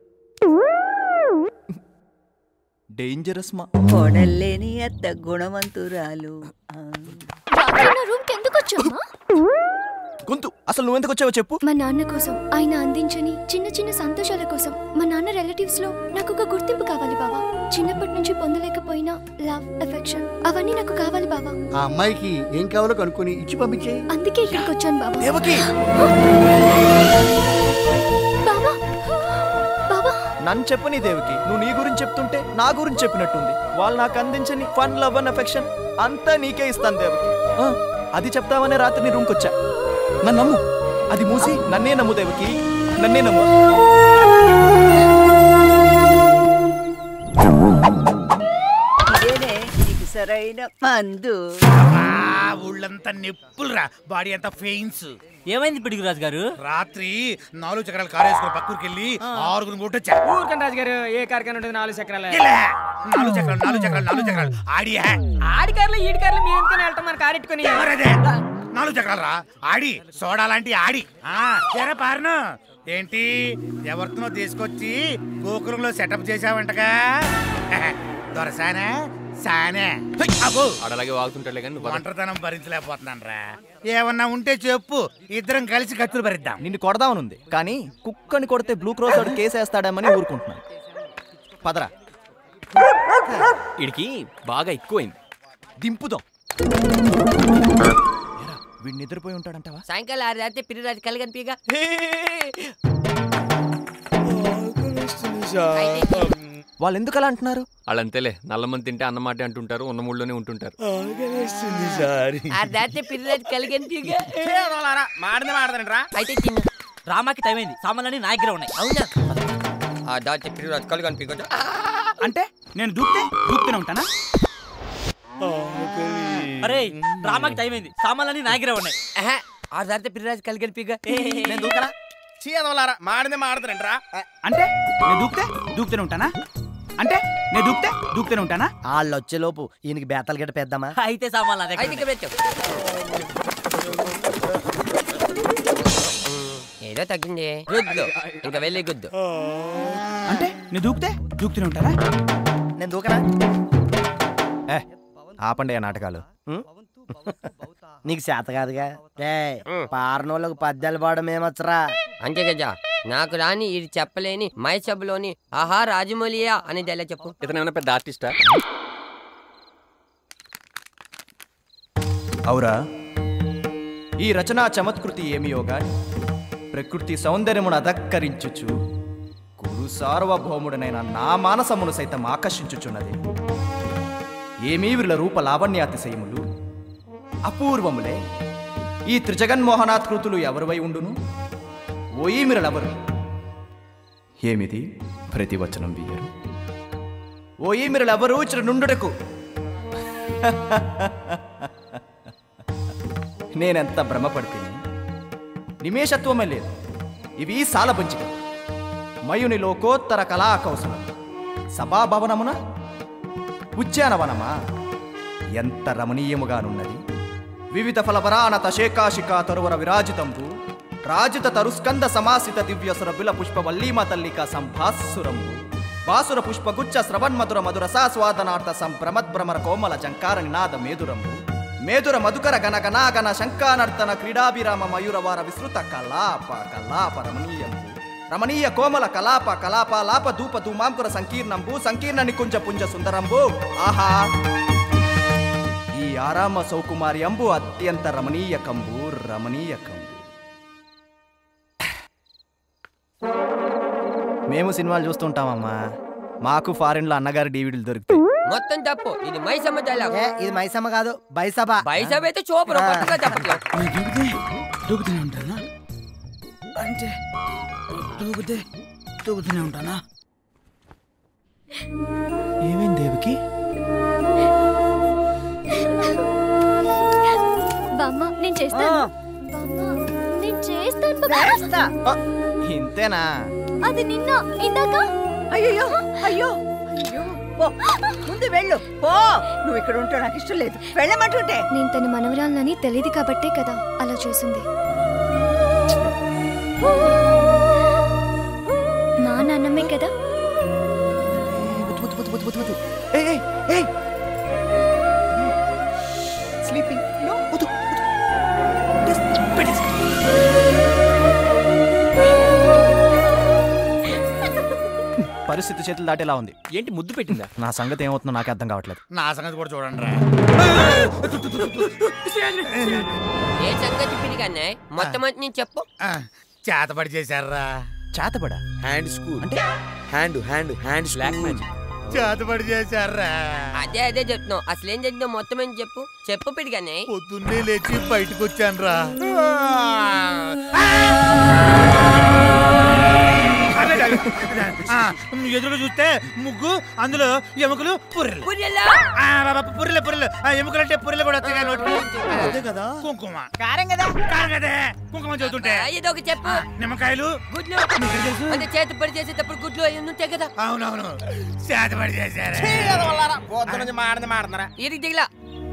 డేంజరస్ మా కోడల్లేని అత్త గుణవంతురాలు ఆ. రూమ్ కి ఎందుకు వచ్చామా గొంతు అసలు నువ్వెందుకు వచ్చావో చెప్పు మా నాన్న కోసం ఆయన అందించని చిన్న చిన్న సంతోషాల కోసం మా నాన్న రిలేటివ్స్ లో నాకు ఒక గుర్తింపు కావాలి బావా చిన్నప్పటి నుంచి పొందలేకపోయినా లవ్ ఎఫెక్షన్ అవన్నీ నాకు కావాలి బావా ఆ అమ్మాయికి ఏం కావాలో కనుక్కొని ఇచ్చి పంపించే అందుకే ఇక్కడికి వచ్చాను బావా దేవకి బావా బావా నన్ను చెప్పని దేవికి నువ్వు నీ గురించి చెప్తుంటే నా గురించి చెప్పినట్టుంది వాళ్ళు నాకు అందించని ఫన్ లవ్ అండ్ అఫెక్షన్ అంతా నీకే ఇస్తాను దేవకి ఆ, అది చెప్తామనే రాత్రి నీ రూమ్కి వచ్చా నన్ను నమ్ము అది మూసి నన్నే నమ్ము దేవకి నన్నే నమ్ము ఇదేనే నీకు సరైన మందు ఊళ్ళంతా నిప్పులురా బాడీ అంతా ఫెయిన్స్ ఏమైంది పిడుగురాజు గారు రాత్రి నాలుగు చక్రాలు కారు వేసుకుని పక్కూరికి వెళ్ళి ఆరుగురు కొట్టొచ్చా ఊరుకండి రాజు గారు ఏ కారు ఉంటుంది నాలుగు చక్రాలు ఇలా. నాలుగు చక్రాలు నాలుగు చక్రాలు నాలుగు చక్రాలు ఆడియా ఆడి కార్లు ఈడి కార్లు మేము ఎందుకని వెళ్తాం మన కారు ఎట్టుకొని మరదే నాలుగు చక్రాలు రా ఆడి సోడా లాంటి ఆడి ఆ, ఎరా పారను ఏంటి ఎవరితోనో తీసుకొచ్చి గోకులంలో సెటప్ చేసావంటగా దొరసానే సానే అబ్బో ఆడలాగే వాగుతుంటాడులే కానీ నువ్వు పద. ఒంటరితనం భరించలేకపోతున్నాను రా ఏమన్నా ఉంటే చెప్పు ఇద్దరం కలిసి కత్తులు భరిద్దాం నిన్ను కొడదామనుంది కానీ కుక్కని కొడితే బ్లూ క్రాస్ వాడు కేసేస్తాడేమని ఊరుకుంటున్నాను పదరా వీడికి బాగా ఎక్కువైంది దింపుదాం ఏరా, వీడు నిద్రపోయి ఉంటాడంటావా సాయంకాలం ఆరు దాటితే పిరి రాజు కళ్ళు కనిపిగా వాళ్ళు ఎందుకు అలా అంటున్నారు వాళ్ళు అంతేలే నల్లమని తింటే అన్నమాట అంటుంటారు ఉన్న మూడులోనే ఉంటుంటారు ఆరు దాటితే పిరి రాజు కళ్ళు కనిపిగా మాడింది మాడదండి రా అయితే చిన్న రామాకి టైం అయింది సామాన్లన్నీ నా దగ్గర ఉన్నాయి అవునా ఆ దాటితే పిరి రాజు కళ్ళు కనిపించదు అంటే నేను దూకితే దూకుతూనే ఉంటానా అరే రామాకి టైం అయింది సామాన్లన్నీ నా దగ్గర ఉన్నాయి ఆరు దాటితే పిరి రాజు కళ్ళు కనిపిగా నేను దూకనా చీదవలారా మాడింది మాడదండి రా అంటే నేను దూకితే దూకుతూనే ఉంటానా అంటే నేను దూకితే దూకుతూనే ఉంటానా వాళ్ళు వచ్చేలోపు ఈయనకి బేతలు గట్ట పెద్దామా అయితే సామాన్లు నా అయితే దగ్గర ఇక్కడ పెట్టు ఏదో తగ్గింది గుద్దు ఇంకా వెళ్ళి గుద్దు అంటే నేను దూకితే దూకుతూనే ఉంటానా నేను దూకనా ఏ ఆపండి ఆ నాటకాలు ఉం? నీకు చేత కాదుగా రే పారనోళ్ళకు పద్యాలు పాడడం ఏమొచ్చరా అంతే కదా నాకు రాని ఇది చెప్పలేని మై సభలోని ఆహా రాజమౌళియా అనేది ఎలా చెప్పు ఇతను ఏమైనా పెద్ద ఆర్టిస్టా అవురా ఈ రచనా చమత్కృతి ఏమియో గాని ప్రకృతి సౌందర్యమును అధక్కరించుచు గురు సార్వభౌముడనైన నా మానసమును సైతం ఆకర్షించుచున్నది ఏమీ వీళ్ళ రూప లావణ్యాతిశయములు అపూర్వములే ఈ త్రిజగన్మోహనాత్కృతులు ఎవరివై ఉండును ఓయి మీరలెవరు ఏమిది ప్రతివచనం వీయరు ఓయి మీరలెవరు ఇచ్చిన నుండుటకు నేనెంత భ్రమపడితే నిమేషత్వమే లేదు ఇవి సాలబంచిక మయుని లోకోత్తర కళా కౌశలం సభాభవనమున ఉద్యానవనమా ఎంత రమణీయముగానున్నది వివిధ ఫలవరాన తశేకాశికా తరువర విరాజితంబు రాజిత తరుస్కంద సమాసిత దివ్య సురబిల పుష్ప వల్లీమ తల్లిక సంభాసురంబు బాసుర పుష్పగుచ్చ శ్రవన్మధుర మధుర సాస్వాదనార్థ సంభ్రమద్భ్రమర కోమల జంకార నినాద మేదురంబు మేదుర మధుకర గణ గణాగణ శంకానర్తన క్రీడాభిరామ మయూరవార విస్తృత కలాప కలాప రమణీయంబు రమణీయ కోమల కలాప కలాప లాప ధూప ధూమాంకుర సంకీర్ణంబు సంకీర్ణ నికుంజ పుంజ సుందరంబు ఆహా ఈ ఆరామ సౌకుమార్యంబు అత్యంత రమణీయకంబు రమణీయకంబు మేము సినిమాలు చూస్తుంటామమ్మా మాకు ఫారిన్లో అన్నగారి డీవీడీలు దొరుకుతాయి మొత్తం తప్పు ఇది మైసమ్మ డైలాగ్ ఇది మైసమ్మ కాదు బైసభ బైసభ అయితే చూపరు కొత్తగా చెప్పట్లేదు దూకుతూనే ఉంటానా అంటే దూకుతే దూకుతూనే ఉంటానా ఏమైంది దేవికి బామ్మ నేను చేస్తాను బామ్మ నేను చేస్తాను బాబా. ఇంతేనా అది నిన్న ఇందాక అయ్యో అయ్యో అయ్యో పో ముందు వెళ్ళు పో నువ్వు ఇక్కడ ఉంటావు నాకు ఇష్టం లేదు వెళ్ళమంటుంటే నేను తన మనవరాలని తెలియదు కాబట్టే కదా అలా చేసింది మా నాన్నమ్మే కదా స్లీపింగ్ నో పరిస్థితి చేతులు దాటేలా ఉంది ఏంటి ముద్దు పెట్టిందా నా సంగతి ఏమవుతుందో నాకు అర్థం కావట్లేదు నా సంగతి కూడా చూడండి రా ఏ సంగతి పిలిగానే మొత్తం అంతా నేను చెప్పు చేతపడి చేశారా చేతపడా హ్యాండ్ స్కూల్ అంటే hand hand hand black magic చేతపడి చేశారా అదే అదే చెప్తున్నావు అసలు ఏం జరిగిందో మొత్తం ఏం చెప్పు చెప్పు పిడిగానే పొద్దున్నే లేచి బయటకు వచ్చాను రా ఎదురుగా చూస్తే ముగ్గు అందులో ఎముకలు పుర్రెలు ఆ, బాబా, పుర్రెలు పుర్రెలు ఆ, ఎముకలు అంటే పుర్రెలు కూడా వస్తాయి నోటి అదే కదా కుంకుమ కారం కదా కారం కదే కుంకుమ చదువుతుంటే ఏదో ఒక చెప్పు నిమ్మకాయలు గుడ్లు అంటే చేతి పడి చేసేటప్పుడు గుడ్లు అవి ఉంటాయి కదా అవునవును చేతపడి చేశారా పొద్దు నుంచి మాడది మాడుతున్నారా ఇరికి దిగలా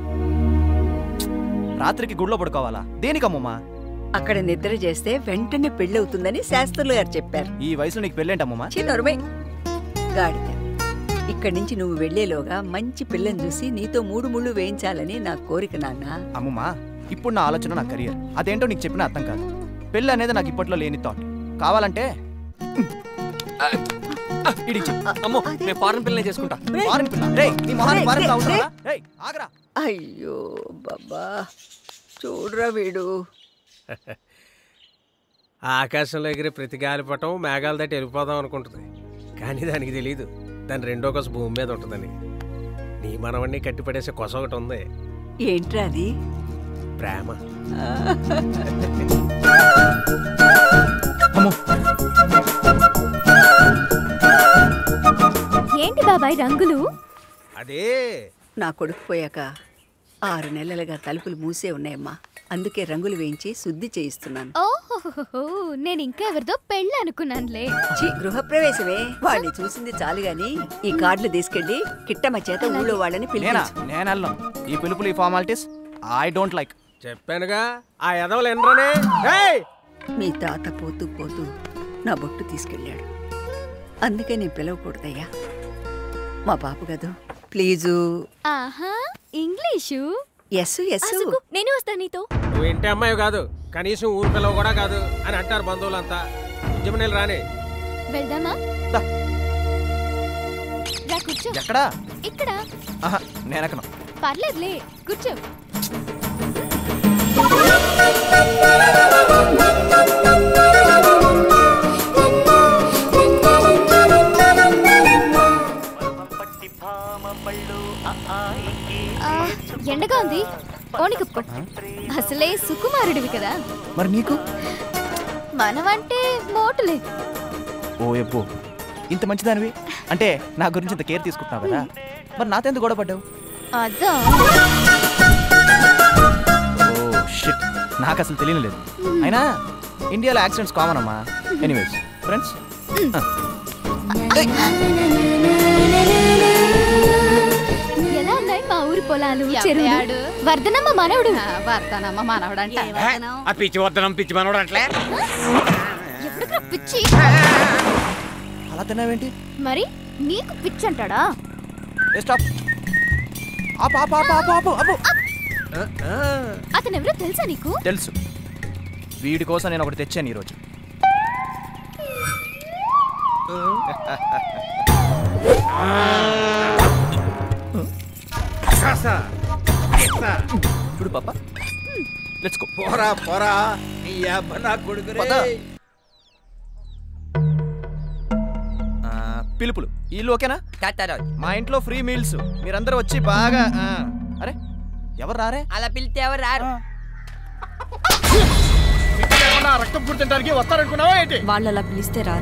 రాత్రికి గుడిలో పడుకోవాలా దేనికమ్మమ్మా అక్కడ నిద్ర చేస్తే వెంటనే పెళ్ళవుతుందని శాస్త్రులు గారు చెప్పారు ఈ వయసులో నీకు పెళ్ళేంటమ్మమ్మా చిన్నరుమై గాడిద ఇక్కడి నుంచి నువ్వు వెళ్లేలోగా మంచి పిల్లని చూసి నీతో మూడు ముళ్ళు వేయించాలని నా కోరిక నాన్న అమ్మమ్మా ఇప్పుడు నా ఆలోచన నా కెరియర్ అదేంటో నీకు చెప్పిన అర్థం కాదు పెళ్ళి అనేది నాకు ఇప్పట్లో లేని థాట్ కావాలంటే ఇడిచి అమ్మో నేను ఫారెన్ పిల్లనే చేసుకుంటా ఫారెన్ పిల్ల రేయ్ నీ మొహాన్ని రేయ్, ఫారెన్ రేయ్, అవసరం రేయ్. రేయ్ ఆగరా అయ్యో బాబా చూడరా వీడు ఆకాశంలో ఎగిరే ప్రతి గాలిపటం మేఘాల దాటి వెళ్ళిపోదాం అనుకుంటుంది కానీ దానికి తెలియదు దాని రెండో కొస భూమి మీద ఉంటుందని నీ మనవణ్ణి కట్టిపడేసే కొస ఒకటి ఉంది ఏంట్రా అది ప్రేమ ఏంటి బాబాయ్ రంగులు అదే నా కొడుకు పోయాక ఆరు నెలలుగా తలుపులు మూసే ఉన్నాయమ్మా అందుకే రంగులు వేయించి శుద్ధి చేయిస్తున్నాను ఓహో నేను ఇంకా ఎవరితో పెళ్ళి అనుకున్నానులే ఛీ, గృహప్రవేశమే వాళ్ళని చూసింది చాలు గాని ఈ కార్డులు తీసుకెళ్లి కిట్టమ్మ చేత ఊళ్ళో వాళ్ళని నేనా పిలిపించు నేను వెళ్ళను ఈ పిలుపులు ఈ ఫార్మాలిటీస్ ఐ డోంట్ లైక్ చెప్పానుగా ఆ ఎదవలు ఎనరనే ఏయ్ మీ తాత పోతూ పోతూ నా బొట్టు తీసుకెళ్ళాడు అందుకే నేను పిలవకూడదయ్యా మా పాప కదూ ప్లీజు ఆహా ఇంగ్లీషు ఎస్ ఎస్ నేను వస్తా నీతో నువ్వు ఇంటి అమ్మాయి కాదు కనీసం ఊరు పిల్లవ కూడా కాదు అని అంటారు బంధువులంతా ఉద్యమనేలు రాని వెళ్దామా రా కూర్చో ఎక్కడా ఇక్కడ ఆహా, నేను ఎక్కను పర్లేదులే కూర్చో ఆ, ఎండగా ఉంది ఓని కప్పుకో అసలే సుకుమారుడివి కదా మరి నీకు మనమంటే మోటులే ఓ ఎప్పు ఇంత మంచిదానివి అంటే నా గురించి ఇంత కేర్ తీసుకుంటున్నావు కదా మరి నాతో ఎందుకు గొడవ పడ్డావు అదా ఓ షిట్ నాకు అసలు తెలియలేదు అయినా ఇండియాలో యాక్సిడెంట్స్ కామన్ అమ్మా ఎనీవేస్ ఫ్రెండ్స్ ఎలా ఉన్నాయి మా ఊరి పొలాలు చెరువులు వర్ధనమ్మ మనవడు వర్ధనమ్మ మనవడంట ఆ పిచ్చి వద్దనం పిచ్చి మనోడు అట్లే ఎప్పుడుగా పిచ్చి అలా తిన్నావేంటి మరి నీకు పిచ్చి అంటాడా ఏ స్టాప్ ఆపు ఆపు ఆపు ఆపు ఆపు ఆపు అతను ఎవరో తెలుసా నీకు తెలుసు వీడి కోసం నేను ఒకటి తెచ్చాను ఈరోజు చూడు పాప లెట్స్ గో పోరా పోరా నీ అబ్బ నా కొడుకు పద. ఆ, పిలుపులు ఇల్లు ఓకేనా మా ఇంట్లో ఫ్రీ మీల్స్ మీరందరూ వచ్చి బాగా ఆ, అరే ఎవరు రారే అలా పిలితే ఎవరు రారు రక్తం పుడుతుంటానికి వస్తారనుకున్నావా ఏంటి వాళ్ళు అలా పిలిస్తే రారు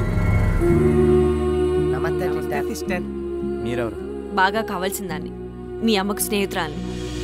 నమస్తే సిస్టర్ మీరెవరు బాగా కావాల్సిన దాన్ని మీ అమ్మకు స్నేహితురాల్ని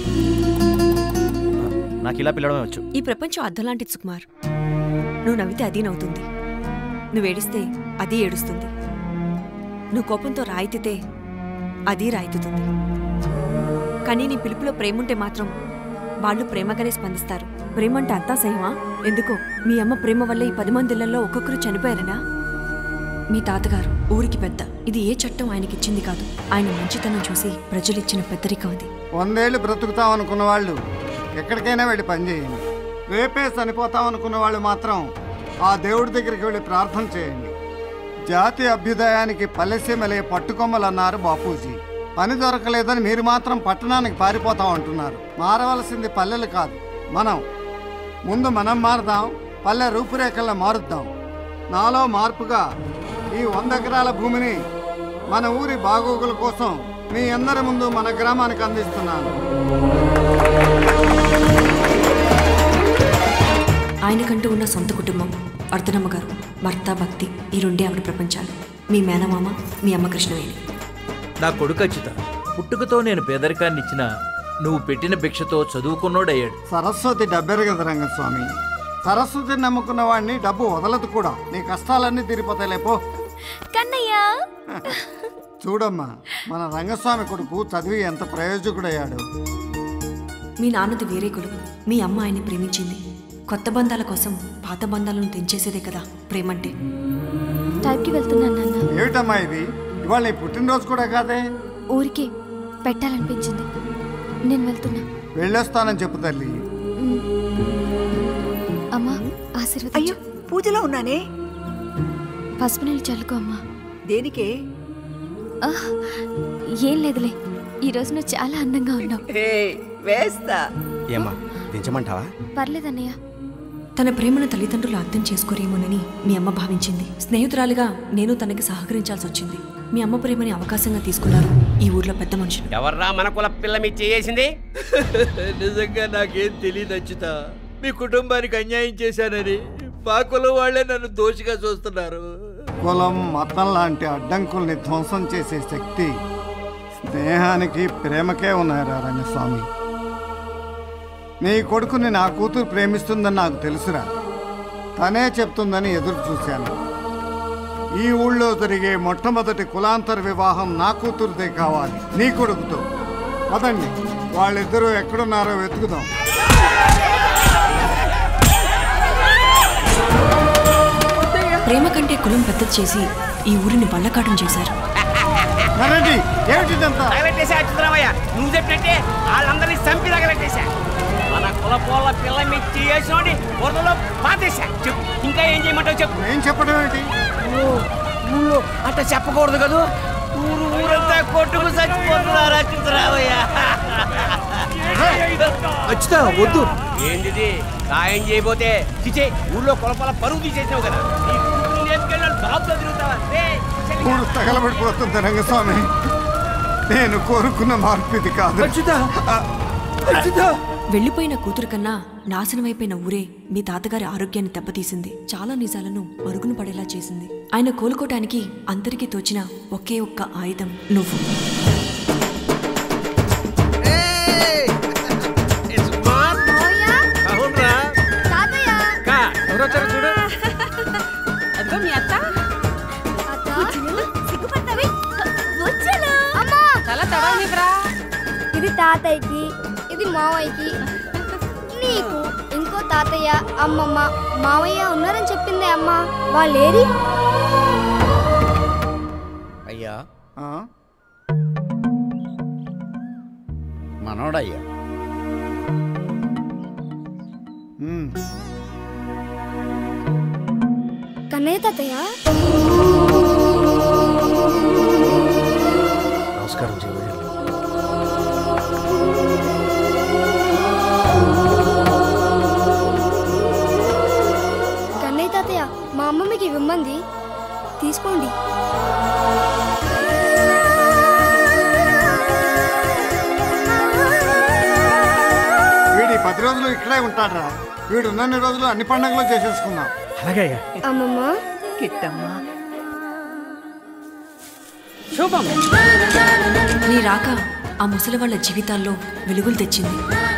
నాకు ఇలా పిలవడమే వచ్చు ఈ ప్రపంచం అద్దం లాంటిది సుకుమార్ నువ్వు నవ్వితే అది నవ్వుతుంది నువ్వు ఏడిస్తే అది ఏడుస్తుంది నువ్వు కోపంతో రాయితితే అది రాయితుతుంది కానీ నీ పిలుపులో ప్రేముంటే మాత్రం వాళ్ళు ప్రేమగానే స్పందిస్తారు ప్రేమ అంటే అంతా సహమా ఎందుకో మీ అమ్మ ప్రేమ వల్ల ఈ పది మందిళ్లలో ఒక్కొక్కరు చనిపోయారనా మీ తాతగారు ఊరికి పెద్ద ఇది ఏ చట్టం ఆయనకిచ్చింది కాదు ఆయన మంచితనం చూసి ప్రజలిచ్చిన పెద్దరికం అది వందేళ్ళు బ్రతుకుతాం అనుకున్న వాళ్ళు ఎక్కడికైనా వెళ్ళి పనిచేయండి రేపే చనిపోతాం అనుకున్న వాళ్ళు మాత్రం ఆ దేవుడి దగ్గరికి వెళ్ళి ప్రార్థన చేయండి జాతి అభ్యుదయానికి పల్లెసీమలే పట్టుకొమ్మలు అన్నారు బాపూజీ పని దొరకలేదని మీరు మాత్రం పట్టణానికి పారిపోతాం అంటున్నారు మారవలసింది పల్లెలు కాదు మనం ముందు మనం మారుదాం పల్లె రూపురేఖలను మారుద్దాం నాలో మార్పుగా ఈ వంద ఎకరాల భూమిని మన ఊరి బాగోగుల కోసం మీ అందరి ముందు మన గ్రామానికి అందిస్తున్నాను ఆయనకంటూ ఉన్న సొంత కుటుంబం అర్ధనమ్మ గారు భర్త భక్తి ఈ రెండే ఆవిడ ప్రపంచాలు మీ మేనమామ మీ అమ్మ కృష్ణవేణి నా కొడుకు అచ్యుత పుట్టుకతో నేను పేదరికాన్ని ఇచ్చిన నువ్వు పెట్టిన భిక్షతో చదువుకున్నోడయ్యాడు సరస్వతి డబ్బెరు కదా రంగస్వామి సరస్వతిని నమ్ముకున్న వాడిని డబ్బు వదలదు కూడా నీ కష్టాలన్నీ తీరిపోతాయి లేపో కన్నయ్య చూడమ్మా మన రంగస్వామి కొడుకు చదివి ఎంత ప్రయోజకుడయ్యాడు మీ నాన్నది వేరే కులం మీ అమ్మ ఆయన్ని ప్రేమించింది కొత్త బంధాల కోసం పాత బంధాలను తెంచేసేదే కదా ప్రేమంటే టైప్కి వెళ్తున్నాను నాన్న ఏమిటమ్మా ఇది ఇవాళ నీ పుట్టినరోజు కూడా కాదే ఊరికే పెట్టాలనిపించింది నేను వెళ్తున్నా వెళ్ళొస్తానని చెప్పు తల్లి ఉమ్. అమ్మా ఆశీర్వదించు అయ్యో పూజలో ఉన్నానే పసుపు నీళ్ళు చల్లుకో అమ్మా దేనికే ఆహ్, ఏం లేదులే ఈరోజు నువ్వు చాలా అందంగా ఉన్నావు వేస్తా ఏమ్మా దించమంటావా పర్లేదన్నయ్య తన ప్రేమను తల్లిదండ్రులు అర్థం చేసుకోరేమోనని మీ అమ్మ భావించింది స్నేహితురాలిగా నేను తనకి సహకరించాల్సి వచ్చింది మీ అమ్మ ప్రేమని అవకాశంగా తీసుకున్నారు ఈ ఊర్లో పెద్ద మనుషులు ఎవర్రా మన కుల పిల్ల మీ చేసింది నిజంగా నాకేం తెలియదు అచ్యుత మీ కుటుంబానికి అన్యాయం చేశానని మా కులం వాళ్ళే నన్ను దోషిగా చూస్తున్నారు కులం మతం లాంటి అడ్డంకుల్ని ధ్వంసం చేసే శక్తి స్నేహానికి ప్రేమకే ఉన్నారా రంగస్వామి నీ కొడుకుని నా కూతురు ప్రేమిస్తుందని నాకు తెలుసురా తనే చెప్తుందని ఎదురు చూశాను ఈ ఊళ్ళో జరిగే మొట్టమొదటి కులాంతర వివాహం నా కూతురుదే కావాలి నీ కొడుకుతో పదండి వాళ్ళిద్దరూ ఎక్కడున్నారో వెతుకుదాం ప్రేమ కంటే కులం పెద్దది చేసి ఈ ఊరిని బళ్ళకాటం చేశారు నరేంటి ఏమిటిదంతా తగలెట్టేసా అచ్యుతరామయ్య నువ్వు చెప్పినట్టే వాళ్ళందరినీ చంపి తగలెట్టేశా మన కుల పోల పిల్ల మీద చేసినోడి బురదలో పాతేశా చెప్పు ఇంకా ఏం చేయమంటావు చెప్పు ఏం చెప్పడం ఏంటి ఊళ్ళో అట్ట చెప్పకూడదు కదా ఊరు ఊరంతా కొట్టుకు చచ్చిపోతున్నారు అచ్యుతరామయ్య అచ్చుతా వద్దు ఏంటిది సాయం చేయబోతే చిచే ఊళ్ళో కొలపల పరువు తీసేసావు కదా నీ కూతుర్ని ఎత్తుకెళ్ళి డాబ్లో తిరుగుతావా రేయ్, చెల్లి. మూడు తగలబడిపోతుంది రంగస్వామి నేను కోరుకున్న మార్పు ఇది కాదు వెళ్ళిపోయిన కూతురు కన్నా నాశనమైపోయిన ఊరే మీ తాతగారి ఆరోగ్యాన్ని దెబ్బతీసింది చాలా నిజాలను మరుగున పడేలా చేసింది ఆయన కోలుకోటానికి అందరికీ తోచిన ఒకే ఒక్క ఆయుధం నువ్వు అవునరా కా ఎవరు వచ్చారు చూడు అదిగో మీ అత్త సిగ్గుపడతావి వచ్చాను అమ్మా చాలా తడవనివ్వరా ఇది తాతయ్యకి ఇది మావయ్యకి నీకు ఇంకో తాతయ్య అమ్మమ్మ మావయ్య ఉన్నారని చెప్పిందే అమ్మ వాళ్ళేరి అయ్యా మనోడయ్యా కన్నయ్య తాతయ్య నమస్కారం చెయ్యండి కన్నయ్య తాతయ్య మా అమ్మ మీకు ఇవ్వమంది తీసుకోండి వీడి పది రోజులు ఇక్కడే ఉంటాడ్రా వీడు ఉన్నన్ని రోజులు అన్ని పండుగలు చేసేసుకుందాం అలాగే అమ్మమ్మ కిట్టమ్మా శుభం నీ రాక ఆ ముసలి వాళ్ళ జీవితాల్లో వెలుగులు తెచ్చింది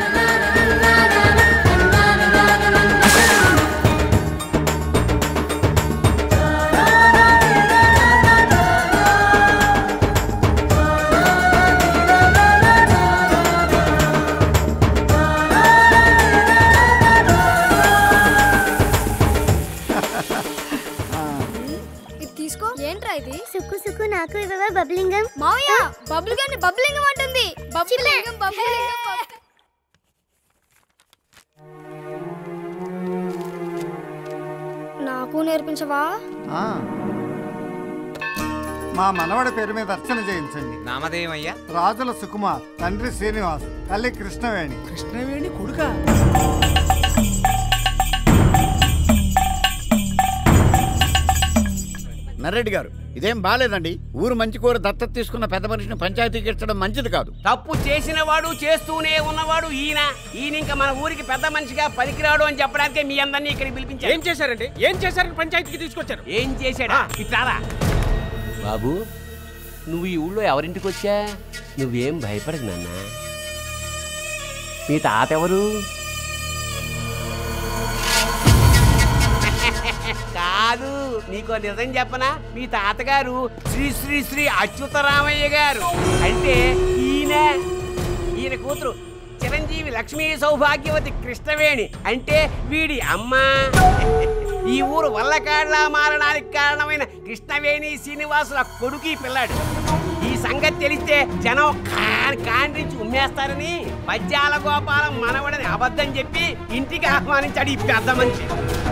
ఇది తీసుకో ఏంట్రా ఇది సుక్కు సుక్కు నాకు ఇవ్వవా బబ్లింగం మావయ్య బబుల్ గాని బబ్లింగం అంటుంది బబ్లింగం బబ్లింగం బబ్- నాకు నేర్పించవా ఆ. మా మనవడి పేరు మీద అర్చన చేయించండి నామదేవయ్యా రాజుల సుకుమార్ తండ్రి శ్రీనివాస్ తల్లి కృష్ణవేణి కృష్ణవేణి కొడుకా నర్రెడ్డి గారు ఇదేం బాలేదండి ఊరు మంచి కూర దత్తత తీసుకున్న పెద్ద మనిషిని పంచాయతీకి ఇచ్చడం మంచిది కాదు తప్పు చేసిన వాడు చేస్తూనే ఉన్నవాడు ఈయన ఈయన ఇంకా మన ఊరికి పెద్ద మనిషిగా పనికిరాడు అని చెప్పడానికే మీ అందరినీ ఇక్కడికి పిలిపించారు ఏం చేశారండి ఏం చేశారని పంచాయతీకి తీసుకొచ్చారు ఏం చేశాడా ఇట్లారా బాబు నువ్వు ఈ ఊళ్ళో ఎవరింటికి వచ్చా నువ్వేం భయపడకు నాన్న మీ తాత ఎవరు కాదు నీకో నిజం చెప్పనా మీ తాతగారు శ్రీ శ్రీ శ్రీ అచ్యుతరామయ్య గారు అంటే ఈయన ఈయన కూతురు చిరంజీవి లక్ష్మీ సౌభాగ్యవతి కృష్ణవేణి అంటే వీడి అమ్మ ఈ ఊరు వల్లకాడ్లా మారడానికి కారణమైన కృష్ణవేణి శ్రీనివాసుల కొడుకు ఈ పిల్లాడు ఈ సంగతి తెలిస్తే జనం కాని కాండ్రించి ఉమ్మేస్తారని పద్యాల గోపాలం మనవడని అబద్ధం చెప్పి ఇంటికి ఆహ్వానించాడు ఈ పెద్ద మనిషి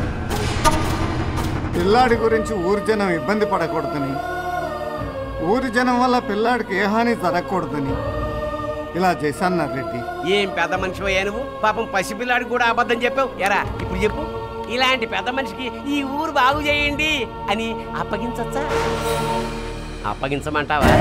పిల్లాడి గురించి ఊరి జనం ఇబ్బంది పడకూడదని ఊరి జనం వల్ల పిల్లాడికి ఏ హాని జరగకూడదని ఇలా చేశాను నర్రెడ్డి ఏం పెద్ద మనిషి అయ్యా నువ్వు పాపం పసిపిల్లాడికి కూడా అబద్ధం చెప్పావు ఎరా ఇప్పుడు చెప్పు ఇలాంటి పెద్ద మనిషికి ఈ ఊరు బాగు చేయండి అని అప్పగించచ్చా అప్పగించమంటావా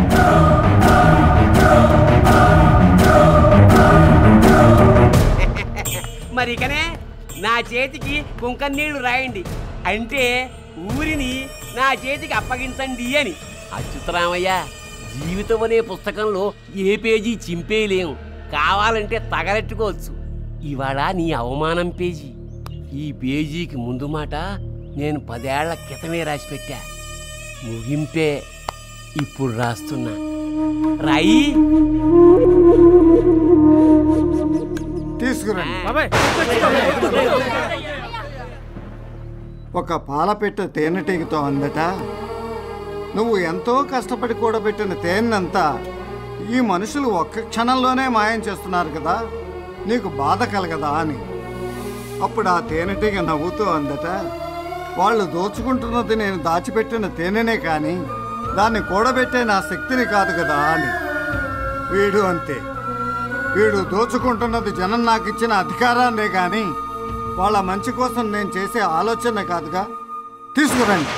మరి ఇకనే నా చేతికి కుంకం నీళ్లు రాయండి అంటే ఊరిని నా చేతికి అప్పగించండి అని అచ్యుతరామయ్య జీవితం అనే పుస్తకంలో ఏ పేజీ చింపేయలేం కావాలంటే తగలెట్టుకోవచ్చు ఇవాళ నీ అవమానం పేజీ ఈ పేజీకి ముందు మాట నేను పదేళ్ల క్రితమే రాసి పెట్టా ముగింపే ఇప్పుడు రాస్తున్నా రాయి తీసుకురండి ఒక పాలపెట్ట తేనెటీగతో అందట నువ్వు ఎంతో కష్టపడి కూడబెట్టిన తేనంతా ఈ మనుషులు ఒక్క క్షణంలోనే మాయం చేస్తున్నారు కదా నీకు బాధ కలగదా అని అప్పుడు ఆ తేనెటీగ నవ్వుతూ అందట వాళ్ళు దోచుకుంటున్నది నేను దాచిపెట్టిన తేనెనే కానీ దాన్ని కూడబెట్టే నా శక్తిని కాదు కదా అని వీడు అంతే వీడు దోచుకుంటున్నది జనం నాకు ఇచ్చిన అధికారాన్నే కానీ వాళ్ళ మంచి కోసం నేను చేసే ఆలోచన కాదుగా తీసుకురండి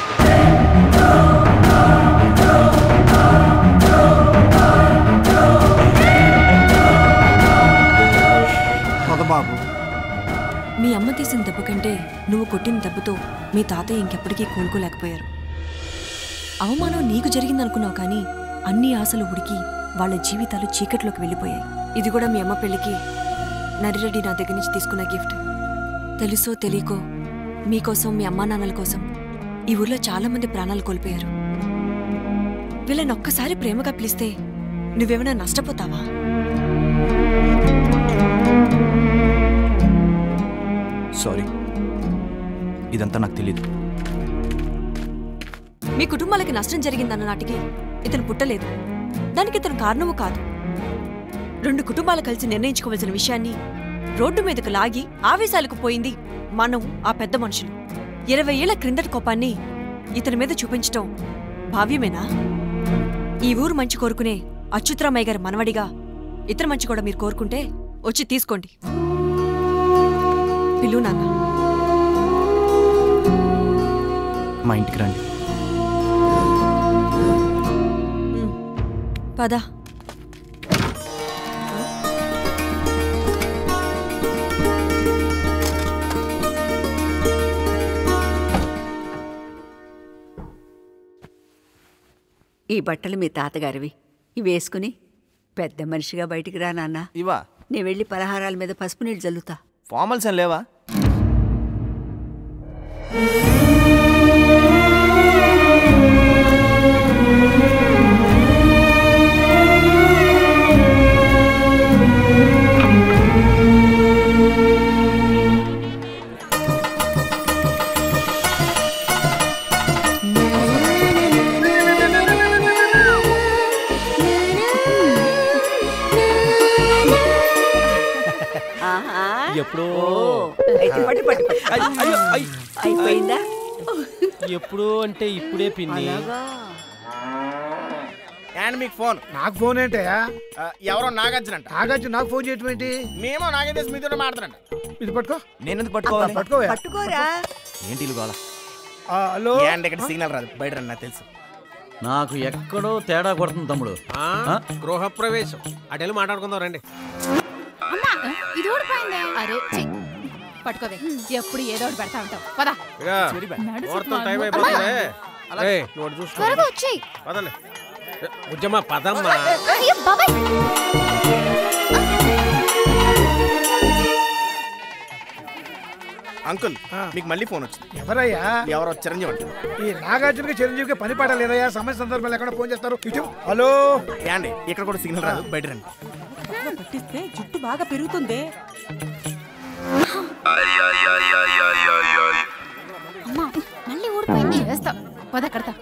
బాబు మీ అమ్మ తీసిన దెబ్బ కంటే నువ్వు కొట్టిన దెబ్బతో మీ తాతయ్య ఇంకెప్పటికీ కోలుకోలేకపోయారు అవమానం నీకు జరిగిందనుకున్నావు కానీ అన్ని ఆశలు ఉడికి వాళ్ళ జీవితాలు చీకట్లోకి వెళ్ళిపోయాయి ఇది కూడా మీ అమ్మ పెళ్లికి నరిరెడ్డి నా దగ్గర నుంచి తీసుకున్న గిఫ్ట్ తెలుసో తెలియకో మీకోసం మీ అమ్మా నాన్నల కోసం ఈ ఊర్లో చాలా మంది ప్రాణాలు కోల్పోయారు వీళ్ళని ఒక్కసారి ప్రేమగా పిలిస్తే నువ్వేమైనా నష్టపోతావా సారీ ఇదంతా నాకు తెలీదు మీ కుటుంబాలకి నష్టం జరిగిందన్న నాటికి ఇతను పుట్టలేదు దానికి ఇతను కారణము కాదు రెండు కుటుంబాలు కలిసి నిర్ణయించుకోవాల్సిన విషయాన్ని రోడ్డు మీదకు లాగి ఆవేశాలకు పోయింది మనం ఆ పెద్ద మనుషులు ఇరవై ఏళ్ల క్రిందటి కోపాన్ని ఇతని మీద చూపించటం భావ్యమేనా ఈ ఊరు మంచి కోరుకునే అచ్యుతరామయ్య గారి మనవడిగా ఇతర మంచి కూడా మీరు కోరుకుంటే వచ్చి తీసుకోండి పిల్లు నాన్న మా ఇంటికి రండి పద ఈ బట్టలు మీ తాతగారివి ఇవి వేసుకుని పెద్ద మనిషిగా బయటికి రా నాన్న ఇవా నేను వెళ్ళి పలహారాల మీద పసుపు నీళ్ళు చల్లుతా ఫార్మల్స్ ఏం లేవా ఆహా. ఎప్పుడో ఓ, అయితే పట్టు, పట్టు, పట్టు. అయ్యో, అయ్యో, అయ్యో. అయిపోయిందా ఎప్పుడు అంటే ఇప్పుడే పిన్ని అండ్ మీకు ఫోన్ నాకు ఫోన్ ఏంటయ్యా ఎవరో నాగార్జున అంట నాగార్జున నాకు ఫోన్ చేయటం ఏంటి మేము నాగేంద్ర మీతో మాట్లాడంట ఇది పట్టుకో నేనెందుకు పట్టుకోవాలి పట్టుకోవా పట్టుకోరా ఏంటి ఇల్లు గోల హలో అండ్ ఇక్కడ సిగ్నల్ రాదు బయట రండి నాకు తెలుసు నాకు ఎక్కడో తేడా కొడుతుంది తమ్ముడు ఆ, గృహప్రవేశం అటెళ్ళి మాట్లాడుకుందాం రండి ఇది ఊడిపోయింది అరే ఛీ. పట్టుకోవే ఎప్పుడు ఏదో ఒకటి పెడతా ఉంటావు పదా ఇక నడు ముహూర్తం సుకుమార్. టైం అమ్మా. అయిపోతుంది ఏయ్, నువ్వు అటు చూసుకో త్వరగా వచ్చేయ్. పదండి ఏ, ఉజ్జమ్మ పదమ్మా అయ్యో బాబాయ్ అంకుల్ మీకు మళ్ళీ ఫోన్ వచ్చింది ఎవరయ్యా ఎవరో చిరంజీవి అంట ఈ నాగార్జునకి చిరంజీవికి పని పాట లేదయ్యా సమయ సందర్భాలు ఎక్కడ ఫోన్ చేస్తారు ఇటు హలో యాండి ఇక్కడ కూడా సిగ్నల్ రాదు బయట రండి పట్టిస్తే జుట్టు బాగా పెరుగుతుంది అమ్మా మళ్ళీ ఊడిపోయింది వేస్తా పద కడతా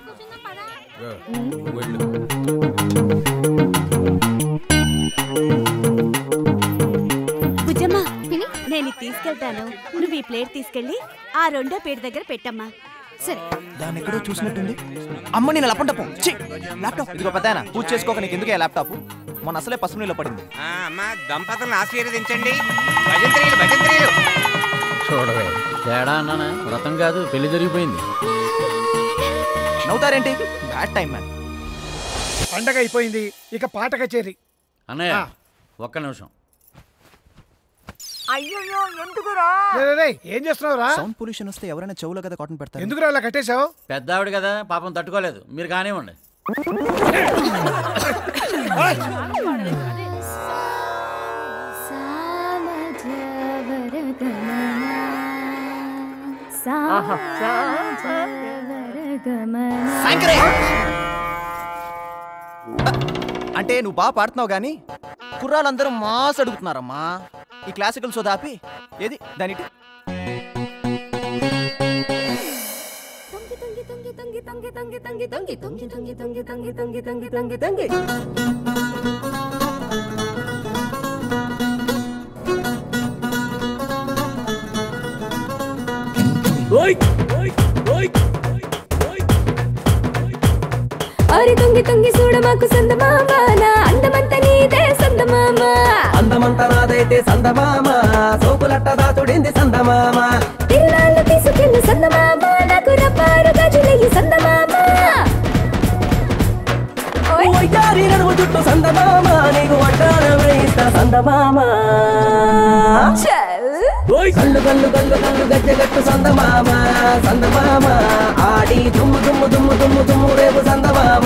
బుజ్జమ్మా నేను ఇది తీసుకెళ్తాను నువ్వు ఈ ప్లేట్ తీసుకెళ్ళి ఆ రెండో ప్లేట్ దగ్గర పెట్టమ్మా సరే దాన్ని ఎక్కడో చూసినట్టుంది అమ్మ నేను లపంటపు ల్యాప్టాప్ ఇదిగో పెద్దాయన పూజ చేసుకోక నీకు ఎందుకే ల్యాప్టాప్ మొన్న అసలే పసుపు నీళ్ళు పడింది అమ్మా దంపతులను ఆశీర్వదించండి భజంత్రీలు భజంత్రీలు చూడవే తేడా అన్నానా వ్రతం కాదు పెళ్లి జరిగిపోయింది నవ్వుతారేంటి బ్యాడ్ టైం మ్యాన్ పండగ అయిపోయింది ఇక పాట కచేరి అన్నయ్య ఆ. ఒక్క నిమిషం అయ్యో ఎందుకురా రేయ్, రేయ్, రేయ్, ఏం చేస్తున్నావురా సౌండ్ పొల్యూషన్ వస్తే ఎవరైనా చెవులో కదా కాటన్ పెడతారు ఎందుకురా అలా కట్టేశావు పెద్ద ఆవిడ కదా పాపం తట్టుకోలేదు మీరు కానివ్వండి అంటే నువ్వు బాగా పాడుతున్నావు కానీ కుర్రాళ్ళందరూ మాస్ అడుగుతున్నారమ్మా ఈ క్లాసికల్ సో దాపి ఏది దానిటి తంగి తంగి తంగి తంగి తంగి తంగి తంగి తంగి తంగి తంగి తంగి తంగి అరి తంగి తంగి చూడ మాకు సందమామ నా అందమంత నీదే సందమామ అందమంత నాదైతే సందమామ సోకులట్ట దాచుడింది సందమామ తిరునాళ్ళు తీసుకెళ్ళు సందమామ నాకు రబ్బారు గజులయ్యి సందమామ ఒయ్యారి నడుము చుట్టూ సందమామ నీకు వడ్డాన వేయిస్తా సందమామ కళ్ళు కళ్ళు కళ్ళు కళ్ళు గజ్జగట్టు సందమామ సందమామ ఆడి దుమ్ము దుమ్ము దుమ్ము దుమ్ము దుమ్ము రేపు సందమామ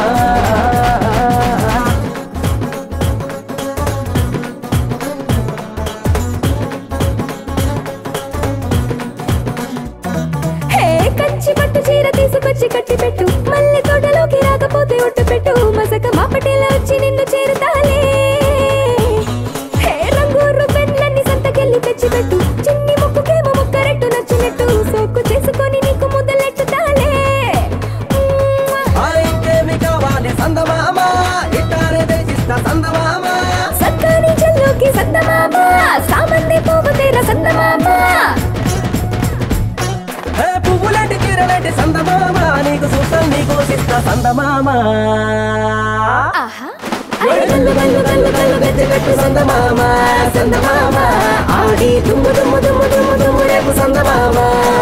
హే కంచి పట్టు చీర తీసుకొచ్చి కట్టి పెట్టు మళ్ళీ తోటలోకి రాకపోతే ఒట్టు పెట్టు మసక మాపటిలో వచ్చి నిన్ను చేరుతాలే హే రంగూరు పెన్లన్నీ సంతకెళ్ళి తెచ్చి పెట్టు చిన్ని ముక్కుకేమో ముక్కరెట్టు నచ్చినట్టు సోకు చేసుకొని నీకు ముద్దలెట్టుతాలే ఆ ఇంకేమి కావాలి సందమామ ఇట్టారే దేశిస్తా సందమామ సత్తాని చెల్లోకి సందమామ సామంది పువ్వు తీర సందమామ ఏ పువ్వులాంటి చీరలాంటి సందమామ నీకు చూస్తాం నీకు సిస్తా సందమామ గల్లు గల్లు గల్లు గల్లు గజ్జగట్టు సందమామ సందమామ ఆడి దుమ్ము దుమ్ము దుమ్ము దుమ్ము దుమ్ము రేపు సందమామ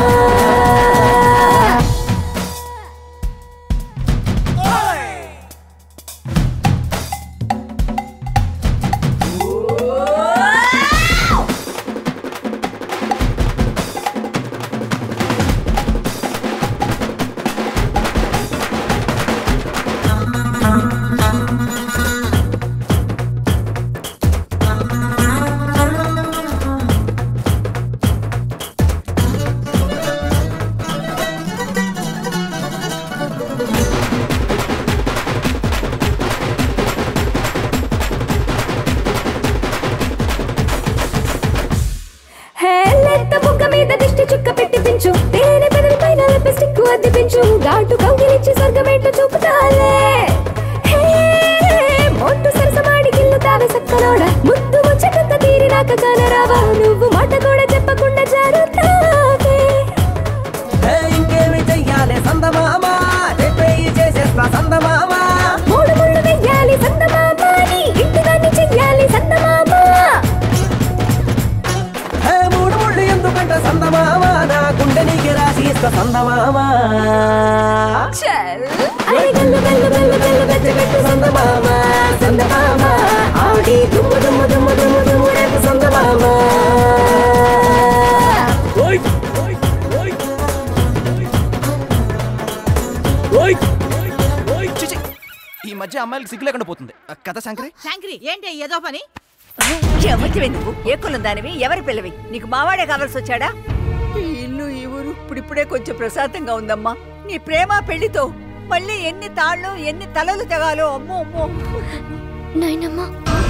హే లెత్త బుగ్గ మీద దిష్టి చుక్క పెట్టి పెంచు తేనె పెదవి పైన లిప్స్టిక్ అద్దె పెంచు ఘాటు కౌగిలిచ్చి స్వర్గమేంటో చూపుతాలే హే, మొట్టు సరసమాడి గిల్లుతావే సక్కనోడ ముద్దు ముచ్చటంత తీరినాక కానరావా నువ్వు మాట కూడా చెప్పకుండా జారుతావే ఏ ఇంకేమి చెయ్యాలి సందమామ చెప్పేయి చేసేస్తా సందమామ మూడు ముళ్ళు వెయ్యాలి సందమామ నీ ఇంటిదాన్ని చెయ్యాలి సందమామ ఏ మూడు ముళ్ళు ఎందుకంట సందమామ నా గుండె నీకు రాసి ఇస్తా సందమామ అరే గల్లు గల్లు గల్లు గల్లు గజ్జగట్టు సందమామ సందమామ ఆడి దుమ్ము దుమ్ము దుమ్ము దుమ్ము దుమ్ము రేపు సందమామ చిచి, ఈ మధ్య అమ్మాయిలకు సిగ్గు లేకుండా పోతుంది కథ శంకరి శంకరి ఏంటి ఏదో పని ఎవరివి నువ్వు ఏ కులం దానివి ఎవరి పిల్లవి నీకు మావాడే కావాల్సి వచ్చాడా ఈ ఇల్లు ఈ ఊరు ఇప్పుడిప్పుడే కొంచెం ప్రశాంతంగా ఉందమ్మా నీ ప్రేమ పెళ్లితో మళ్ళీ ఎన్ని తాళ్ళు ఎన్ని తలలు తెగాలో అమ్మో అమ్మో నాయనమ్మా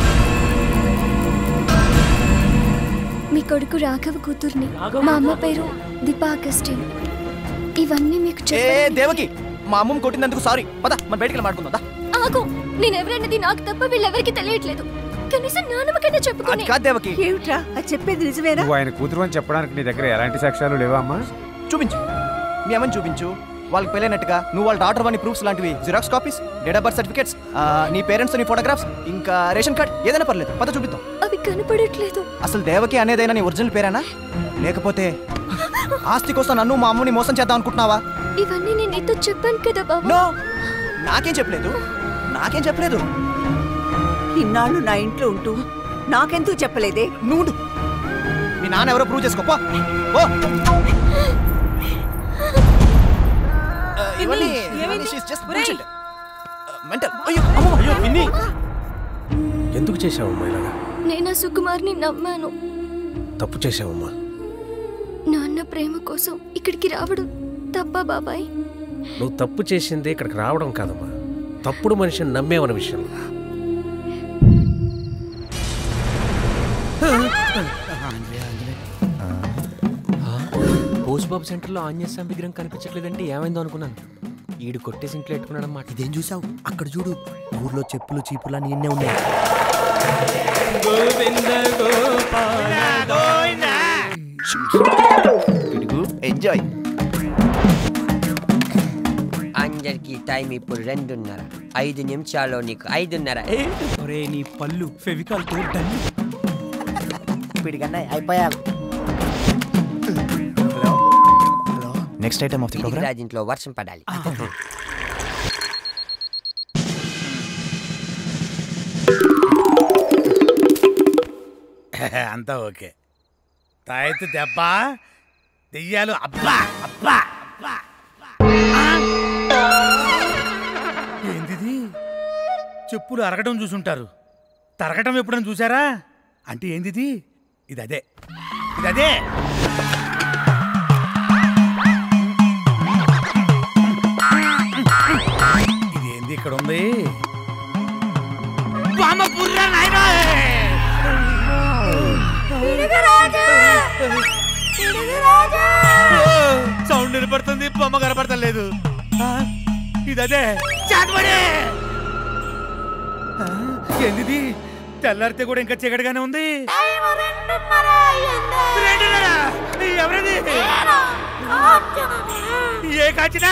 మీ కొడుకు రాఘవ కూతుర్ని మా అమ్మ పేరు దీపా అగస్టిన్ ఇవన్నీ మీకు ఏ చెప్పాలి దేవకి మా అమ్మమ్మ కొట్టినందుకు సారీ పద మన బయటికి వెళ్ళి మాట్లాడుకుందా ఆగు నేనెవరన్నది నాకు తప్ప వీళ్ళెవరికి తెలియట్లేదు కనీసం నాన్నమ్మకైనా చెప్పుకొని కాదు దేవకి ఏమిట్రా అది చెప్పేది నిజమేనా నువ్వు ఆయన కూతురు అని చెప్పడానికి నీ దగ్గర ఎలాంటి సాక్ష్యాలు లేవా అమ్మా చూపించు మీ అమ్మని చూపించు వాళ్ళకి పెళ్ళైనట్టుగా నువ్వు వాళ్ళ డాటర్ అని ప్రూఫ్స్ లాంటివి xerox copies date of birth certificates నీ పేరెంట్స్ నీ ఫోటోగ్రాఫ్స్ ఇంకా రేషన్ కార్డ్ ఏదైనా పర్లేదు పద చూపిద్దాం అవి కనపడట్లేదు అసలు దేవకి అనేదైనా నీ ఒరిజినల్ పేరేనా లేకపోతే ఆస్తి కోసం నన్ను మా అమ్మని మోసం చేద్దాం అనుకుంటున్నావా ఇవన్నీ నేను నీతో చెప్పాను కదా బాబు నో నాకేం చెప్పలేదు నాకేం చెప్పలేదు ఇన్నాళ్ళు నా ఇంట్లో ఉంటూ నాకెందుకు చెప్పలేదే నువ్వు మీ నాన్న ఎవరో ప్రూవ్ చేసుకో పో. పో ఆ, ఇవన్నీ ఇవన్నీ she's just bullshit. ఆ, mental. అయ్యో అమ్మో, అయ్యో విన్నీ ఎందుకు చేశావమ్మా ఇలాగా నేను ఆ సుకుమార్ని నమ్మాను తప్పు చేశావమ్మా నాన్న ప్రేమ కోసం ఇక్కడికి రావడం తప్ప బాబాయ్ నువ్వు తప్పు చేసింది ఇక్కడికి రావడం కాదమ్మా తప్పుడు మనిషిని నమ్మేవన్న విషయం పోస్ట్ బాబు సెంటర్లో ఆంజనేయ స్వామి విగ్రహం కనిపించట్లేదంటే ఏమైందో అనుకున్నాను ఈడు కొట్టేసి ఇంట్లో పెట్టుకున్నాడన్నమాట ఇదేం చూసావు అక్కడ చూడు ఊర్లో చెప్పులు చీపులు అని ఎన్నే ఉన్నాయి ఎంజాయ్ అందరికి టైం ఇప్పుడు రెండున్నర ఐదు నిమిషాల్లో నీకు ఐదున్నర ఒరే నీ పళ్ళు ఫెవికాల్ తో డల్లి పిడిగన్నా అయిపోయారు next item of the programme రాజింట్లో వర్షం పడాలి అంతా ఓకే తాయెత్తు దెబ్బ దెయ్యాలు అబ్బా అబ్బా అబ్బా. ఆ! ఏందిది చెప్పులు అరగడం చూసుంటారు తరగటం ఎప్పుడైనా చూసారా అంటే ఏందిది ఇది అదే ఇది అదే ఇది ఏంది ఇక్కడ ఉంది వామ పుర్రా నాయనా! సౌండ్ వినపడుతుంది బొమ్మ కనపడతలేదు ఆ, ఇదదే చాటుబడి ఆ, ఏందిది తెల్లారితే కూడా ఇంకా చీకటిగానే ఉంది రెండున్నర? ఎవరిది ఏ కాచినా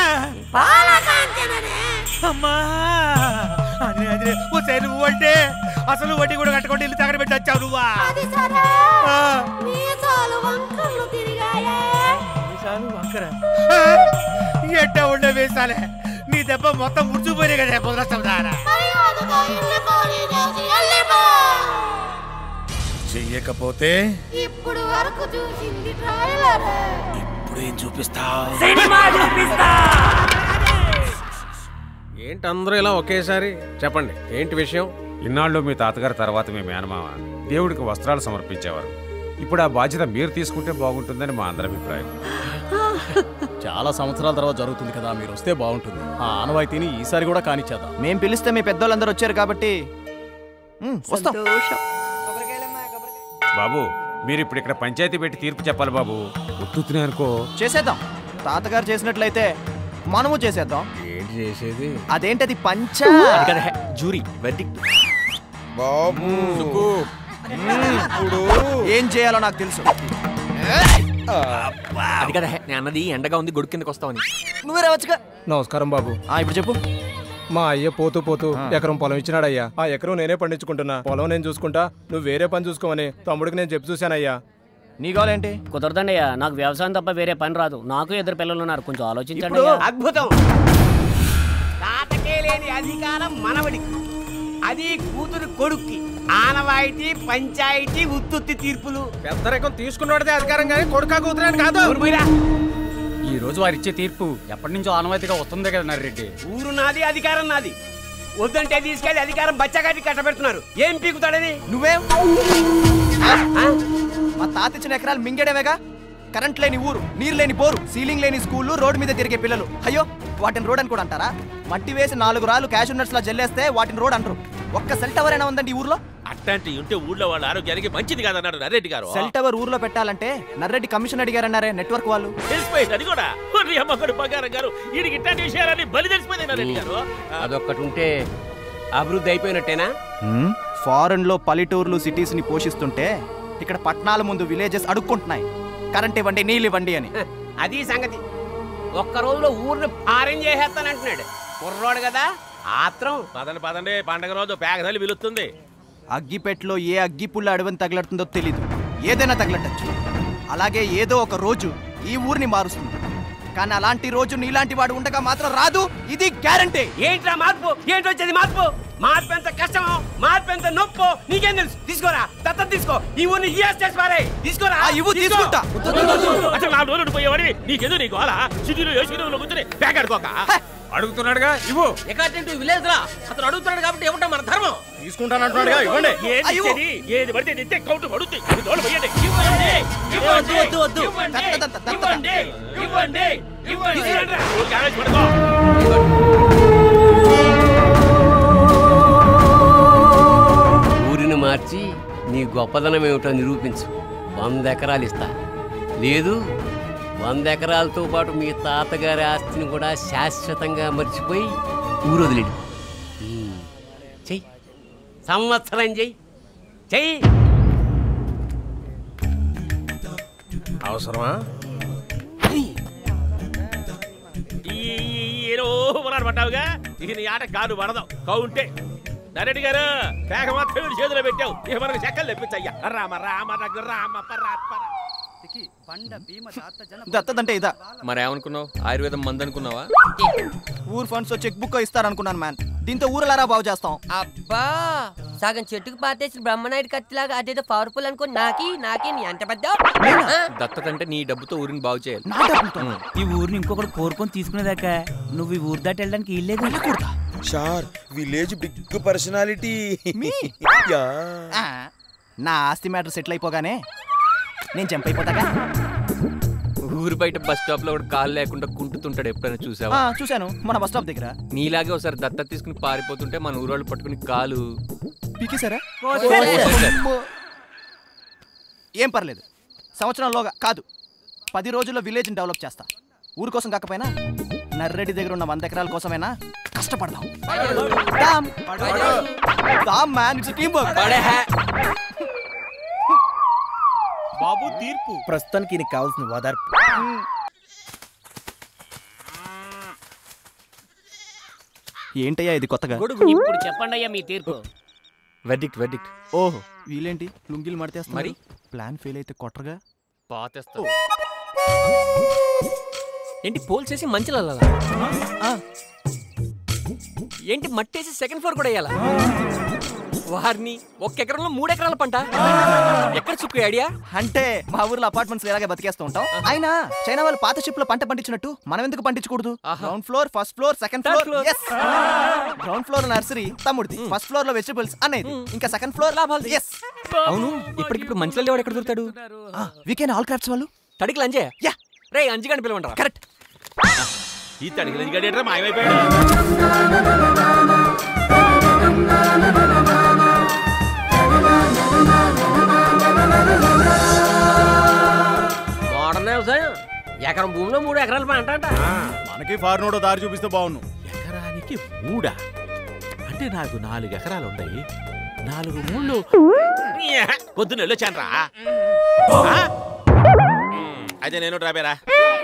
అమ్మా అదే అదే ఓ సరే నువ్వు అంటే అసలు వడ్డీ కూడా కట్టుకుంటే ఇల్లు తగడ పెట్టి వచ్చావు నువ్వా ఆ. మీసాలు వంకర ఆ, ఎట్ట ఉండే వేసాలే నీ దెబ్బ మొత్తం ముడిచిపోయినాయి కదా పొదరస్తాం దారా చెయ్యకపోతే ఇప్పుడు వరకు చూసింది ట్రైలర్ ఇప్పుడు ఏం చూపిస్తావు ఏంటి అందరూ ఇలా ఒకేసారి చెప్పండి ఏంటి విషయం ఇన్నాళ్ళు మీ తాతగారి తర్వాత మీ మేనమామ దేవుడికి వస్త్రాలు సమర్పించేవారు ఇప్పుడు ఆ బాధ్యత మీరు తీసుకుంటే బాగుంటుందని మా అందరి అభిప్రాయం చాలా సంవత్సరాల తర్వాత జరుగుతుంది కదా మీరు వస్తే బాగుంటుంది ఆ ఆనవాయితీని ఈసారి కూడా కానిచ్చేద్దాం మేం పిలిస్తే మీ పెద్దోళ్ళందరూ వచ్చారు కాబట్టి మ్, వస్తాం బాబు మీరు ఇప్పుడు ఇక్కడ పంచాయతీ పెట్టి తీర్పు చెప్పాలి బాబు ఉత్తునే అనుకో చేసేద్దాం తాతగారు చేసినట్లయితే మనము చేసేద్దాం ఏంటి చేసేది అదేంటది పంచ జూరీ వెర్డి బాబు ఇప్పుడు ఏం చేయాలో నాకు తెలుసు అది కదా నేను అన్నది ఎండగా ఉంది గొడుగు కిందకి వస్తావని నువ్వే రావచ్చుగా నమస్కారం బాబు ఇప్పుడు చెప్పు మా అయ్య పోతూ పోతూ ఎకరం పొలం ఇచ్చినాడయ్యా ఆ ఎకరం నేనే పండించుకుంటున్నా పొలం నేను చూసుకుంటా నువ్వు వేరే పని చూసుకోమని తమ్ముడికి నేను చెప్పి చూశానయ్యా నీ కావాలేంటి కుదరదండి అయ్యా నాకు వ్యవసాయం తప్ప వేరే పని రాదు నాకు ఇద్దరు పిల్లలు ఉన్నారు కొంచెం ఆలోచించండి ఇప్పుడు అయ్యా. అద్భుతం తాతకే లేని అధికారం మనవడికి అది కూతురు కొడుక్కి ఆనవాయితీ పంచాయతీ ఉత్తుత్తి తీర్పులు పెద్దరికం తీసుకున్నోడితే అధికారం కానీ కొడుకా కూతురని కాదు ఈ రోజు వారిచ్చే తీర్పు ఎప్పటి నుంచో ఆనవాయితీగా వస్తుంది కదా నర్రెడ్డి ఊరు నాది అధికారం నాది వద్దంటే తీసుకెళ్లి అధికారం బచ్చగాటి కట్టబెడుతున్నారు ఏం పీకుతాడని నువ్వేం మా తాత ఇచ్చిన ఎకరాలు మింగేయడమేగా కరెంట్ లేని ఊరు నీరు లేని బోరు సీలింగ్ లేని స్కూళ్ళు రోడ్డు మీద తిరిగే పిల్లలు అయ్యో వాటిని రోడ్ అని కూడా అంటారా మట్టి వేసి నాలుగు రాళ్ళు క్యాష్ ఉన్నట్స్ లా జల్లేస్తే వాటిని రోడ్ అంటారు ఒక్క సెల్ టవర్ అయినా ఉందండి ఈ ఊర్లో అట్లాంటి ఉంటే ఊళ్ళో వాళ్ళ ఆరోగ్యానికి మంచిది కాదన్నాడు నరేడ్డి గారు సెల్ టవర్ ఊర్లో పెట్టాలంటే నర్రెడ్డి కమిషన్ అడిగారన్నారే నెట్వర్క్ వాళ్ళు తెలిసిపోయింది అది కూడా ఒర్రి అమ్మకడు బంగారం గారు ఈయనకి ఇట్లాంటి విషయాలన్నీ బలి తెలిసిపోయింది నరేడ్డి గారు అదొక్కటి ఉంటే అభివృద్ధి అయిపోయినట్టేనా ఫారెన్ లో పల్లెటూర్లు సిటీస్ ని పోషిస్తుంటే ఇక్కడ పట్టణాల ముందు విలేజెస్ అడుక్కుంటున్నాయి కరెంట్ ఇవ్వండి నీళ్ళు ఇవ్వండి అని అది సంగతి ఒక్క రోజులో ఊరిని ఆరెంజ్ చేసేస్తానంటున్నాడు కుర్రోడు కదా ఆత్రం పదండి పదండి పండగ రోజు పేగదలి పిలుస్తుంది అగ్గిపెట్లో ఏ అగ్గిపుల్ల అడవిని తగలడుతుందో తెలీదు ఏదైనా తగలటచ్చు అలాగే ఏదో ఒక రోజు ఈ ఊరిని మారుస్తుంది కానీ అలాంటి రోజు నీలాంటి వాడు ఉండగా మాత్రం రాదు ఇది గ్యారంటీ ఏంట్రా మార్పు ఏంటి వచ్చేది మార్పు మార్పు ఎంత కష్టమో మార్పు ఎంత నొప్పో నీకేం తెలుసు తీసుకోరా దత్తం తీసుకో ఈ ఊరిని హియాస్ చేసి పారే తీసుకోరా ఆ, ఇవ్వు, తీసుకో. తీసుకుంటా. అసలు నాలుగు రోజులు పోయేవాడి నీకెందుకు నీకు అలా సిటీలో ఏ సిటీలో కూర్చొని బ్యాగ్ ఆడుకోక అడుగుతున్నాడుగా ఇవ్వు ఎకార్టెంట్ విలేజ్ రా అతను అడుగుతున్నాడు కాబట్టి ఇవ్వటం మన ధర్మం తీసుకుంటానంటున్నాడుగా ఇవ్వండి ఏది అయ్యో. ఇచ్చేది? ఏది పడితే ఇది ఇస్తే కౌంటు పడుద్ది ఇది దోలు పోయండి. ఇవ్వండి ఇవ్వండి వద్దు, వద్దు. ఇవ్వండి దత్త, దత్త, దత్త. ఇవ్వండి ఇవ్వండి ఇవ్వండి తీసుకురండి. ఊరు క్యారేజ్ పడుకో ఊరిని మార్చి నీ గొప్పదనం ఏమిటో నిరూపించు వంద ఎకరాలు ఇస్తా లేదు వంద ఎకరాలతో పాటు మీ తాతగారి ఆస్తిని కూడా శాశ్వతంగా మర్చిపోయి ఊరు వదిలేడు ఉమ్. చెయ్యి సంవత్సరం చెయ్యి చెయ్యి అవసరమా ఏదో పడ్డావుగా ఇక నీ ఆట కాదు పడదాం కౌంటే నరెడ్డి గారు పేక మాత్రం వీడి చేతిలో పెట్టావు ఇక మనకు చెక్కలు తెప్పించయ్యా రామ రామ దగ్గర రామ పరాత్పర దత్తదంటే ఇదా మరి ఏమనుకున్నావు ఆయుర్వేదం మంది అనుకున్నావా ఊర్ ఫండ్స్ చెక్ బుక్ ఇస్తారనుకున్నాను మ్యాన్ దీంతో ఊరలారా బాగు చేస్తాం అబ్బా సగం చెట్టుకు పాతేసిన బ్రహ్మనాయుడు కత్తిలాగా అదేదో పవర్ఫుల్ అనుకో నాకి నాకి నీ అంత పెద్ద దత్తత అంటే నీ డబ్బుతో ఊరిని బాగు చేయాలి ఉం. ఈ ఊరిని ఇంకొకటి కోరుకొని తీసుకునేదాకా నువ్వు ఈ ఊరు దాటి వెళ్ళడానికి ఇల్లేదు సార్ విలేజ్ బిగ్ పర్సనాలిటీ యా ఆ, నా ఆస్తి మ్యాటర్ సెటిల్ అయిపోగానే నేను జంప్ అయిపోతాగా ఊరు బయట బస్ స్టాప్ లో ఒకడు కాలు లేకుండా కుంటుతుంటాడు ఎప్పుడైనా ఆ, చూసావా చూశాను మన బస్ స్టాప్ దగ్గర నీలాగే ఒకసారి దత్తత తీసుకుని పారిపోతుంటే మన ఊరు వాళ్ళు పట్టుకుని కాలు పీకేశారా కోసేశారు. ఏం పర్లేదు సంవత్సరంలోగా కాదు పది రోజుల్లో విలేజ్ని డెవలప్ చేస్తా ఊరు కోసం కాకపోయినా నర్రెడ్డి దగ్గర ఉన్న వంద ఎకరాల కోసమైనా కష్టపడదాం దామ్. దామ్ మ్యాన్ ఇట్స్ టీమ్ వర్క్ బాబు తీర్పు ప్రస్తుతానికి నీకు కావాల్సిన ఓదార్పు ఏంటయ్యా ఇది కొత్తగా ఇప్పుడు చెప్పండి అయ్యా మీ తీర్పు వెర్డిక్ట్ వెర్డిక్ట్ ఓహో వీళ్ళేంటి లుంగిలు మడితేస్తున్నారు మరి? ప్లాన్ ఫెయిల్ అయితే కొట్టరుగా పాతేస్తా ఏంటి పోల్ చేసి మంచి ఏంటి మట్టేసి సెకండ్ ఫ్లోర్ కూడా వేయాలా వారిని ఒక్క ఎకరంలో మూడు ఎకరాల పంట ఎక్కడ చుక్కు ఐడియా అంటే మా ఊర్లో అపార్ట్మెంట్స్ ఇలాగే బతికేస్తూ ఉంటాం అయినా చైనా వాళ్ళు పాత షిప్ లో పంట పండించినట్టు మనం ఎందుకు పండించకూడదు ground floor first floor second Third floor floor. Ground floor nursery తమ్ముడిది ఫస్ట్ ఫ్లోర్ లో వెజిటబుల్స్ అనేది ఇంకా సెకండ్ ఫ్లోర్ లాభాలు ఎస్ అవును ఇప్పటికిప్పుడు మంచి లేవాడు ఎక్కడ దొరుకుతాడు వీకెండ్ ఆల్ క్రాఫ్ట్స్ వాళ్ళు తడికి లంజే యా రే అంజిగాని పిలవండి కరెక్ట్ ఈ తడికి గడేట్రా మాయమైపోయాడు మోడర్న్ వ్యవసాయం ఎకరం భూమిలో మూడు ఎకరాల పంట అంట మనకి ఫారినోడో దారి చూపిస్తే బాగున్నావు ఎకరానికి మూడా అంటే నాకు నాలుగు ఎకరాలు ఉన్నాయి నాలుగు మూళ్ళు పొద్దున్న వెళ్ళొచ్చానరా అయితే నేను డ్రాబేరా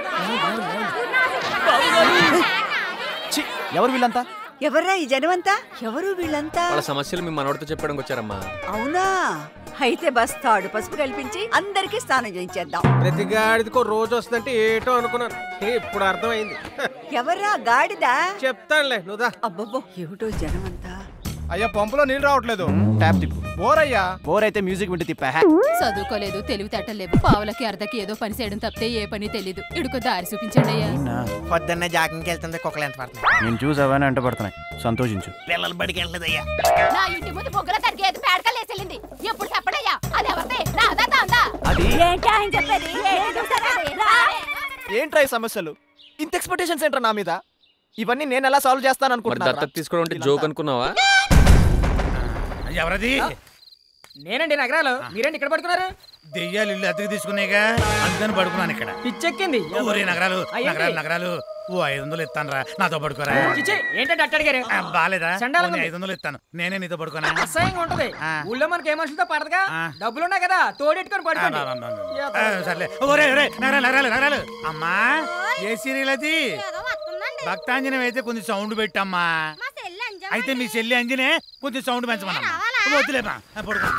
ఛీ, ఎవరు వీళ్ళంతా ఎవర్రా ఈ జనమంతా ఎవరు వీళ్ళంతా వాళ్ళ సమస్యలు మీ మనోడితో చెప్పడానికి వచ్చారమ్మా అవునా అయితే బస్తాడు పసుపు కల్పించి అందరికీ స్నానం చేయించేద్దాం ప్రతి గాడిదకో రోజు వస్తుందంటే ఏటో అనుకున్నాను ఇప్పుడు అర్థమైంది ఎవర్రా గాడిదా చెప్తానులే నువ్వుదా అబ్బబ్బో ఏమిటో జనమంతా అయ్యా పంపులో నీళ్ళు రావట్లేదు ట్యాప్ తిప్పు బోర్ అయ్యా బోర్ అయితే మ్యూజిక్ వింటే తిప్పా చదువుకోలేదు తెలివితేటలు లేవు పావులకి అర్ధకి ఏదో పని చేయడం తప్పితే ఏ పని తెలీదు ఇడుకో దారి చూపించండి అయ్యా పొద్దున్నే జాగింగ్కి వెళ్తుంటే కుక్కలు ఎంత పడుతున్నాయి నేను చూసావని అంట పడుతున్నాయి సంతోషించు పిల్లలు బడికి వెళ్ళలేదయ్యా నా ఇంటి ముందు బొగ్గల తరిగేది పేడకలేసెళ్ళింది ఎప్పుడు చెప్పడయ్యా అది ఎవరిది నాదా తాందా అది ఏంటి ఆయన చెప్పేది ఏంటి చూస్తారా? రా. ఏంట్రా ఈ సమస్యలు ఇంత ఎక్స్పెక్టేషన్స్ ఏంట్రా నా మీద ఇవన్నీ నేను ఎలా సాల్వ్ చేస్తాను మరి అనుకుంటున్నా దత్తత తీసుకోవడం అంటే జోక్ అనుకున్నావా ఎవరది నేనండి నగరాలు మీరేంటి ఇక్కడ పడుకున్నారు దెయ్యాలు ఇల్లు అద్దెకి తీసుకునేగా అందుకని పడుకున్నాను ఇక్కడ పిచ్చెక్కింది ఊరే నగరాలు అయ్యేంటి? నగరాలు నగరాలు ఓ ఐదు వందలు ఇస్తాను రా నాతో పడుకోరా చిచ్చి, ఏంటంటే అట్ట అడిగారు ఆ, బాలేదా చండాలంగా పోనీ ఉంది. ఐదు వందలు ఇస్తాను నేనే నీతో పడుకోనా అసహ్యంగా ఉంటది ఊళ్ళో మనకి ఏ మనుషులతో పడదుగా డబ్బులున్నాయి కదా తోడెట్టుకొని పడుకోండి ఆ, సర్లే ఒరే ఒరే నగరాలు నగరాలు నగరాలు అమ్మా ఏ సీరియల్ అది భక్తాంజనం అయితే కొంచెం సౌండ్ పెట్టమ్మా అయితే మీ చెల్లి అంజనే కొంచెం సౌండ్ పెంచమన్నా వద్దులేమా పడుకో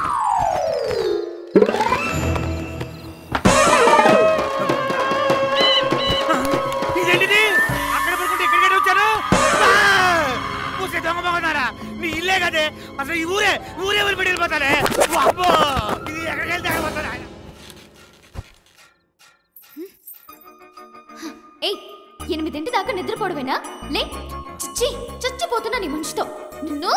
ఇదేంటిది అక్కడ పడుకుంటే ఇక్కడికి వచ్చాను పూసే దొంగ బాగున్నారా నీ ఇల్లే కదే అసలు ఈ ఊరే ఊరే వదిలిపెట్టి వెళ్ళిపోతానే అబ్బో ఇది ఎక్కడికి వెళ్తే ఆగిపోతాడా ఏయ్ ఎనిమిదింటి దాకా నిద్రపోవడమేనా లే చిచ్చి చచ్చిపోతున్నా నీ మనిషితో నిన్ను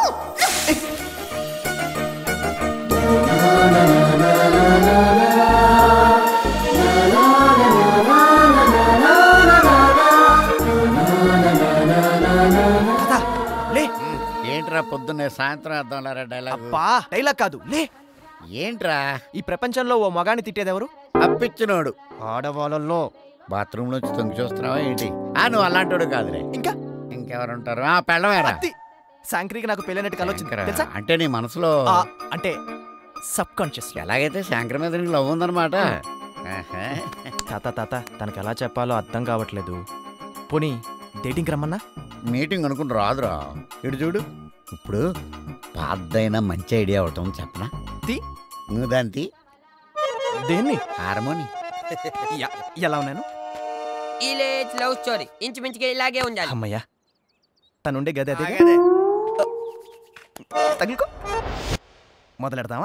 లే ఏంట్రా పొద్దున్నే సాయంత్రం అర్థం డైలాగ్ అబ్బా డైలాగ్ కాదు లే ఏంట్రా ఈ ప్రపంచంలో ఓ మగాని తిట్టేదెవరు అప్పిచ్చినోడు ఆడవాళ్ళల్లో బాత్రూమ్ నుంచి తొంగి చూస్తున్నావా ఏంటి ఆ నువ్వు అలాంటోడు కాదులే ఇంకా ఇంకెవరు ఉంటారు ఆ పెళ్ళమేరా శాంక్రీకి నాకు పెళ్ళైనట్టు కల వచ్చింది తెలుసా అంటే నీ మనసులో ఆ, అంటే సబ్ కాన్షియస్ ఎలాగైతే శంకర్ మీద నీకు లవ్ ఉందన్నమాట తాత తాత తనకి ఎలా చెప్పాలో అర్థం కావట్లేదు పోనీ డేటింగ్ రమ్మన్నా మీటింగ్ అనుకుని రాదురా ఇటు చూడు ఇప్పుడు పాతదైనా మంచి ఐడియా అవుతాం చెప్పనా తీ నువ్వు దాని తీ దేన్ని హార్మోని ఎలా ఉన్నాను విలేజ్ లవ్ స్టోరీ ఇంచుమించుగా ఇలాగే ఉండాలి అమ్మయ్యా తనుండే గది అదే అదే. తగిలికో మొదలెడదామా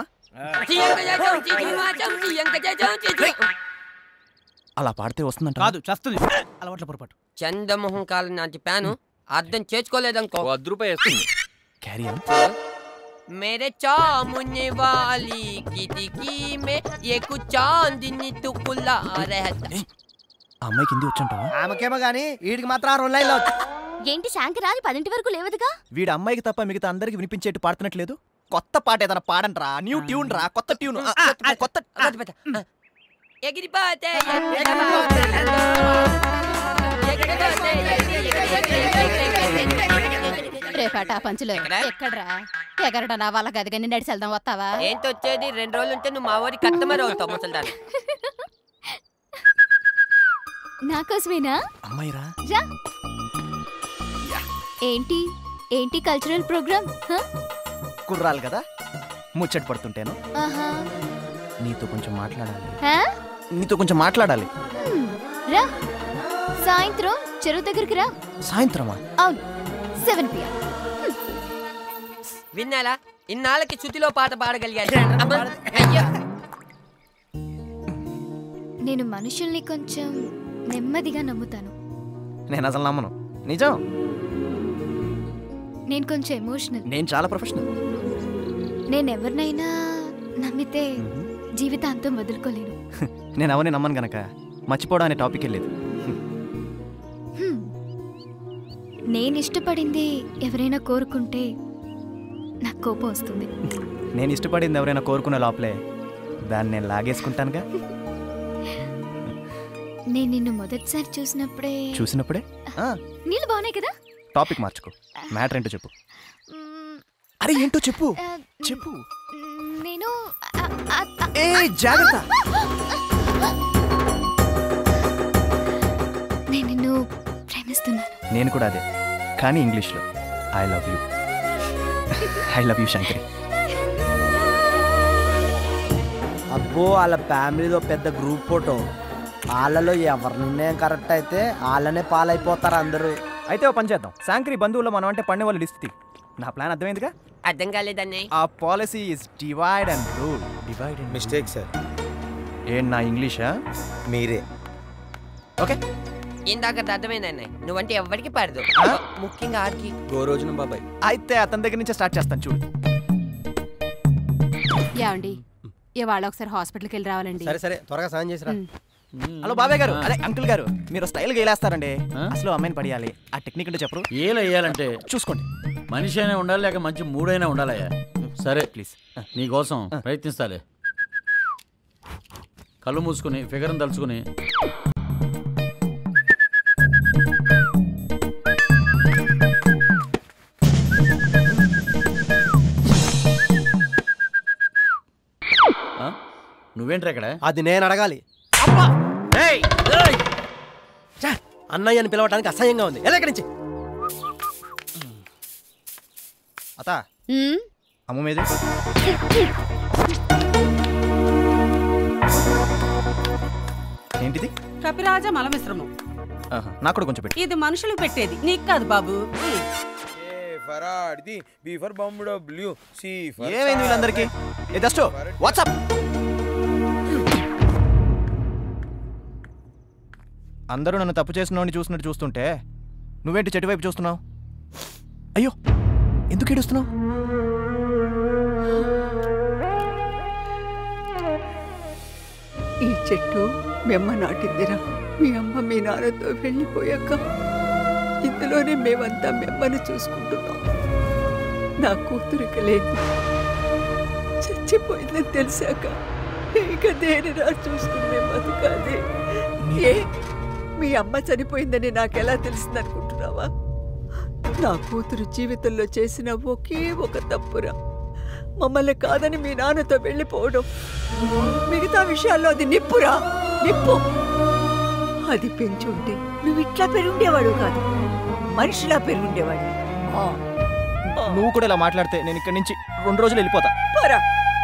అలా పాడితే వస్తుందంట కాదు చస్తుంది అలవాట్ల పొరపాటు చందమోహం కాలం నాటి ప్యాను అర్థం చేసుకోలేదనుకో వద్ద రూపాయి వేస్తుంది క్యారీ मेरे चामुने वाली किटकी में एक चांदनी टुकुला रहता ఆ అమ్మాయికి హిందీ వచ్చంటావా ఆమెకేమో గానీ వీడికి మాత్రం ఆ రెండు లైన్లు ఏంటి శాంకరాది పదింటి వరకు లేవదుగా వీడి అమ్మాయికి తప్ప మిగతా అందరికి వినిపించేట్టు పాడుతున్నట్లేదు కొత్త పాట ఏదైనా పాడంట్రా న్యూ ట్యూన్ రా కొత్త ట్యూన్ కొత్త ఎగిరిపోతే రేపాట పంచులు ఎక్కడ్రా ఎగరడా నా వాళ్ళ గది కానీ నడిచి వెళ్దాం వస్తావా ఏంటి వచ్చేది రెండు రోజులు ఉంటే నువ్వు మా ఊరి కస్టమర్ అవుతావు ముసల్దాన్ నా కోసమేనా అమ్మాయిరా రా ఏంటి ఏంటి కల్చరల్ ప్రోగ్రామ్ కుర్రాలు కదా ముచ్చట పడుతుంటేను ఆహా నీతో కొంచెం మాట్లాడాలి హా? నీతో కొంచెం మాట్లాడాలి హ్మ్, రా సాయంత్రం చెరువు దగ్గరికి రా సాయంత్రమా అవును సెవెన్ పిఎం విన్నాలా ఇన్నాళ్ళకి శృతిలో పాట పాడగలిగాను అబ్బా, అయ్యో నేను మనుషుల్ని కొంచెం నెమ్మదిగా నమ్ముతాను నేను అసలు నమ్మను నిజం నేను కొంచెం ఎమోషనల్ నేను చాలా ప్రొఫెషనల్ నేను ఎవరినైనా నమ్మితే జీవితాంతం వదులుకోలేను నేను అవన్నీ నమ్మను గనక మర్చిపోవడం అనే టాపిక్ లేదు హ్మ్. నేను ఇష్టపడింది ఎవరైనా కోరుకుంటే నాకు కోపం వస్తుంది నేను ఇష్టపడింది ఎవరైనా కోరుకునే లోపలే దాన్ని నేను లాగేసుకుంటానుగా నేను నిన్ను మొదటిసారి చూసినప్పుడే చూసినప్పుడే ఆ, నీళ్ళు బాగున్నాయి కదా టాపిక్ మార్చుకో మ్యాటర్ ఏంటో చెప్పు అరే ఏంటో చెప్పు చెప్పు నేను ఆ- ఆ- ఆ- ఏ జాగ్రత్త నేను నిన్ను ప్రేమిస్తున్నాను నేను కూడా అదే కానీ ఇంగ్లీష్లో I love you I love you Shankari అబ్బో వాళ్ళ ఫ్యామిలీలో పెద్ద గ్రూప్ ఫోటో వాళ్ళలో ఎవరి నిర్ణయం కరెక్ట్ అయితే వాళ్ళనే పాలైపోతారు అందరూ అయితే ఓ పని చేద్దాం శాంకరి బంధువులు మనం అంటే పండే వాళ్ళ లిస్ట్ తీ. నా ప్లాన్ అర్థమైందిగా అర్థం కాలేదన్నీ ఆ policy is divide and rule divide and mistake sir ఏంటి నా ఇంగ్లీషా మీరే ఓకే ఇందాక అర్థమైంది అన్నయ్య నువ్వంటే ఎవరికి పడదు ముఖ్యంగా ఆడికి గోరోజున బాబాయ్ అయితే అతని దగ్గర నుంచి స్టార్ట్ చేస్తాను చూడు ఏమండి ఇవాళ ఒకసారి హాస్పిటల్కి వెళ్ళి రావాలండి సరే సరే త్వరగా సాయం చేసిరా హలో బాబాయ్ గారు అదే అంకుల్ గారు మీరు స్టైల్గా వేలేస్తారండి అసలు అమ్మాయిని పడియాలి ఆ టెక్నిక్ అంటే చెప్పరు ఏలు వేయాలంటే చూసుకోండి మనిషి అయినా ఉండాలి లేక మంచి మూడైనా ఉండాలయ్యా సరే ప్లీజ్ నీకోసం ప్రయత్నిస్తాలే కళ్ళు మూసుకుని ఫిగర్ని తలుచుకుని ఆ? నువ్వేంట్రా ఇక్కడ అది నేను అడగాలి ఏయ్! ఛ! అన్నయ్యని పిలవడానికి అసహ్యంగా ఉంది ఎలా ఇక్కడి నుంచి అత అమ్మ మీద ఏంటిది కపిరాజ మలమిశ్రమం ఆహా, నాకు కూడా కొంచెం పెట్టు ఇది మనుషులకు పెట్టేది నీకు కాదు బాబు for the B for bomb W C for ఏమైంది వీళ్ళందరికీ ఏ దస్టు వాట్సాప్ అందరూ నన్ను తప్పు చేసిన చూసినట్టు చూస్తుంటే నువ్వేంటి చెట్టు వైపు చూస్తున్నావు అయ్యో ఎందుకు ఏడుస్తున్నావు ఈ చెట్టు మీ అమ్మ నాటిందిరా మీ అమ్మ మీ నాన్నతో వెళ్ళిపోయాక ఇందులోనే మేమంతా మీ అమ్మని చూసుకుంటున్నాం నా కూతురికి లేదు చచ్చిపోయిందని తెలిసాక ఇక దేనిరా చూసుకుని మేము బతకాలి ఏ మీ అమ్మ చనిపోయిందని నాకెలా తెలిసింది అనుకుంటున్నావా నా కూతురు జీవితంలో చేసిన ఒకే ఒక తప్పురా మమ్మల్ని కాదని మీ నాన్నతో వెళ్ళిపోవడం మిగతా విషయాల్లో అది నిప్పురా నిప్పు అది పెంచుంటే నువ్వు ఇట్లా పెరుగుండేవాడు కాదు మనిషిలా పెరుగుండేవాడు నువ్వు కూడా ఇలా మాట్లాడితే నేను ఇక్కడి నుంచి రెండు రోజులు వెళ్ళిపోతా పోరా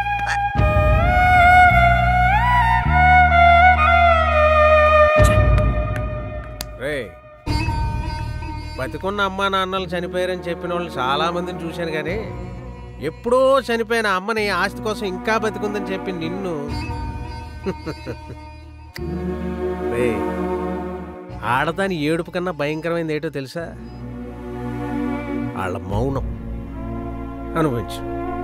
రే బతికున్న అమ్మా నాన్నలు చనిపోయారని చెప్పిన వాళ్ళు చాలా మందిని చూశాను కానీ ఎప్పుడో చనిపోయిన అమ్మని ఆస్తి కోసం ఇంకా బతికుందని చెప్పి నిన్ను రే ఆడదాని ఏడుపు కన్నా భయంకరమైనది ఏంటో తెలుసా వాళ్ళ మౌనం అనుభవించు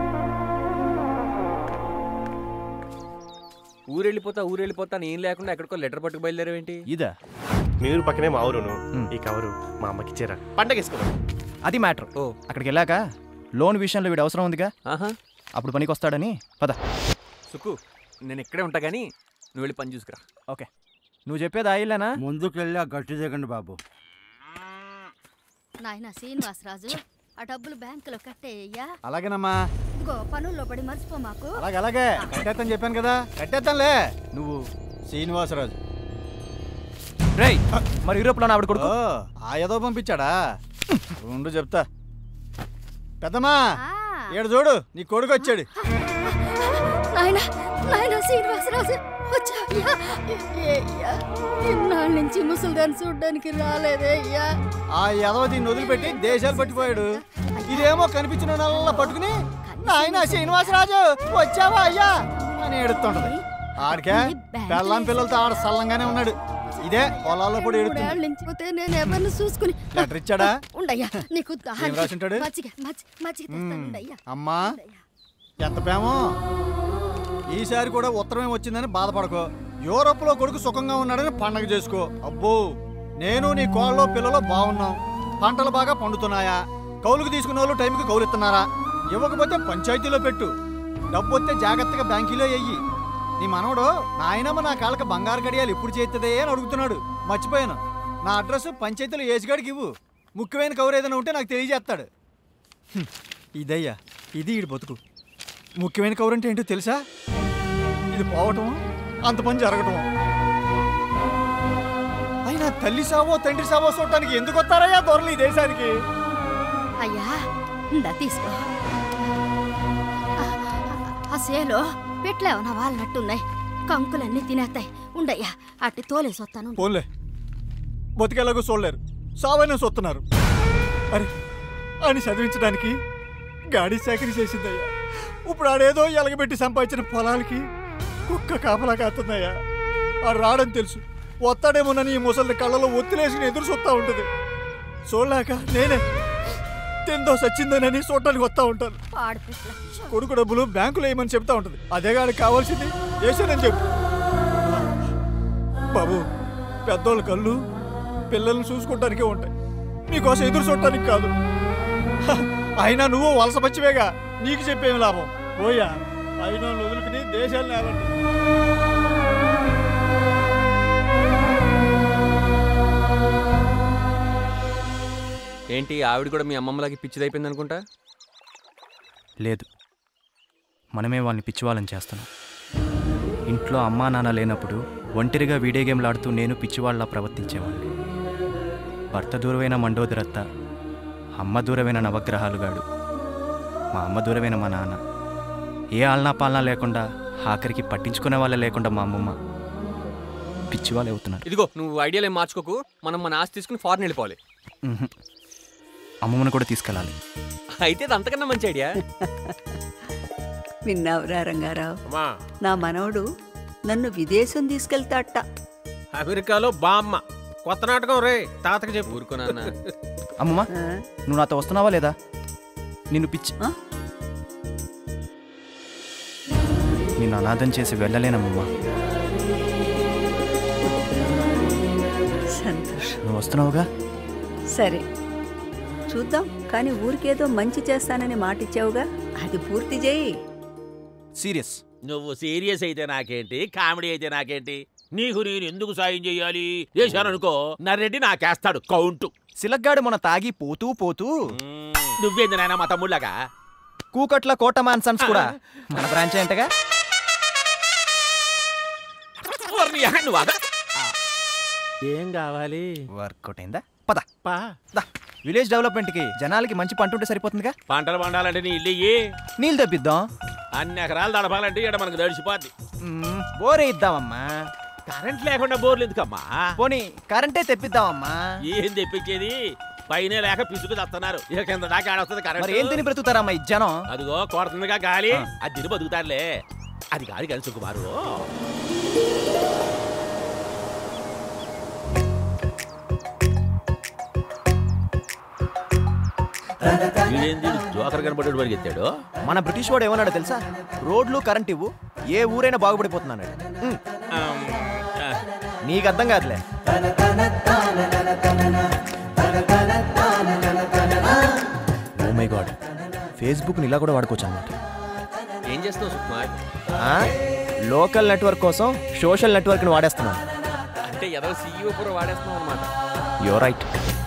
ఊరు వెళ్ళిపోతా ఊరు వెళ్ళిపోతా నేను లేకుండా ఎక్కడికో లెటర్ పట్టుకు బయలుదేరేవేంటి ఇదా మీరు పక్కనే మా ఊరును ఈ కవరు మా అమ్మకి ఇచ్చారా పండగ వేసుకోవాలి అది మ్యాటర్ ఓ అక్కడికి వెళ్ళాక లోన్ విషయంలో వీడు అవసరం ఉందిగా అప్పుడు పనికి వస్తాడని పద సుకు నేను ఇక్కడే ఉంటా కానీ నువ్వు వెళ్ళి పని చూసుకురా ఓకే నువ్వు చెప్పేది ఆయిల్లేనా ముందుకెళ్ళి ఆ గట్టి దిగండి బాబు నాయన శ్రీనివాసరాజు ఆ డబ్బులు బ్యాంకులో కట్టేయ్యా అలాగేనమ్మా ఇదిగో పనుల్లో పడి మర్చిపో మాకు అలాగే అలాగే కట్టేస్తాను చెప్పాను కదా కట్టేస్తానులే నువ్వు శ్రీనివాసరాజు రేయ్ మరి యూరోప్లో ఆవిడ కొడుకు ఆ ఏదో పంపించాడా ఉండు చెప్తా పెద్దమ్మా ఏడు చూడు నీ కొడుకు వచ్చాడు నాయన నాయన శ్రీనివాసరాజు వచ్చాయ్యా అయ్యా ఇన్నాళ్ళ నుంచి ముసలిదాన్ని చూడ్డానికి రాలేదే అయ్యా ఆ ఎదవ దీన్ని వదిలిపెట్టి దేశాలు పట్టిపోయాడు ఇదేమో కనిపించిన నల్ల పట్టుకుని నాయన శ్రీనివాసరాజు వచ్చావా అయ్యా అని ఏడుతుంటది ఆడికే పెళ్ళాం పిల్లలతో ఆడ సల్లంగానే ఉన్నాడు ఇదే పొలాల్లో కూడా ఏడుతుంది మూడేళ్ళ నుంచి పోతే నేను ఎవరిని చూసుకుని లెటర్ ఇచ్చాడా ఉండయ్యా నీకు ఏం రాసుంటాడు? మజ్జిగ మజ్జిగ మజ్జిగ తెస్తాను ఉండయ్యా అమ్మా ఎంత ప్రేమో ఈసారి కూడా ఉత్తరమే వచ్చిందని బాధపడకో యూరోప్ లో కొడుకు సుఖంగా ఉన్నాడని పండగ చేసుకో అబ్బో నేను నీ కోళ్ళలో పిల్లలు బాగున్నాం పంటలు బాగా పండుతున్నాయా కౌలుకు తీసుకున్న వాళ్ళు టైంకి కౌలు ఇస్తున్నారా ఇవ్వకపోతే పంచాయతీలో పెట్టు డబ్బు వస్తే జాగ్రత్తగా బ్యాంకీలో వెయ్యి నీ మనవడు నాయనమ్మ నా కాళ్ళకి బంగారు గడియాలు ఎప్పుడు చేస్తుందే అని అడుగుతున్నాడు మర్చిపోయాను నా అడ్రస్ పంచాయతీలో ఏసుగాడికి ఇవ్వు ముఖ్యమైన కౌరు ఏదైనా ఉంటే నాకు తెలియజేస్తాడు హ్మ్. ఇదయ్యా ఇది ఈడు బతుకు ముఖ్యమైన కౌరు అంటే ఏంటో తెలుసా ఇది పోవటం అంత పని జరగటం అయినా తల్లి సావో తండ్రి సావో చూడటానికి ఎందుకు వస్తారయ్యా దొరలు ఈ దేశానికి అయ్యా ఇందా తీసుకో ఆ- ఆ సేలో పెట్లేవనా వాళ్ళనట్టున్నాయి కంకులన్నీ తినేస్తాయి ఉండయ్యా అట్టి తోలేసి వస్తాను పోన్లే బతికేలాగో చూడలేరు సావైనా చూస్తున్నారు అరే అని చదివించడానికి గాడి సేకరి చేసిందయ్యా ఇప్పుడు ఆడేదో ఎలగబెట్టి సంపాదించిన పొలాలకి కుక్క కాపలా కాస్తుందయ్యా ఆ రాడని తెలుసు వస్తాడేమోనని ఈ ముసలి కళ్ళలో ఒత్తిలేసుకుని ఎదురు చూస్తా ఉంటుంది చూడలేక నేనే తిందో సచ్చిందోనని చూడటానికి వస్తా ఉంటాను పాడుపెట్ల కొడుకు డబ్బులు బ్యాంకులో వేయమని చెప్తా ఉంటుంది అదే గాడికి కావాల్సింది వేసానని చెప్పు బాబు పెద్దోళ్ళ కళ్ళు పిల్లల్ని చూసుకోవటానికే ఉంటాయి నీకోసం ఎదురు చూడటానికి కాదు హ, అయినా నువ్వు వలస పచ్చివేగా నీకు చెప్పేమి లాభం పోయా అయినా వదులుకుని దేశాలు నేలండి ఏంటి ఆవిడ కూడా మీ అమ్మమ్మలాకి పిచ్చిదైపోయింది అనుకుంటా లేదు మనమే వాళ్ళని పిచ్చివాళ్ళని చేస్తున్నాం ఇంట్లో అమ్మా నాన్న లేనప్పుడు ఒంటరిగా వీడియో గేమ్లు ఆడుతూ నేను పిచ్చివాళ్ళలా ప్రవర్తించేవాడిని భర్త దూరమైన మండోదరత్త అమ్మ దూరమైన నవగ్రహాలుగాడు మా అమ్మ దూరమైన మా నాన్న ఏ ఆలనా పాలనా లేకుండా ఆఖరికి పట్టించుకునే వాళ్ళే లేకుండా మా అమ్మమ్మ పిచ్చివాళ్ళు అవుతున్నారు ఇదిగో నువ్వు ఐడియాలు ఏం మార్చుకోకు మనం మన ఆస్తి తీసుకుని ఫారెన్ వెళ్ళిపోవాలి ఉహుం. అమ్మమ్మను కూడా తీసుకెళ్ళాలి అయితే అది అంతకన్నా మంచి ఐడియా విన్నావురా రంగారావు నా మనవడు నన్ను విదేశం తీసుకెళ్తాట అమెరికాలో బామ్మ కొత్త నాటకం రే తాతకి చెప్పు ఊరుకోనన్నా అమ్మమ్మ నువ్వు నాతో వస్తున్నావా లేదా నిన్ను పిచ్చి నిన్ను అనాథం చేసి వెళ్ళలేనమ్మమ్మ సంతోషం నువ్వు వస్తున్నావుగా సరే చూద్దాం కానీ ఊరికేదో మంచి చేస్తానని మాటిచ్చావుగా అది పూర్తి చేయి సీరియస్ నువ్వు సీరియస్ అయితే నాకేంటి కామెడీ అయితే నాకేంటి నీకు నేను ఎందుకు సాయం చేయాలి చేశాననుకో నర్రెడ్డి నాకేస్తాడు కౌంటు సిలగ్గాడు మన తాగి పోతూ పోతూ నువ్వేంది నాయన మా తమ్ముళ్ళగా కూకట్ల కోట మాన్సన్స్ కూడా మన బ్రాంచ్ ఏంటగా ఓర్ని యా, నువ్వు ఆగు. ఏం కావాలి వర్కౌట్ అయిందా పద దా. విలేజ్ డెవలప్మెంట్ కి జనాలకి మంచి పంట ఉంటే సరిపోతుందిగా పంటలు పండాలంటే నీ ఇల్లు ఇయ్యి నీళ్ళు తెప్పిద్దాం అన్ని ఎకరాలు తడపాలంటే ఇక్కడ మనకు దడిచిపోద్ది మ్మ్, బోరే ఇద్దామమ్మా కరెంట్ లేకుండా బోర్లు ఎందుకమ్మా పోనీ కరెంటే తెప్పిద్దామమ్మా ఏం తెప్పించేది పైన లేక పిసుకు తస్తున్నారు ఇక కింద దాకా ఆడొస్తుంది మరి ఏం తిని కరెంట్ బ్రతుకుతారమ్మా ఈ జనం అదిగో కొడుతుందిగా గాలి అది తిని బతుకుతారులే అది కాదు కానీ సుకుమారు వీడేంది జోకర్ కనబడ్డాడు పరిగెత్తాడు మన బ్రిటిష్ వాడు ఏమన్నాడు తెలుసా రోడ్లు కరెంట్ ఇవ్వు ఏ ఊరైనా బాగుపడిపోతున్నాడు మ్మ్. నీకు అర్థం కాదులే ఓ మై గాడ్ ఫేస్బుక్ని ఇలా కూడా వాడుకోవచ్చు అన్నమాట ఏం చేస్తున్నావు సుకుమార్ లోకల్ నెట్వర్క్ కోసం సోషల్ నెట్వర్క్ని వాడేస్తున్నాను అంటే ఏదో సీఈఓ కూడా వాడేస్తున్నావు అనమాట యో రైట్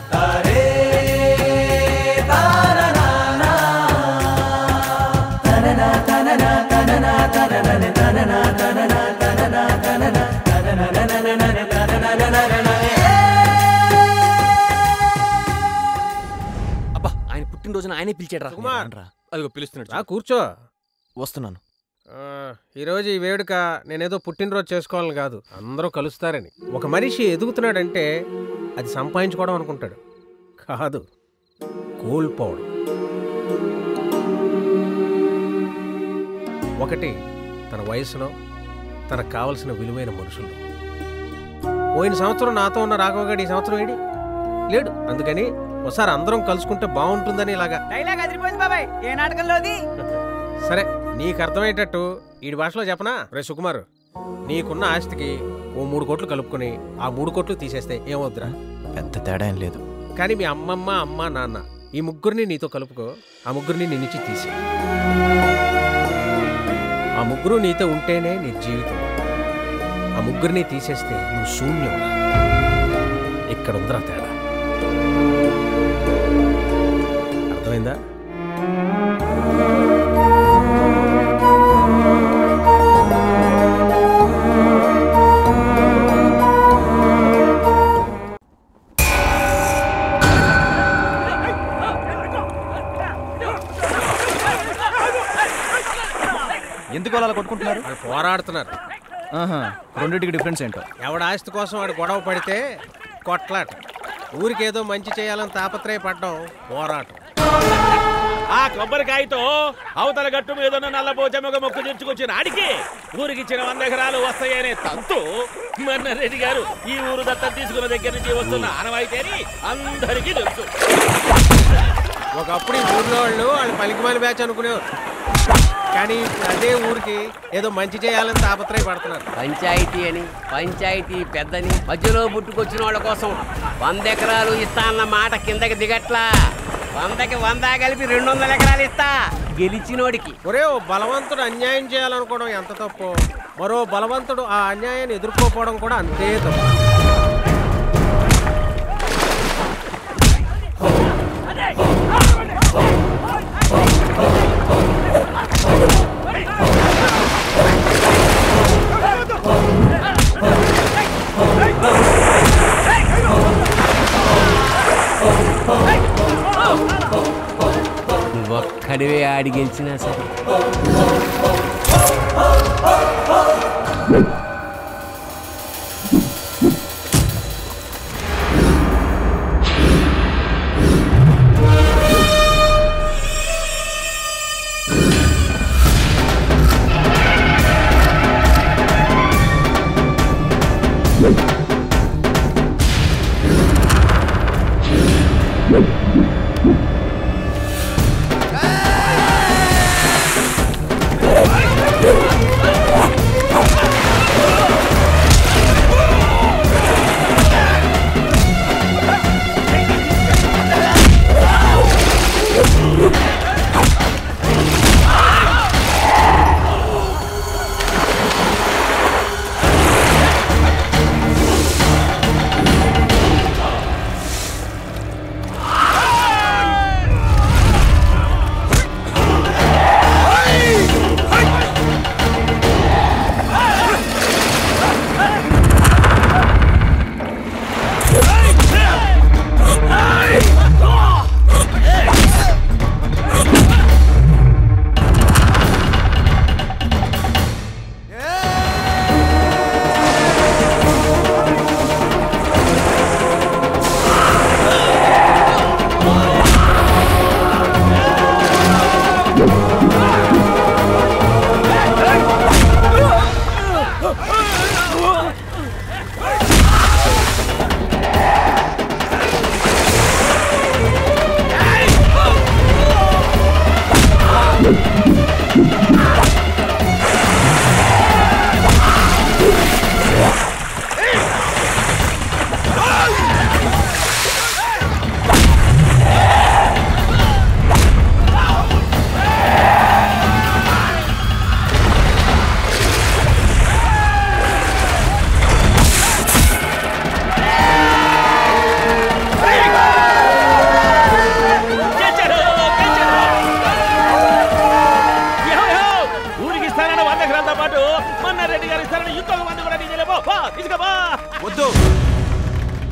అబ్బా ఆయన పుట్టినరోజున ఆయనే పిలిచాడు రా సుకుమార్. అదిగో పిలుస్తున్నాడు రా కూర్చో వస్తున్నాను ఆ, ఈరోజు ఈ వేడుక నేనేదో పుట్టినరోజు చేసుకోవాలని కాదు అందరూ కలుస్తారని ఒక మనిషి ఎదుగుతున్నాడంటే అది సంపాదించుకోవడం అనుకుంటాడు కాదు కోల్పోవడం ఒకటి తన వయసులో తనకు కావలసిన విలువైన మనుషులు పోయిన సంవత్సరం నాతో ఉన్న రాఘవగాడు ఈ సంవత్సరం ఏడి లేడు అందుకని ఒకసారి అందరం కలుసుకుంటే బాగుంటుందని ఇలాగా డైలాగ్ అదిరిపోయింది బాబాయ్ ఏ నాటకంలోది సరే నీకు అర్థమయ్యేటట్టు ఈ భాషలో చెప్పనా రే సుకుమార్ నీకున్న ఆస్తికి ఓ మూడు కోట్లు కలుపుకొని ఆ మూడు కోట్లు తీసేస్తే ఏమవుద్దురా పెద్ద తేడా ఏం లేదు కానీ మీ అమ్మమ్మ అమ్మ నాన్న ఈ ముగ్గురిని నీతో కలుపుకో ఆ ముగ్గురిని నీ నుంచి తీసి ఆ ముగ్గురు నీతో ఉంటేనే నీ జీవితం ఆ ముగ్గురిని తీసేస్తే నువ్వు శూన్యం ఇక్కడ ఉందిరా తేడా అర్థమైందా ఎందుకు అలా కొట్టుకుంటున్నారు వాళ్ళు పోరాడుతున్నారు ఆహా రెండింటికి డిఫరెన్స్ ఏంటో ఎవడ ఆస్తి కోసం వాడు గొడవ పడితే కొట్లాట ఊరికేదో మంచి చేయాలని తాపత్రయపడ్డం పోరాటం ఆ కొబ్బరికాయతో అవతల గట్టు మీద ఉన్న నల్లపోచమ్మగ మొక్కు తీర్చుకొచ్చిన ఆడికి ఊరికిచ్చిన వంద ఎకరాలు వస్తాయనే తంతు మన్నారెడ్డి గారు ఈ ఊరు దత్తం తీసుకున్న దగ్గర నుంచి వస్తున్న ఆనవాయితీ అని అందరికీ తెలుసు ఒకప్పుడు ఈ ఊర్లో వాళ్ళు వాళ్ళు పలికిమాలి బ్యాచ్ అనుకునేవారు కానీ ఇప్పుడు అదే ఊరికి ఏదో మంచి చేయాలని తాపత్రయపడుతున్నారు పంచాయతీ అని పంచాయతీ పెద్దని మధ్యలో పుట్టుకొచ్చిన వాళ్ళ కోసం వంద ఎకరాలు ఇస్తా అన్న మాట కిందకి దిగట్లా వందకి వంద కలిపి రెండు వందల ఎకరాలు ఇస్తా గెలిచినోడికి ఒరే ఓ బలవంతుడు అన్యాయం చేయాలనుకోవడం ఎంత తప్పు మరో బలవంతుడు ఆ అన్యాయాన్ని ఎదుర్కోపోవడం కూడా అంతే తప్పు నువ్వొక్కడివే ఆడి గెలిచినా సరే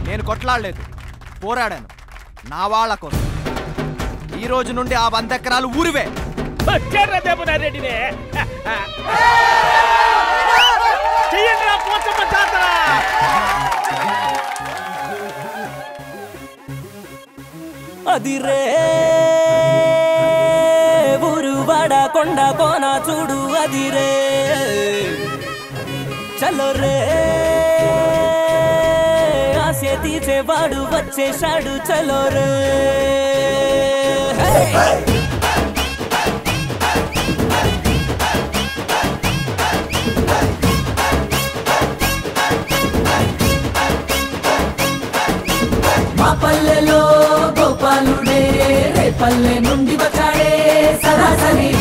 నేను కొట్లాడలేదు పోరాడాను నా వాళ్ళ కోసం ఈ రోజు నుండి ఆ వంద ఎకరాలు ఊరివే వచ్చాడ్రా దేవనారెడ్డినే చెయ్యండి రా పోచమ్మ జాతర అదిరే ఊరువాడ కొండ కోన చూడు అదిరే చలో రే ఆశ తీసేవాడు వచ్చేశాడు చలో రే మా పల్లెలో గోపాలుడే రే పల్లె నుండి వచ్చాడే సరాసరి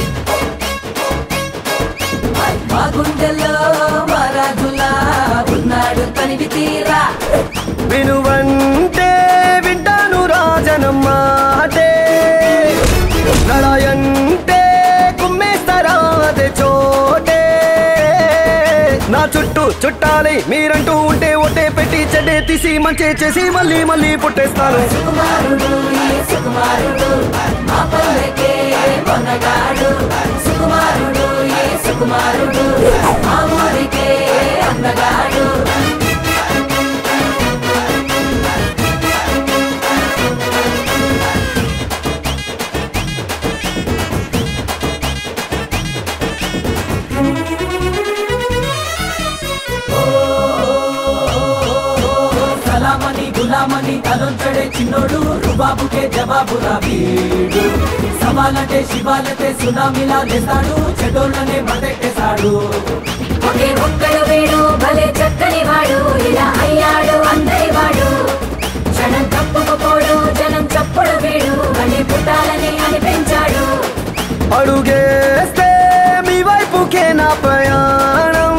మా గుండెల్లో మహారాజులా ఉన్నాడు తనివి తీరా వినువంటే వింటాను రాజనం మాటే నడయంటే కుమ్మేస్తారా అదే చోటే నా చుట్టూ చుట్టాలి మీరంటూ ఉంటే ఒట్టే పెట్టి చెడ్డే తీసి మంచి చేసి మళ్ళీ మళ్ళీ పుట్టేస్తాను సుకుమారుడు ఈ సుకుమారుడు మా పల్లెకే మొనగాడు సుకుమారుడు ఈ సుకుమారుడు మా ఊరికే అందగాడు సలామని గులామని తలొంచడే చిన్నోడు రుబాబుకే జవాబురా వీడు సవాలంటే శివాలంటే సునామీలా లేస్తాడు చెడోళ్ళనే మటెట్టేశాడు ఒకే ఒక్కడు వీడు భలే చక్కని వాడు ఇలా అయ్యాడు అందరి వాడు క్షణం తప్పుకోడు జనం చప్పుడు వీడు మళ్ళీ పుట్టాలని అని పెంచాడు అడుగేస్తే మీ వైపుకే నా ప్రయాణం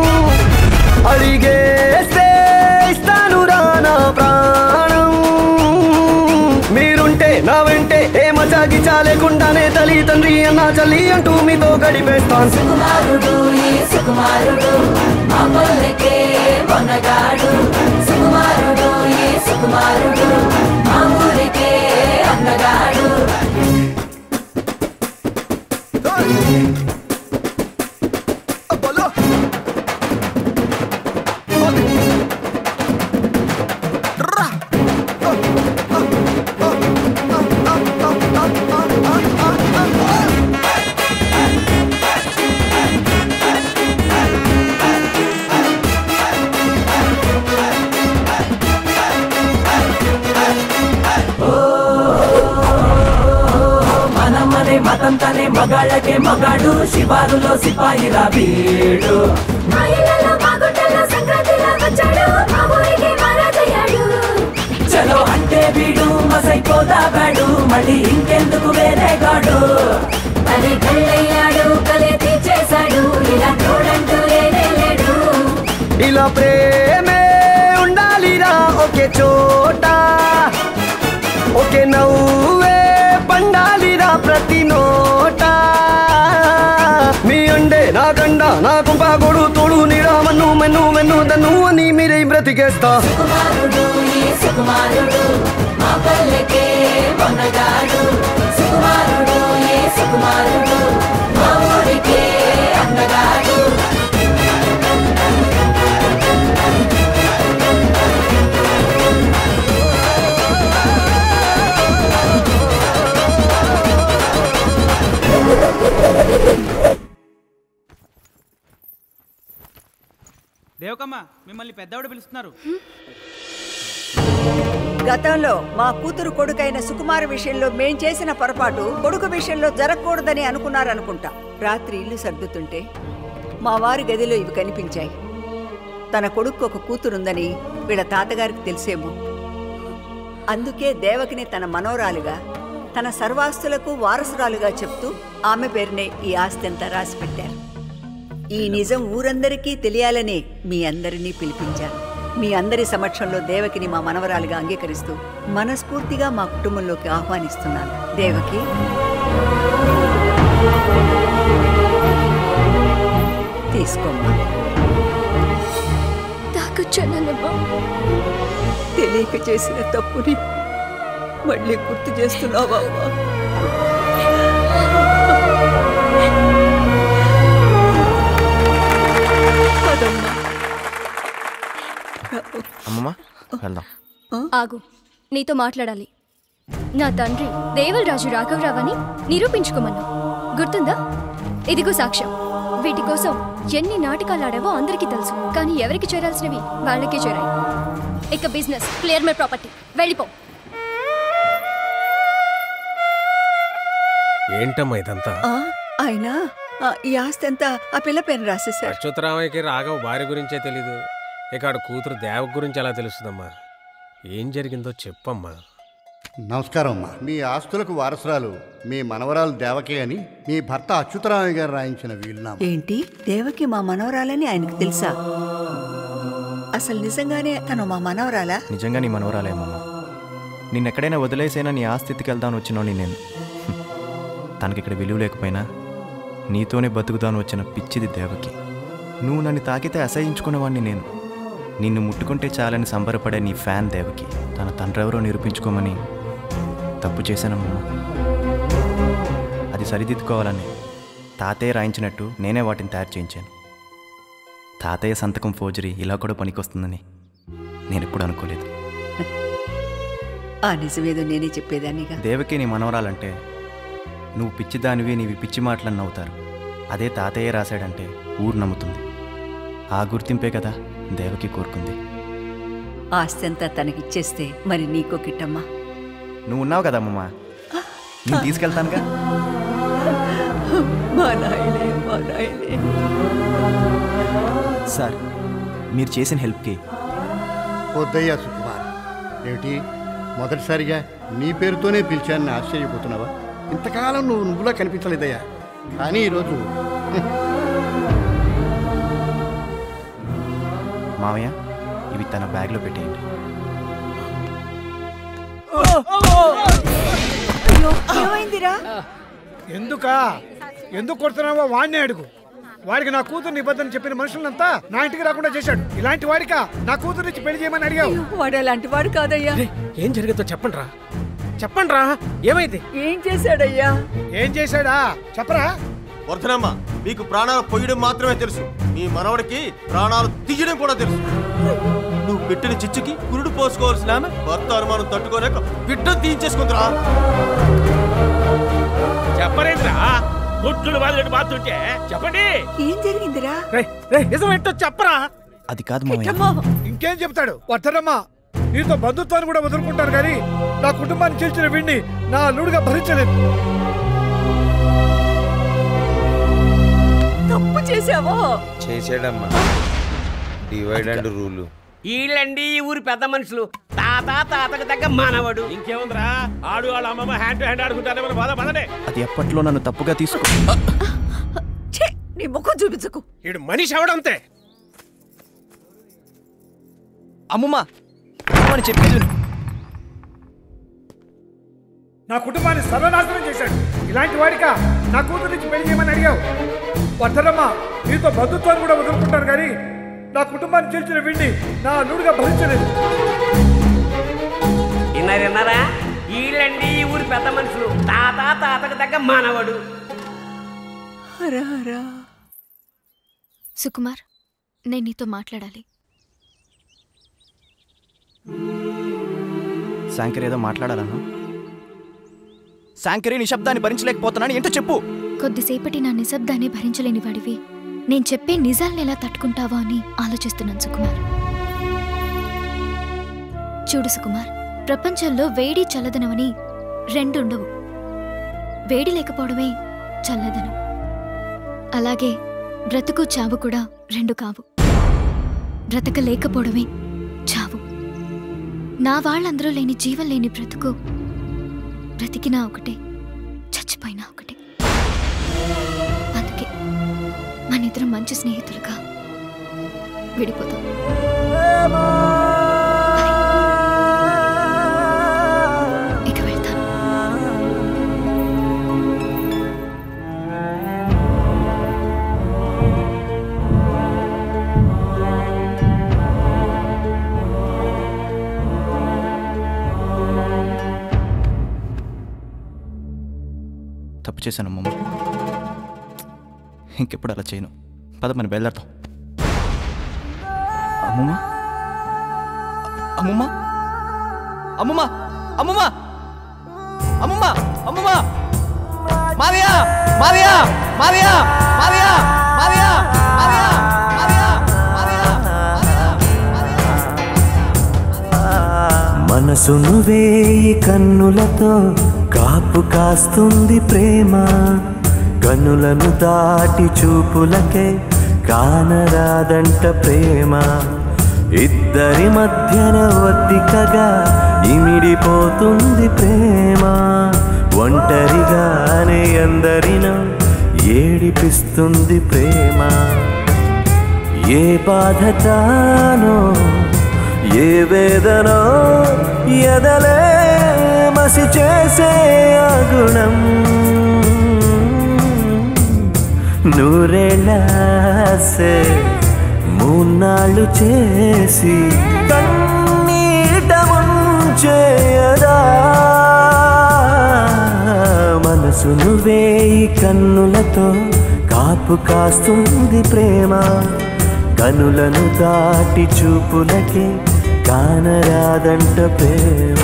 అడిగేస్తే ఇస్తాను రా నా ప్రాణం మీరుంటే నా వెంటే ఏ మజాగి చాలేకుండానే తల్లి తండ్రి అన్న చల్లి అంటూ మీతో గడిపేస్తాను సుకుమారుడు ఈ సుకుమారుడు మా పల్లెకే మొనగాడు సుకుమారుడు ఈ సుకుమారుడు మా ఊరికే అందగాడు మనమ్మనే మతం తనే మగాళ్ళకే మగాడు శివారులో సిపాయిరా వీడు మా ఇళ్ళలో మా గుట్టలో సంక్రాంతిలా వచ్చాడు మా ఊరికి మహారాజయ్యాడు చలో అంటే వీడు మసైపోదాగాడు మళ్ళీ ఇంకెందుకు వేరే గాడు తనే కళ్ళయ్యాడు కలే తీర్చేశాడు ఇలా తోడంటూ లేనే లేడు ఇలా ప్రేమే ఉండాలిరా ఒకే చోట ఒకే నవ్వే పండాలిరా ప్రతి నోట మీ అండే నా గండ నా కుంప గొడు తోడు నీడా మన్ను మెన్ను మెన్ను దన్ను అని మీరే బ్రతికేస్తా సుకుమారుడు ఈ సుకుమారుడు మా పల్లెకే మొనగాడు సుకుమారుడు ఈ సుకుమారుడు మా ఊరికే అందగాడు దేవకమ్మ మిమ్మల్ని పెద్దవాడు పిలుస్తున్నారు గతంలో మా కూతురు కొడుకైన సుకుమార్ విషయంలో మేం చేసిన పొరపాటు కొడుకు విషయంలో జరగకూడదని అనుకున్నారనుకుంటా రాత్రి ఇల్లు సర్దుతుంటే మా వారి గదిలో ఇవి కనిపించాయి తన కొడుకు ఒక కూతురుందని వీళ్ళ తాతగారికి తెలిసేమో అందుకే దేవకిని తన మనోరాలుగా తన సర్వాస్తులకు వారసురాలుగా చెప్తూ ఆమె పేరునే ఈ ఆస్తి అంతా రాసి పెట్టారు ఈ నిజం ఊరందరికీ తెలియాలనే మీ అందరినీ పిలిపించాను మీ అందరి సమక్షంలో దేవకిని మా మనవరాలుగా అంగీకరిస్తూ మనస్ఫూర్తిగా మా కుటుంబంలోకి ఆహ్వానిస్తున్నాను దేవకి తీసుకోమ్మా తాకొచ్చానమ్మా తెలియక చేసిన తప్పుని మళ్ళీ గుర్తు చేస్తున్నావా అమ్మా పదమ్మా. అమ్మమ్మ వెళ్దాం ఆగు నీతో మాట్లాడాలి నా తండ్రి దేవలరాజు రాఘవరావని నిరూపించుకోమన్నా గుర్తుందా ఇదిగో సాక్ష్యం వీటి కోసం ఎన్ని నాటకాలు ఆడావో అందరికీ తెలుసు కానీ ఎవరికి చేరాల్సినవి వాళ్ళకే చేరాయి ఇక బిజినెస్ క్లియర్ మై ప్రాపర్టీ వెళ్ళిపో ఏంటమ్మా ఇదంతా ఆ, అయినా ఆ, ఈ ఆస్తి అంతా ఆ పిల్ల పేరు రాసేశారు అచ్యుతరామయ్యకి రాఘవ భార్య గురించే తెలీదు ఇక ఆడ కూతురు దేవ గురించి ఎలా తెలుస్తుందమ్మా ఏం జరిగిందో చెప్పమ్మా నమస్కారం అమ్మా మీ ఆస్తులకు వారసురాలు మీ మనవరాలు దేవకి అని మీ భర్త అచ్యుతరామయ్య గారు రాయించిన వీలునామా ఏంటి దేవకి మా మనవరాలని ఆయనకు తెలుసా అసలు నిజంగానే తను మా మనవరాలా నిజంగా నీ మనవరాలేమమ్మ నిన్నెక్కడైనా వదిలేసైనా నీ ఆస్థితికి వెళ్దాను వచ్చినోని నేను హ్మ్. తనకి ఇక్కడ విలువ లేకపోయినా నీతోనే బతుకుదాను వచ్చిన పిచ్చిది దేవకి నువ్వు నన్ను తాకితే అసహించుకునేవాడిని నేను నిన్ను ముట్టుకుంటే చాలని సంబరపడే నీ ఫ్యాన్ దేవకి తన తండ్రెవరో నిరూపించుకోమని తప్పు చేశానమ్మా అది సరిదిద్దుకోవాలని తాతయ్య రాయించినట్టు నేనే వాటిని తయారు చేయించాను తాతయ్య సంతకం ఫోజరీ ఇలా కూడా పనికొస్తుందని నేను ఎప్పుడు అనుకోలేదు ఆ నిజమేదో నేనే చెప్పేదాన్నిగా దేవకి నీ మనవరాలంటే నువ్వు పిచ్చిదానివి నీవి పిచ్చి మాటలని నవ్వుతారు అదే తాతయ్య రాశాడంటే ఊరు నమ్ముతుంది ఆ గుర్తింపే కదా దేవకి కోరుకుంది ఆస్తి అంతా తనకిచ్చేస్తే మరి నీకో కిట్టమ్మా నువ్వు ఉన్నావు కదా అమ్మమ్మ నేను తీసుకెళ్తానుగా మా నాయనే మా నాయనే సార్ మీరు చేసిన హెల్ప్కి వద్దయ్యా సుకుమార్ ఏమిటి మొదటిసారిగా నీ పేరుతోనే పిలిచానని ఆశ్చర్యపోతున్నావా ఇంతకాలం నువ్వు నువ్వులా కనిపించలేదయ్యా కానీ ఈరోజు మావయ్య ఇవి తన బ్యాగ్లో పెట్టేయండి అయ్యో ఏమైందిరా ఎందుకా ఎందుకు కొడుతున్నావో వాడినే అడుగు వాడికి నా కూతురు నిబద్ధన చెప్పిన మనుషులంతా నా ఇంటికి రాకుండా చేశాడు ఇలాంటి వాడికా నా కూతురు నుంచి పెళ్లి చేయమని అడిగావు వాడు అలాంటి వాడు కాదయ్యా ఏం జరిగిందో చెప్పండి రా చెప్పండి రా ఏమైంది ఏం చేశాడయ్యా ఏం చేశాడా చెప్పరా వర్ధనమ్మ మీకు ప్రాణాలు పొయ్యడం మాత్రమే తెలుసు మీ మనవడికి ప్రాణాలు తీయడం కూడా తెలుసు నువ్వు పెట్టిన చిచ్చుకి కురుడు పోసుకోవాల్సిన ఆమె భర్త అనుమానం తట్టుకోలేక బిడ్డను తీయించేసుకుందిరా చెప్పరేంద్రా గుడ్లు వాళ్ళు బాతుంటే చెప్పండి ఏం జరిగిందిరా నిజం ఏంటో చెప్పరా అది కాదు మావయ్య ఇంకేం చెప్తాడు వద్దరమ్మా నీతో బంధుత్వాన్ని కూడా వదులుకుంటాను కానీ నా కుటుంబాన్ని చీల్చిన వీడిని నా అల్లుడుగా భరించలేదు తప్పు చేసావా చేసాడమ్మా డివైడ్ అండ్ రూలు వీళ్ళండి ఈ ఊరి పెద్ద మనుషులు తాత తాతకు తగ్గ మనవడు ఇంకేముందిరా ఆడు వాళ్ళ అమ్మమ్మ హ్యాండ్ టు హ్యాండ్ ఆడుకుంటారే మన బాధ పదనే అది ఎప్పట్లో నన్ను తప్పుగా తీసుకో ఛే, నీ ముఖం చూపించకు ఈడు మనిషి అవడంతే అమ్మమ్మ అమ్మని చెప్పేది విను. నా కుటుంబాన్ని సర్వనాశనం చేశాడు ఇలాంటి వాడికా నా కూతురు నుంచి పెళ్లి చేయమని అడిగావు వద్దరమ్మా నీతో బంధుత్వాన్ని కూడా వదులుకుంటాను కానీ నా కుటుంబాన్ని చీల్చిన వీడిని నా అల్లుడుగా భరించలేదు విన్నారు విన్నారా వీళ్ళండి ఈ ఊరి పెద్ద మనుషులు తాత తాతకు తగ్గ మనవడు హరా హరా సుకుమార్ నేను నీతో మాట్లాడాలి శాంకర్ ఏదో మాట్లాడాలను శాంకరి నిశ్శబ్దాన్ని భరించలేకపోతున్నాను ఏంటో చెప్పు కొద్దిసేపటి నా నిశ్శబ్దాన్ని భరించలేని వాడివి నేను చెప్పే నిజాల్ని ఎలా తట్టుకుంటావో అని ఆలోచిస్తున్నాను సుకుమార్ చూడు సుకుమార్ ప్రపంచంలో వేడి చల్లదనమని రెండుండవు వేడి లేకపోవడమే చల్లదనం అలాగే బ్రతుకు చావు కూడా రెండు కావు బ్రతకలేకపోవడమే చావు నా వాళ్ళందరూ లేని జీవం లేని బ్రతుకు బ్రతికినా ఒకటే చచ్చిపోయినా ఒకటే అందుకే మన ఇద్దరం మంచి స్నేహితులుగా విడిపోతాం ఇక వెళ్తాను తప్పు చేశాను అమ్మమ్మ ఇంకెప్పుడు అలా చేయను పద మనం బయలుదేరతాం అమ్మమ్మ అమ్మమ్మ అమ్మమ్మ అమ్మమ్మ అమ్మమ్మ అమ్మమ్మ మావయ్య మావయ్య మావయ్య మావయ్య మావయ్య మావయ్య మనసును వేయి కన్నులతో కాపు కాస్తుంది ప్రేమ కన్నులను దాటి చూపులకే కానరాదంట ప్రేమ ఇద్దరి మధ్యన ఒత్తికగా ఇమిడిపోతుంది ప్రేమ ఒంటరిగానే అందరినో ఏడిపిస్తుంది ప్రేమ ఏ బాధ తానో ఏ వేదనో ఎదలే మసి చేసే ఆ గుణం నూరేళ్ళాసే మూన్నాళ్ళు చేసి కన్నీట ముంచేయదా మనసును వేయి కన్నులతో కాపు కాస్తుంది ప్రేమ కనులను దాటి చూపులకే కానరాదంట ప్రేమ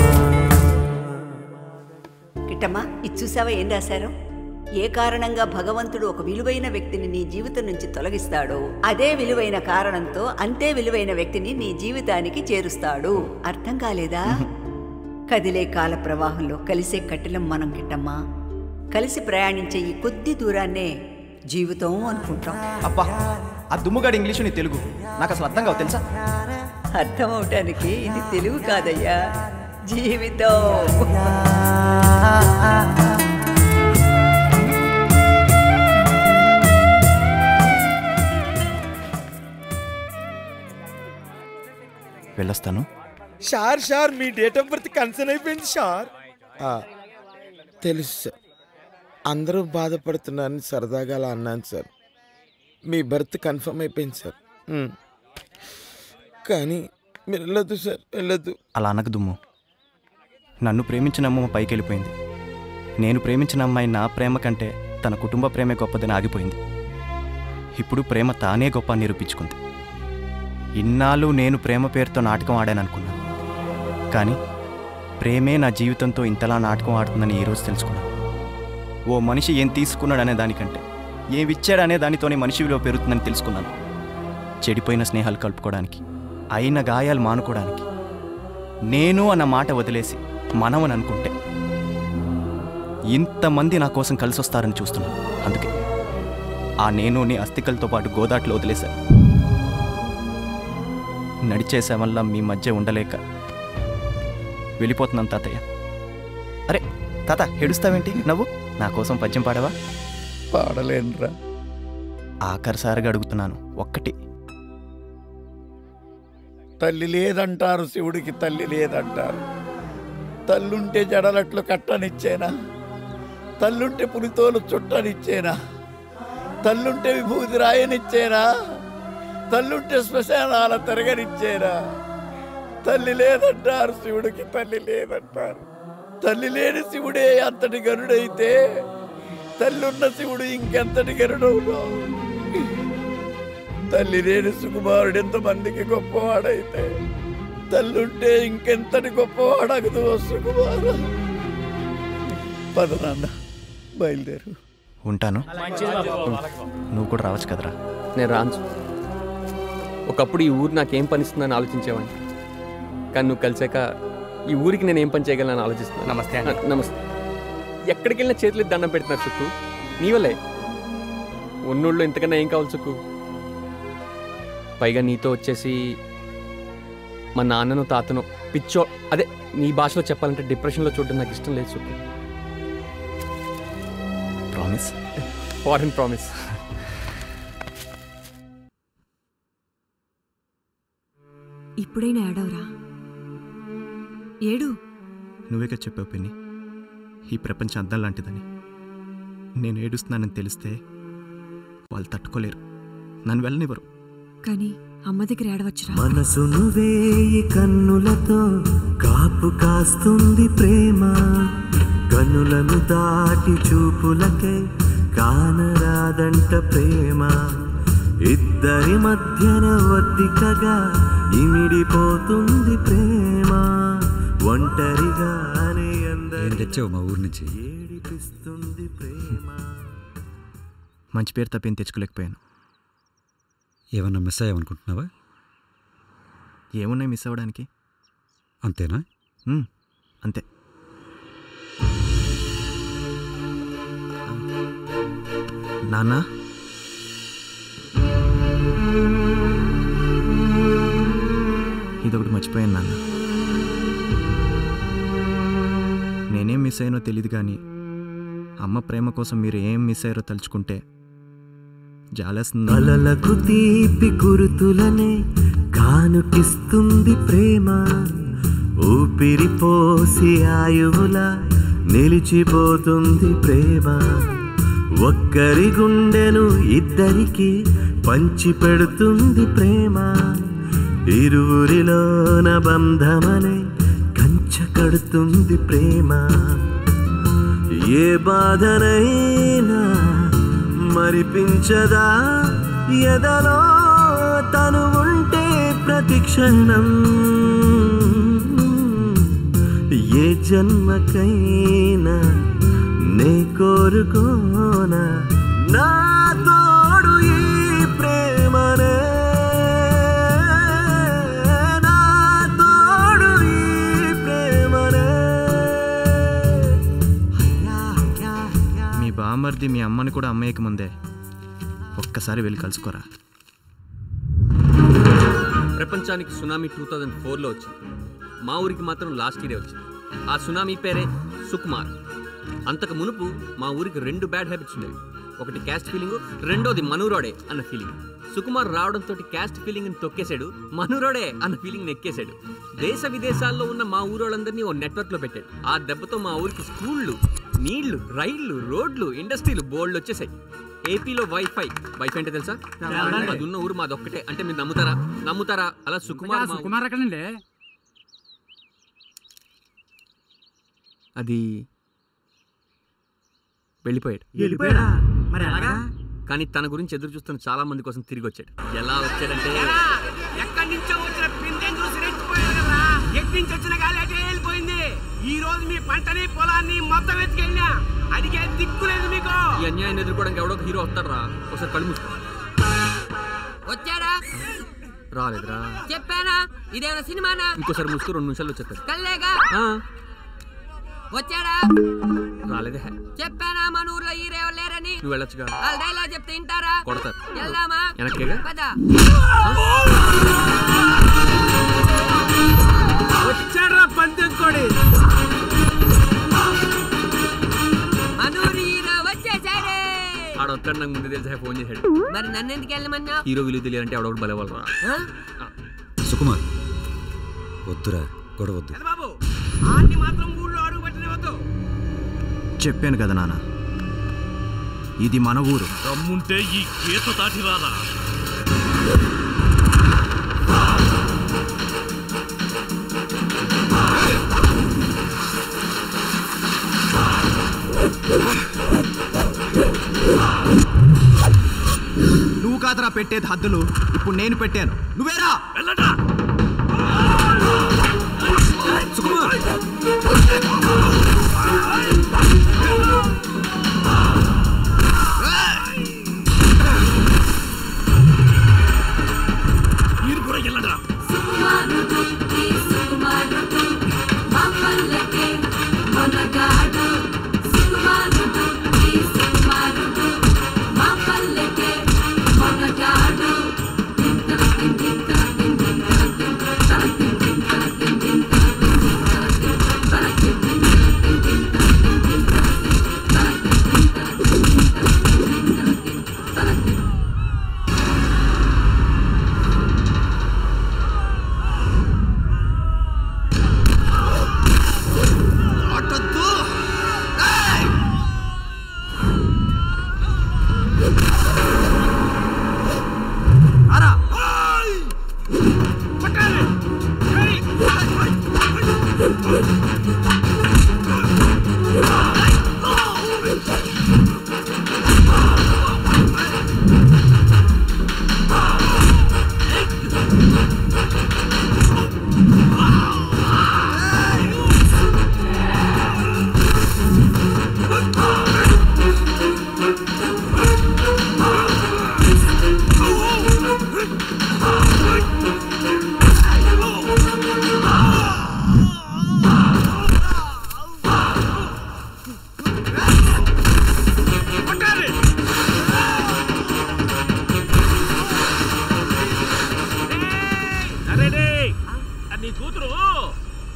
కిట్టమ్మా ఇది చూసావా ఏం రాశారు ఏ కారణంగా భగవంతుడు ఒక విలువైన వ్యక్తిని నీ జీవితం నుంచి తొలగిస్తాడో అదే విలువైన కారణంతో అంతే విలువైన వ్యక్తిని నీ జీవితానికి చేరుస్తాడు అర్థం కాలేదా కదిలే కాల ప్రవాహంలో కలిసే కట్టెలం మనం కిట్టమ్మా కలిసి ప్రయాణించే ఈ కొద్ది దూరాన్నే జీవితం అనుకుంటాం అబ్బా ఆ దుమ్ముగాడి ఇంగ్లీషు నీ తెలుగు నాకు అసలు అర్థం కావు తెలుసా అర్థం అవటానికి ఇది తెలుగు కాదయ్యా జీవితం వెళ్ళొస్తాను షార్ షార్ మీ డేట్ ఆఫ్ బర్త్ కన్సర్న్ అయిపోయింది షార్ తెలుసు సార్ అందరూ బాధపడుతున్నారని సరదాగా అలా అన్నాను సార్ మీ బర్త్ కన్ఫర్మ్ అయిపోయింది సార్ మ్. కానీ మీరు వెళ్ళొద్దు సార్ వెళ్ళొద్దు అలా అనకు దుమ్ము నన్ను ప్రేమించిన అమ్మమ్మ పైకి వెళ్ళిపోయింది నేను ప్రేమించిన అమ్మాయి నా ప్రేమ కంటే తన కుటుంబ ప్రేమే గొప్పదని ఆగిపోయింది ఇప్పుడు ప్రేమ తానే గొప్ప అని నిరూపించుకుంది ఇన్నాళ్ళు నేను ప్రేమ పేరుతో నాటకం ఆడాను అనుకున్నాను కానీ ప్రేమే నా జీవితంతో ఇంతలా నాటకం ఆడుతుందని ఈరోజు తెలుసుకున్నాను ఓ మనిషి ఏం తీసుకున్నాడనే దానికంటే ఏం ఇచ్చాడనే దానితోనే మనిషి విలువ పెరుగుతుందని తెలుసుకున్నాను చెడిపోయిన స్నేహాలు కలుపుకోవడానికి అయిన గాయాలు మానుకోవడానికి నేను అన్న మాట వదిలేసి మనం అని అనుకుంటే ఇంతమంది నా కోసం కలిసి వస్తారని చూస్తున్నాను అందుకే ఆ నేను నీ అస్థికలతో పాటు గోదాట్లో వదిలేశాను నడిచేసే వల్ల మీ మధ్య ఉండలేక వెళ్ళిపోతున్నాను తాతయ్య అరే తాత ఏడుస్తావేంటి నవ్వు నా కోసం పద్యం పాడవా పాడలేనురా ఆఖరిసారిగా అడుగుతున్నాను ఒక్కటి తల్లి లేదంటారు శివుడికి తల్లి లేదంటారు తల్లుంటే జడలట్లు కట్టనిచ్చేనా తల్లుంటే పులితోలు చుట్టనిచ్చేనా తల్లుంటే విభూతి రాయనిచ్చేనా తల్లుంటే శ్మశానాల తిరగనిచ్చేనా తల్లి లేదంటారు శివుడికి తల్లి లేదంటారు తల్లి లేని శివుడే అంతటి గరుడైతే తల్లున్న శివుడు ఇంకెంతటి గరుడవును తల్లి లేని సుకుమారుడు ఎంతమందికి గొప్పవాడైతే తల్లుంటే ఇంకెంతటి గొప్పవాడగదు సుకుమారు పద నాన్న బయలుదేరు ఉంటాను నువ్వు కూడా రావచ్చు కదరా నేను రాను ఒకప్పుడు ఈ ఊరు నాకేం పనిస్తుందని ఆలోచించేవాడిని కానీ నువ్వు కలిసాక ఈ ఊరికి నేను ఏం పని చేయగలను ఆలోచిస్తున్నాను నమస్తే నమస్తే ఎక్కడికి వెళ్ళినా చేతులు ఎత్తి దండం పెడుతున్నారు చుక్కు నీ వల్లే ఉన్నోళ్ళు ఇంతకన్నా ఏం కావాలి చుక్కు పైగా నీతో వచ్చేసి మా నాన్నను తాతను పిచ్చో అదే నీ భాషలో చెప్పాలంటే డిప్రెషన్లో చూడడం నాకు ఇష్టం లేదు చుక్కు ప్రామిస్ ఫారెన్ ప్రామిస్ ఇప్పుడైనా ఏడవరా ఏడు నువ్వేగా చెప్పావు పిన్ని ఈ ప్రపంచం అద్దం లాంటిదని నేను ఏడుస్తున్నానని తెలిస్తే వాళ్ళు తట్టుకోలేరు నన్ను వెళ్ళనివ్వరు కానీ అమ్మ దగ్గర ఏడవచ్చురా మనసును వేయి కన్నులతో కాపు కాస్తుంది ప్రేమ కనులను దాటి చూపులకే కానరాదంట ప్రేమ ఇద్దరి మధ్యన ఒత్తికగా ఇమిడిపోతుంది ప్రేమ ఒంటరిగానే ఏం తెచ్చావు మా ఊరి నుంచి ఏడిపిస్తుంది ప్రేమ మంచి పేరు తప్పేం తెచ్చుకోలేకపోయాను ఏమన్నా మిస్ అయ్యావనుకుంటున్నావా ఏమున్నాయి మిస్ అవ్వడానికి అంతేనా ఉమ్, అంతే నాన్న ఇదొకటి మర్చిపోయాను నాన్న నేనేం మిస్ అయ్యానో తెలియదు కానీ అమ్మ ప్రేమ కోసం మీరు ఏం మిస్ అయ్యారో తలుచుకుంటే జాలేస్తుంది అలలకు తీపి గురుతులనే కానుకిస్తుంది ప్రేమ ఊపిరి పోసి ఆయువులా నిలిచిపోతుంది ప్రేమ ఒక్కరి గుండెను ఇద్దరికి పంచి పెడుతుంది ప్రేమ ఇరువురిలోన బంధమనే కంచ కడుతుంది ప్రేమ ఏ బాధనైనా మరిపించదా ఎదలో తను ఉంటే ప్రతి క్షణం ఏ జన్మకైనా నే కోరుకోనా నా తోడు ఈ ప్రేమనే నా తోడు ఈ ప్రేమనే మీ బామర్ది మీ అమ్మని కూడా అమ్మయ్యక ముందే ఒక్కసారి వెళ్ళి కలుసుకోరా ప్రపంచానికి సునామీ టూ థౌజండ్ ఫోర్లో వచ్చింది మా ఊరికి మాత్రం లాస్ట్ ఇయరే వచ్చింది ఆ సునామీ పేరే సుకుమార్ అంతకు మునుపు మా ఊరికి రెండు బ్యాడ్ హ్యాబిట్స్ ఉండేవి ఒకటి క్యాస్ట్ ఫీలింగ్ రెండోది మనూరోడే అన్న ఫీలింగ్ సుకుమార్ రావడంతో క్యాస్ట్ ఫీలింగ్ తొక్కేశాడు మనూరోడే అన్న ఫీలింగ్ ఎక్కేశాడు దేశ విదేశాల్లో ఉన్న మా ఊరోళ్ళందరినీ ఓ నెట్వర్క్ లో పెట్టాడు ఆ దెబ్బతో మా ఊరికి స్కూళ్ళు నీళ్లు రైళ్లు రోడ్లు ఇండస్ట్రీలు బోల్డ్ వచ్చేసాయి ఏపీలో వైఫై వైఫై అంటే తెలుసా తెలదండి. అది ఉన్న ఊరు మాది ఒక్కటే అంటే మీరు నమ్ముతారా నమ్ముతారా అలా సుకుమార్ మా ఊ- సుకుమార్ ఎక్కడండి అది వెళ్ళిపోయాడు వెళ్ళిపోయాడా? మరి ఎలాగా? కానీ తన గురించి ఎదురు చూస్తున్న చాలా మంది కోసం తిరిగి వచ్చాడు ఎలా వచ్చాడంటే ఎక్కడి నుంచో వచ్చిన పిందెని చూసి రెచ్చిపోయారు కదా ఎక్కడి నుంచి వచ్చిన గాలి అటే వెళ్ళిపోయింది ఈ రోజు మీ పంటని పొలాన్ని మొత్తం ఎత్తుకెళ్ళినా అడిగే దిక్కు లేదు మీకు ఈ అన్యాయాన్ని ఎదుర్కోవడానికి ఎవడో ఒక హీరో వస్తారా ఒకసారి కళ్ళు మూసుకో వచ్చాడా రాలేదురా చెప్పానా ఇదేమైనా సినిమానా ఇంకోసారి మూసుకో రెండు నిమిషాలు వచ్చేస్తారు కల్లేగా ఆ, వచ్చాడా రాలేదే చెప్పానా మన ఊర్లో హీరో లేరని నువ్వు వెళ్ళొచ్చుగా వాళ్ళ డైలాగ్ చెప్తే వింటారా కొడతారు వెళ్దామా వెనక్కేగా? పద వచ్చాడ్రా పందెం కోడి మనూరు హీరో వచ్చేసాడే ఆడ వస్తాడు నాకు ముందు తెలిసా ఫోన్ చేశాడు మరి నన్ను ఎందుకు వెళ్ళమన్నా హీరో విలువ తెలియాలంటే ఎవడొకటి బలవాలరా సుకుమార్ వద్దురా గొడవద్దు బాబు ఆన్ని మాత్రం ఊళ్ళో అడుగు పెట్టనివద్దు చెప్పాను కదా నాన్న ఇది మన ఊరు దమ్ముంటే ఈ గీత దాటి రాదా నువ్వు కాదురా పెట్టేది హద్దులు ఇప్పుడు నేను పెట్టాను నువ్వేరా సుకుమార్ మీరు కూడా వెళ్ళండి సుకుమారుడు ఈ సుకుమారుడు మా పల్లెకే మొనగాడు సుకుమారుడు ఈ సుకుమారుడు మా పల్లెకే మొనగాడు ఆ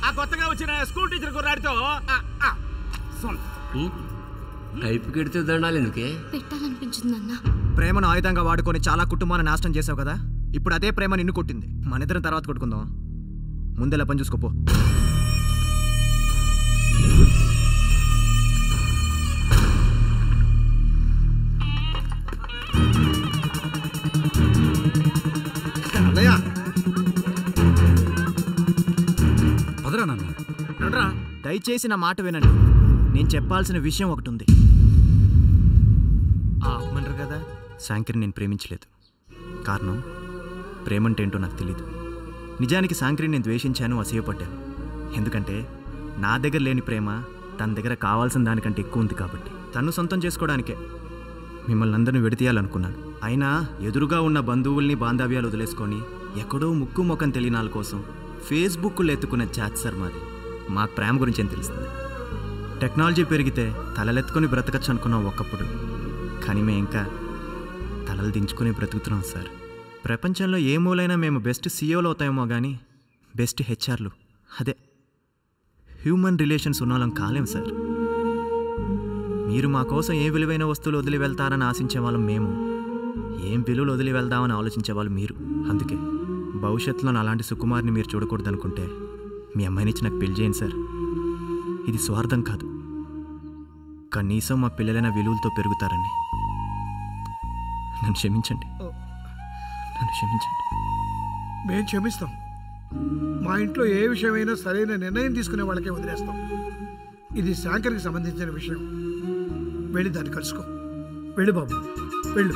కొత్తగా వచ్చిన స్కూల్ టీచర్ కుర్రాడితో ఆ, ఆ, సొంత. టైపు కెడితే దండాలి ఎందుకే పెట్టాలనిపించింది అన్న ప్రేమను ఆయుధంగా వాడుకొని చాలా కుటుంబాన్ని నాశనం చేసావు కదా ఇప్పుడు అదే ప్రేమ నిన్ను కొట్టింది మన ఇద్దరం తర్వాత కొట్టుకుందాం ముందెలా పని చూసుకోపో అన్నయ్య వదరా నాన్న రండ్రా. దయచేసి నా మాట వినండి నేను చెప్పాల్సిన విషయం ఒకటి ఉంది ఆ ఆపమంటారు కదా శాంకరిని నేను ప్రేమించలేదు కారణం ప్రేమంటే ఏంటో నాకు తెలియదు నిజానికి శాంకరిని నేను ద్వేషించాను అసూయపడ్డాను ఎందుకంటే నా దగ్గర లేని ప్రేమ తన దగ్గర కావాల్సిన దానికంటే ఎక్కువ ఉంది కాబట్టి తను సొంతం చేసుకోవడానికే మిమ్మల్ని అందరిని విడతీయాలనుకున్నాను అయినా ఎదురుగా ఉన్న బంధువుల్ని బాంధవ్యాలు వదిలేసుకొని ఎక్కడో ముక్కు ముఖం తెలియనాల కోసం ఫేస్బుక్లో ఎత్తుకునే చాట్ సార్ మాది మా ప్రేమ గురించి ఏం తెలుస్తుంది టెక్నాలజీ పెరిగితే తలలెత్తుకొని బ్రతకచ్చు అనుకున్నాం ఒకప్పుడు కానీ మేము ఇంకా తలలు దించుకొని బ్రతుకుతున్నాం సార్ ప్రపంచంలో ఏ మూలైనా మేము బెస్ట్ సీఈఓలు అవుతామేమో కానీ బెస్ట్ హెచ్ఆర్లు అదే హ్యూమన్ రిలేషన్స్ ఉన్నోళ్ళం కాలేం సార్ మీరు మా కోసం ఏ విలువైన వస్తువులు వదిలి వెళ్తారని ఆశించే వాళ్ళం మేము ఏం విలువలు వదిలి వెళ్దామని ఆలోచించే వాళ్ళు మీరు అందుకే భవిష్యత్తులో అలాంటి సుకుమార్ని మీరు చూడకూడదనుకుంటే మీ అమ్మాయినిచ్చి నాకు పెళ్లి చేయండి సార్ ఇది స్వార్థం కాదు కనీసం మా పిల్లలైన విలువలతో పెరుగుతారని నన్ను క్షమించండి నన్ను క్షమించండి మేము క్షమిస్తాం మా ఇంట్లో ఏ విషయమైనా సరైన నిర్ణయం తీసుకునే వాళ్ళకే వదిలేస్తాం ఇది శాంకర్కి సంబంధించిన విషయం వెళ్ళి దాన్ని కలుసుకో వెళ్ళు బాబు వెళ్ళు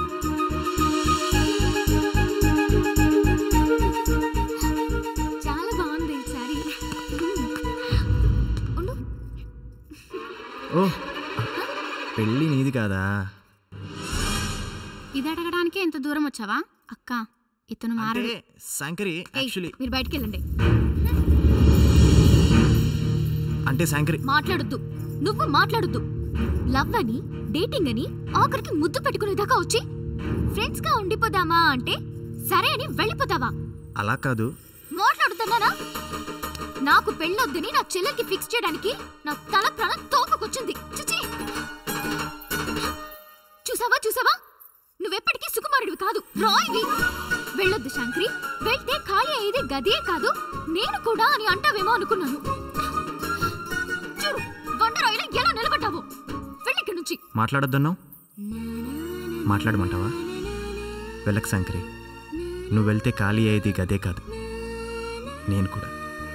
చాలా బాగుంది ఈ సారీ ఉండు ఓ పెళ్ళి నీది కాదా ఇది అడగడానికే ఎంత దూరం వచ్చావా అక్క ఇతను మారడు అంటే శాంకరి ఏయ్, యాక్చువల్లీ మీరు బయటికి వెళ్ళండి అంటే శాంకరి మాట్లాడొద్దు నువ్వు మాట్లాడొద్దు లవ్ అని డేటింగ్ అని ఆఖరికి ముద్దు పెట్టుకునేదాకా వచ్చి ఫ్రెండ్స్ గా ఉండిపోదామా అంటే సరే అని వెళ్ళిపోతావా అలా కాదు మాట్లాడుతున్నానా నాకు పెళ్ళొద్దని నా చెల్లెల్కి ఫిక్స్ చేయడానికి నా తల ప్రాణం తోకకొచ్చింది చిచి చూసావా చూసావా నువ్వెప్పటికీ సుకుమారుడివి కాదు రాయివి వెళ్ళొద్దు శంకరి వెళ్తే ఖాళీ అయ్యేది గదే కాదు నేను కూడా అని అంటావేమో అనుకున్నాను చూడు బండరాయిలో ఎలా నిలబడ్డావు వెళ్ళిక్కడి నుంచి మాట్లాడొద్దన్నావు మాట్లాడమంటావా వెళ్ళక శంకరి నువ్వు వెళ్తే ఖాళీ అయ్యేది గదే కాదు నేను కూడా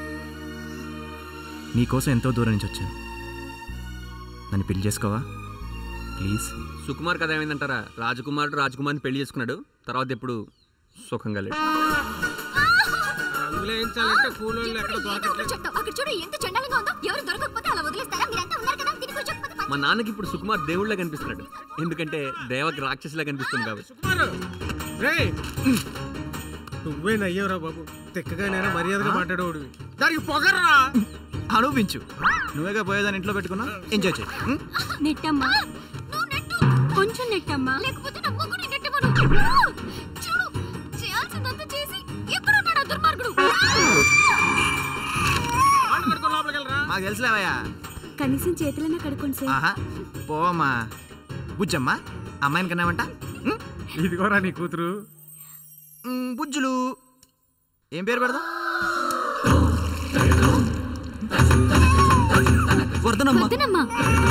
నీకోసం ఎంతో దూరం నుంచి వచ్చాను నన్ను పెళ్లి చేసుకోవా ప్లీజ్ సుకుమార్ కథ ఏమైందంటారా రాజకుమారుడు రాజకుమార్ని పెళ్లి చేసుకున్నాడు తర్వాత ఎప్పుడు సుఖంగా లేడు రంగులేయించాలంటే కూలోళ్ళు ఎక్కడ ఏదో ఒకటి దొరకట్లేదు చెప్తావు అక్కడ చూడు ఎంత చండాలంగా ఉందో ఎవరు దొరకకపోతే అలా వదిలేస్తారా మీరంతా ఉన్నారు కదా తిరిగి వచ్చి మా నాన్నకి ఇప్పుడు సుకుమార్ దేవుళ్ళ కనిపిస్తున్నాడు ఎందుకంటే దేవకి రాక్షసులా కనిపిస్తుంది కాబట్టి రే నువ్వే నయ్యవరా బాబు తిక్కగానైనా మర్యాదగా మాట్లాడేవాడివి దానికి పొగర్రా అనుభవించు నువ్వేగా పోయేదాన్ని ఇంట్లో పెట్టుకున్నా ఎంజాయ్ చేయి ఉం? నెట్టమ్మా కొంచెం నెట్టమ్మా లేకపోతే నా మొగ్గుని నెట్టమను చూడు చేయాల్సిందంతా చేసి ఎక్కడున్నాడు ఆ దుర్మార్గుడు మాకు తెలుసులేవయ్యా కనీసం చేతులన్నా కడుకోండి ఆహా పోవమ్మా బుజ్జమ్మా అమ్మాయిని కన్నామంట ఇదిగోరా నీ కూతురు బుజ్జులు ఏం పేరు పెడదాం వర్ధనమ్మ వద్దనమ్మా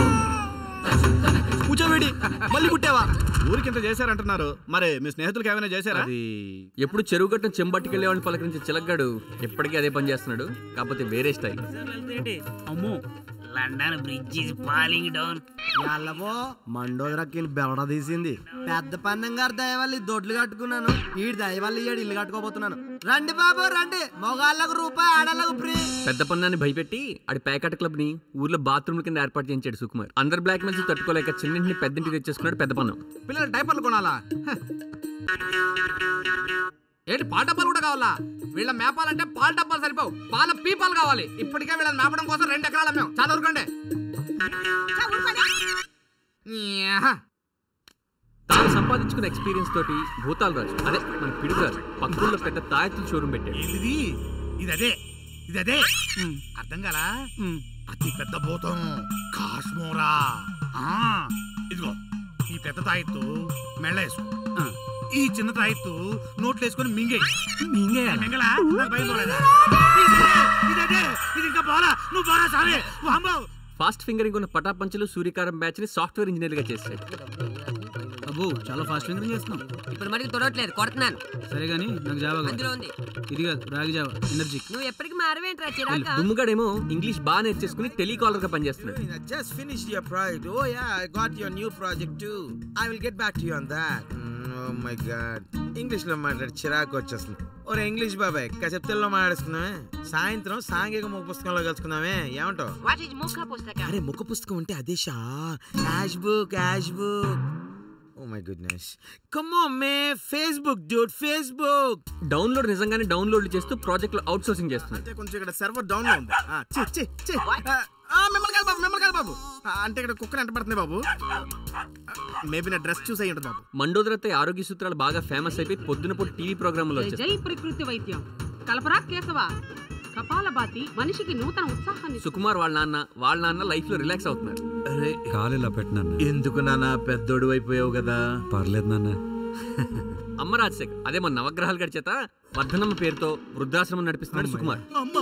కూర్చోబెడి మళ్ళీ పుట్టావా ఊరికి ఇంత చేశారంటున్నారు మరి మీ స్నేహితులకి ఏమైనా చేశారా అది ఎప్పుడు చెరువు గట్టిన చెంబట్టుకెళ్ళే వాళ్ళని పలకరించే చిలగ్గాడు ఎప్పటికీ అదే పని చేస్తున్నాడు కాకపోతే వేరే స్టైల్ అమ్మో London bridge is falling down ఎల్లబో మండోదరక్కిని బెవడ తీసింది పెద్ద పందెం గారి దయ వల్ల ఈ దొడ్లు కట్టుకున్నాను ఈ దయ వల్ల ఈ ఇల్లు కట్టుకోబోతున్నాను రండి బాబు రండి మొగాళ్ళకు రూపాయి ఆడళ్ళకు ఫ్రీ పెద్ద పన్నాన్ని భయపెట్టి ఆడి ప్యాకెట్ క్లబ్ ని ఊర్లో బాత్రూమ్ కింద ఏర్పాటు చేయించాడు సుకుమార్ అందరు బ్లాక్ మెయిల్స్ తట్టుకోలేక చిన్నింటిని పెద్దింటికి తెచ్చేసుకున్నాడు పెద్ద పన్నం పిల్లలు డైపర్లు కొనాలా హ. ఏంటి పాల డబ్బాలు కూడా కావాలా వీళ్ళ మేపాలంటే పాల డబ్బాలు సరిపోవు పాల పీపాలు కావాలి ఇప్పటికే వీళ్ళని మేపడం కోసం రెండు ఎకరాల మేము చదువుకోండి తాను సంపాదించుకున్న ఎక్స్పీరియన్స్ తోటి భూతాల్ రాజు అదే మన పిడుగు రాజు పక్కూళ్ళలో పెద్ద తాయెత్తుల షోరూమ్ పెట్టాడు ఇది ఇది అదే ఇది అదే అర్థం కాలా అతి పెద్ద భూతం కాశ్మోరా ఆ, ఇదిగో ఈ పెద్ద తాయెత్తు మెళ్ళ వేసుకో ఈ చిన్న తాయెత్తు నోట్లు వేసుకొని మింగే మింగే మింగలా నాకు భయం పోలేదా ఇది అదే ఇది ఇంకా పోలా నువ్వు పోరా సామి వాంబో ఫాస్ట్ ఫింగరింగ్ ఉన్న పటాపంచలు సూర్యకారం బ్యాచ్ ని సాఫ్ట్వేర్ ఇంజనీర్ గా చేశాడు అబ్బో చాలా ఫాస్ట్ ఫింగరింగ్ చేస్తున్నాం ఇప్పుడు మటుకు తొడవట్లేదు కొడుతున్నాను సరే కానీ నాకు జావా కావాలి. అందులో ఉంది ఇది కాదు రాగి జావా ఎనర్జీ నువ్వు ఎప్పటికి మారవేంట్రా చిరాక దుమ్ముగాడేమో ఇంగ్లీష్ బాగా నేర్చేసుకుని టెలికాలర్ గా పనిచేస్తున్నాడు I just finished your project. Oh yeah, I got your new project too. I will get back to you on that. Mm, oh my god. English లో మాట్లాడి చిరాకు వచ్చేస్తుంది ఒరే ఇంగ్లీష్ బాబాయ్ కాసేపు తెలుగులో మాట్లాడుకుందామే సాయంత్రం సాంఘిక ముఖ పుస్తకంలో కలుసుకుందామే ఏమంటావు వాట్ ఈజ్ ముఖ పుస్తకం అరే ముఖ పుస్తకం అంటే అదే షా cash book cash book oh my goodness come on మే ఫేస్బుక్ డ్యూడ్ ఫేస్బుక్ డౌన్లోడ్ నిజంగానే డౌన్లోడ్ చేస్తూ ప్రాజెక్ట్ లో అవుట్ సోర్సింగ్ చేస్తున్నాడు అంటే కొంచెం ఇక్కడ సర్వర్ డౌన్ లో ఉంది ఆ, చి, చి, చి. ఆ, ఆ, మిమ్మల్ని కాదు బాబు మిమ్మల్ని కాదు బాబు ఆ, అంటే ఇక్కడ కుక్కలు ఎంట పడుతుంది బాబు మేబీ నా డ్రెస్ చూసి అయ్యి ఉంటుంది బాబు మండోదరத்தை ఆరోగ్య సూత్రాలు బాగా ఫేమస్ అయిపోయి పొద్దున పూట టీవీ ప్రోగ్రామ్ లో జై వచ్చాయి ప్రకృతి వైద్యం కల్పరా కేశవ కపాలభాతి మనిషికి నూతన ఉత్సాహాన్ని సుకుమార్ వాళ్ళ నాన్న వాళ్ళ నాన్న లైఫ్ లో రిలాక్స్ అవుతున్నారు అరే కాలేలా పెట్టినాన్న ఎందుకు నాన్న పెద్దోడు అయిపోయావు కదా పర్లేదు నాన్న అమ్మ రాజశేఖర్ అదే మన నవగ్రహాల గడి చేత వర్ధనమ్మ పేరుతో వృద్ధాశ్రమం నడిపిస్తున్నాడు సుకుమార్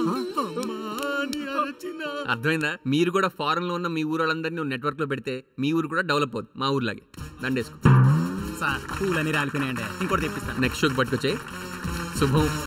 అర్థమైందా మీరు కూడా ఫారెన్ లో ఉన్న మీ ఊరు వాళ్ళందరినీ నెట్వర్క్ లో పెడితే మీ ఊరు కూడా డెవలప్ అవుతుంది మా ఊర్లాగే దండేసుకో సార్ పూలన్నీ రాలిపోయినాయండి ఇంకోటి తెప్పిస్తాను నెక్స్ట్ షోకి పట్టుకొచ్చే శుభం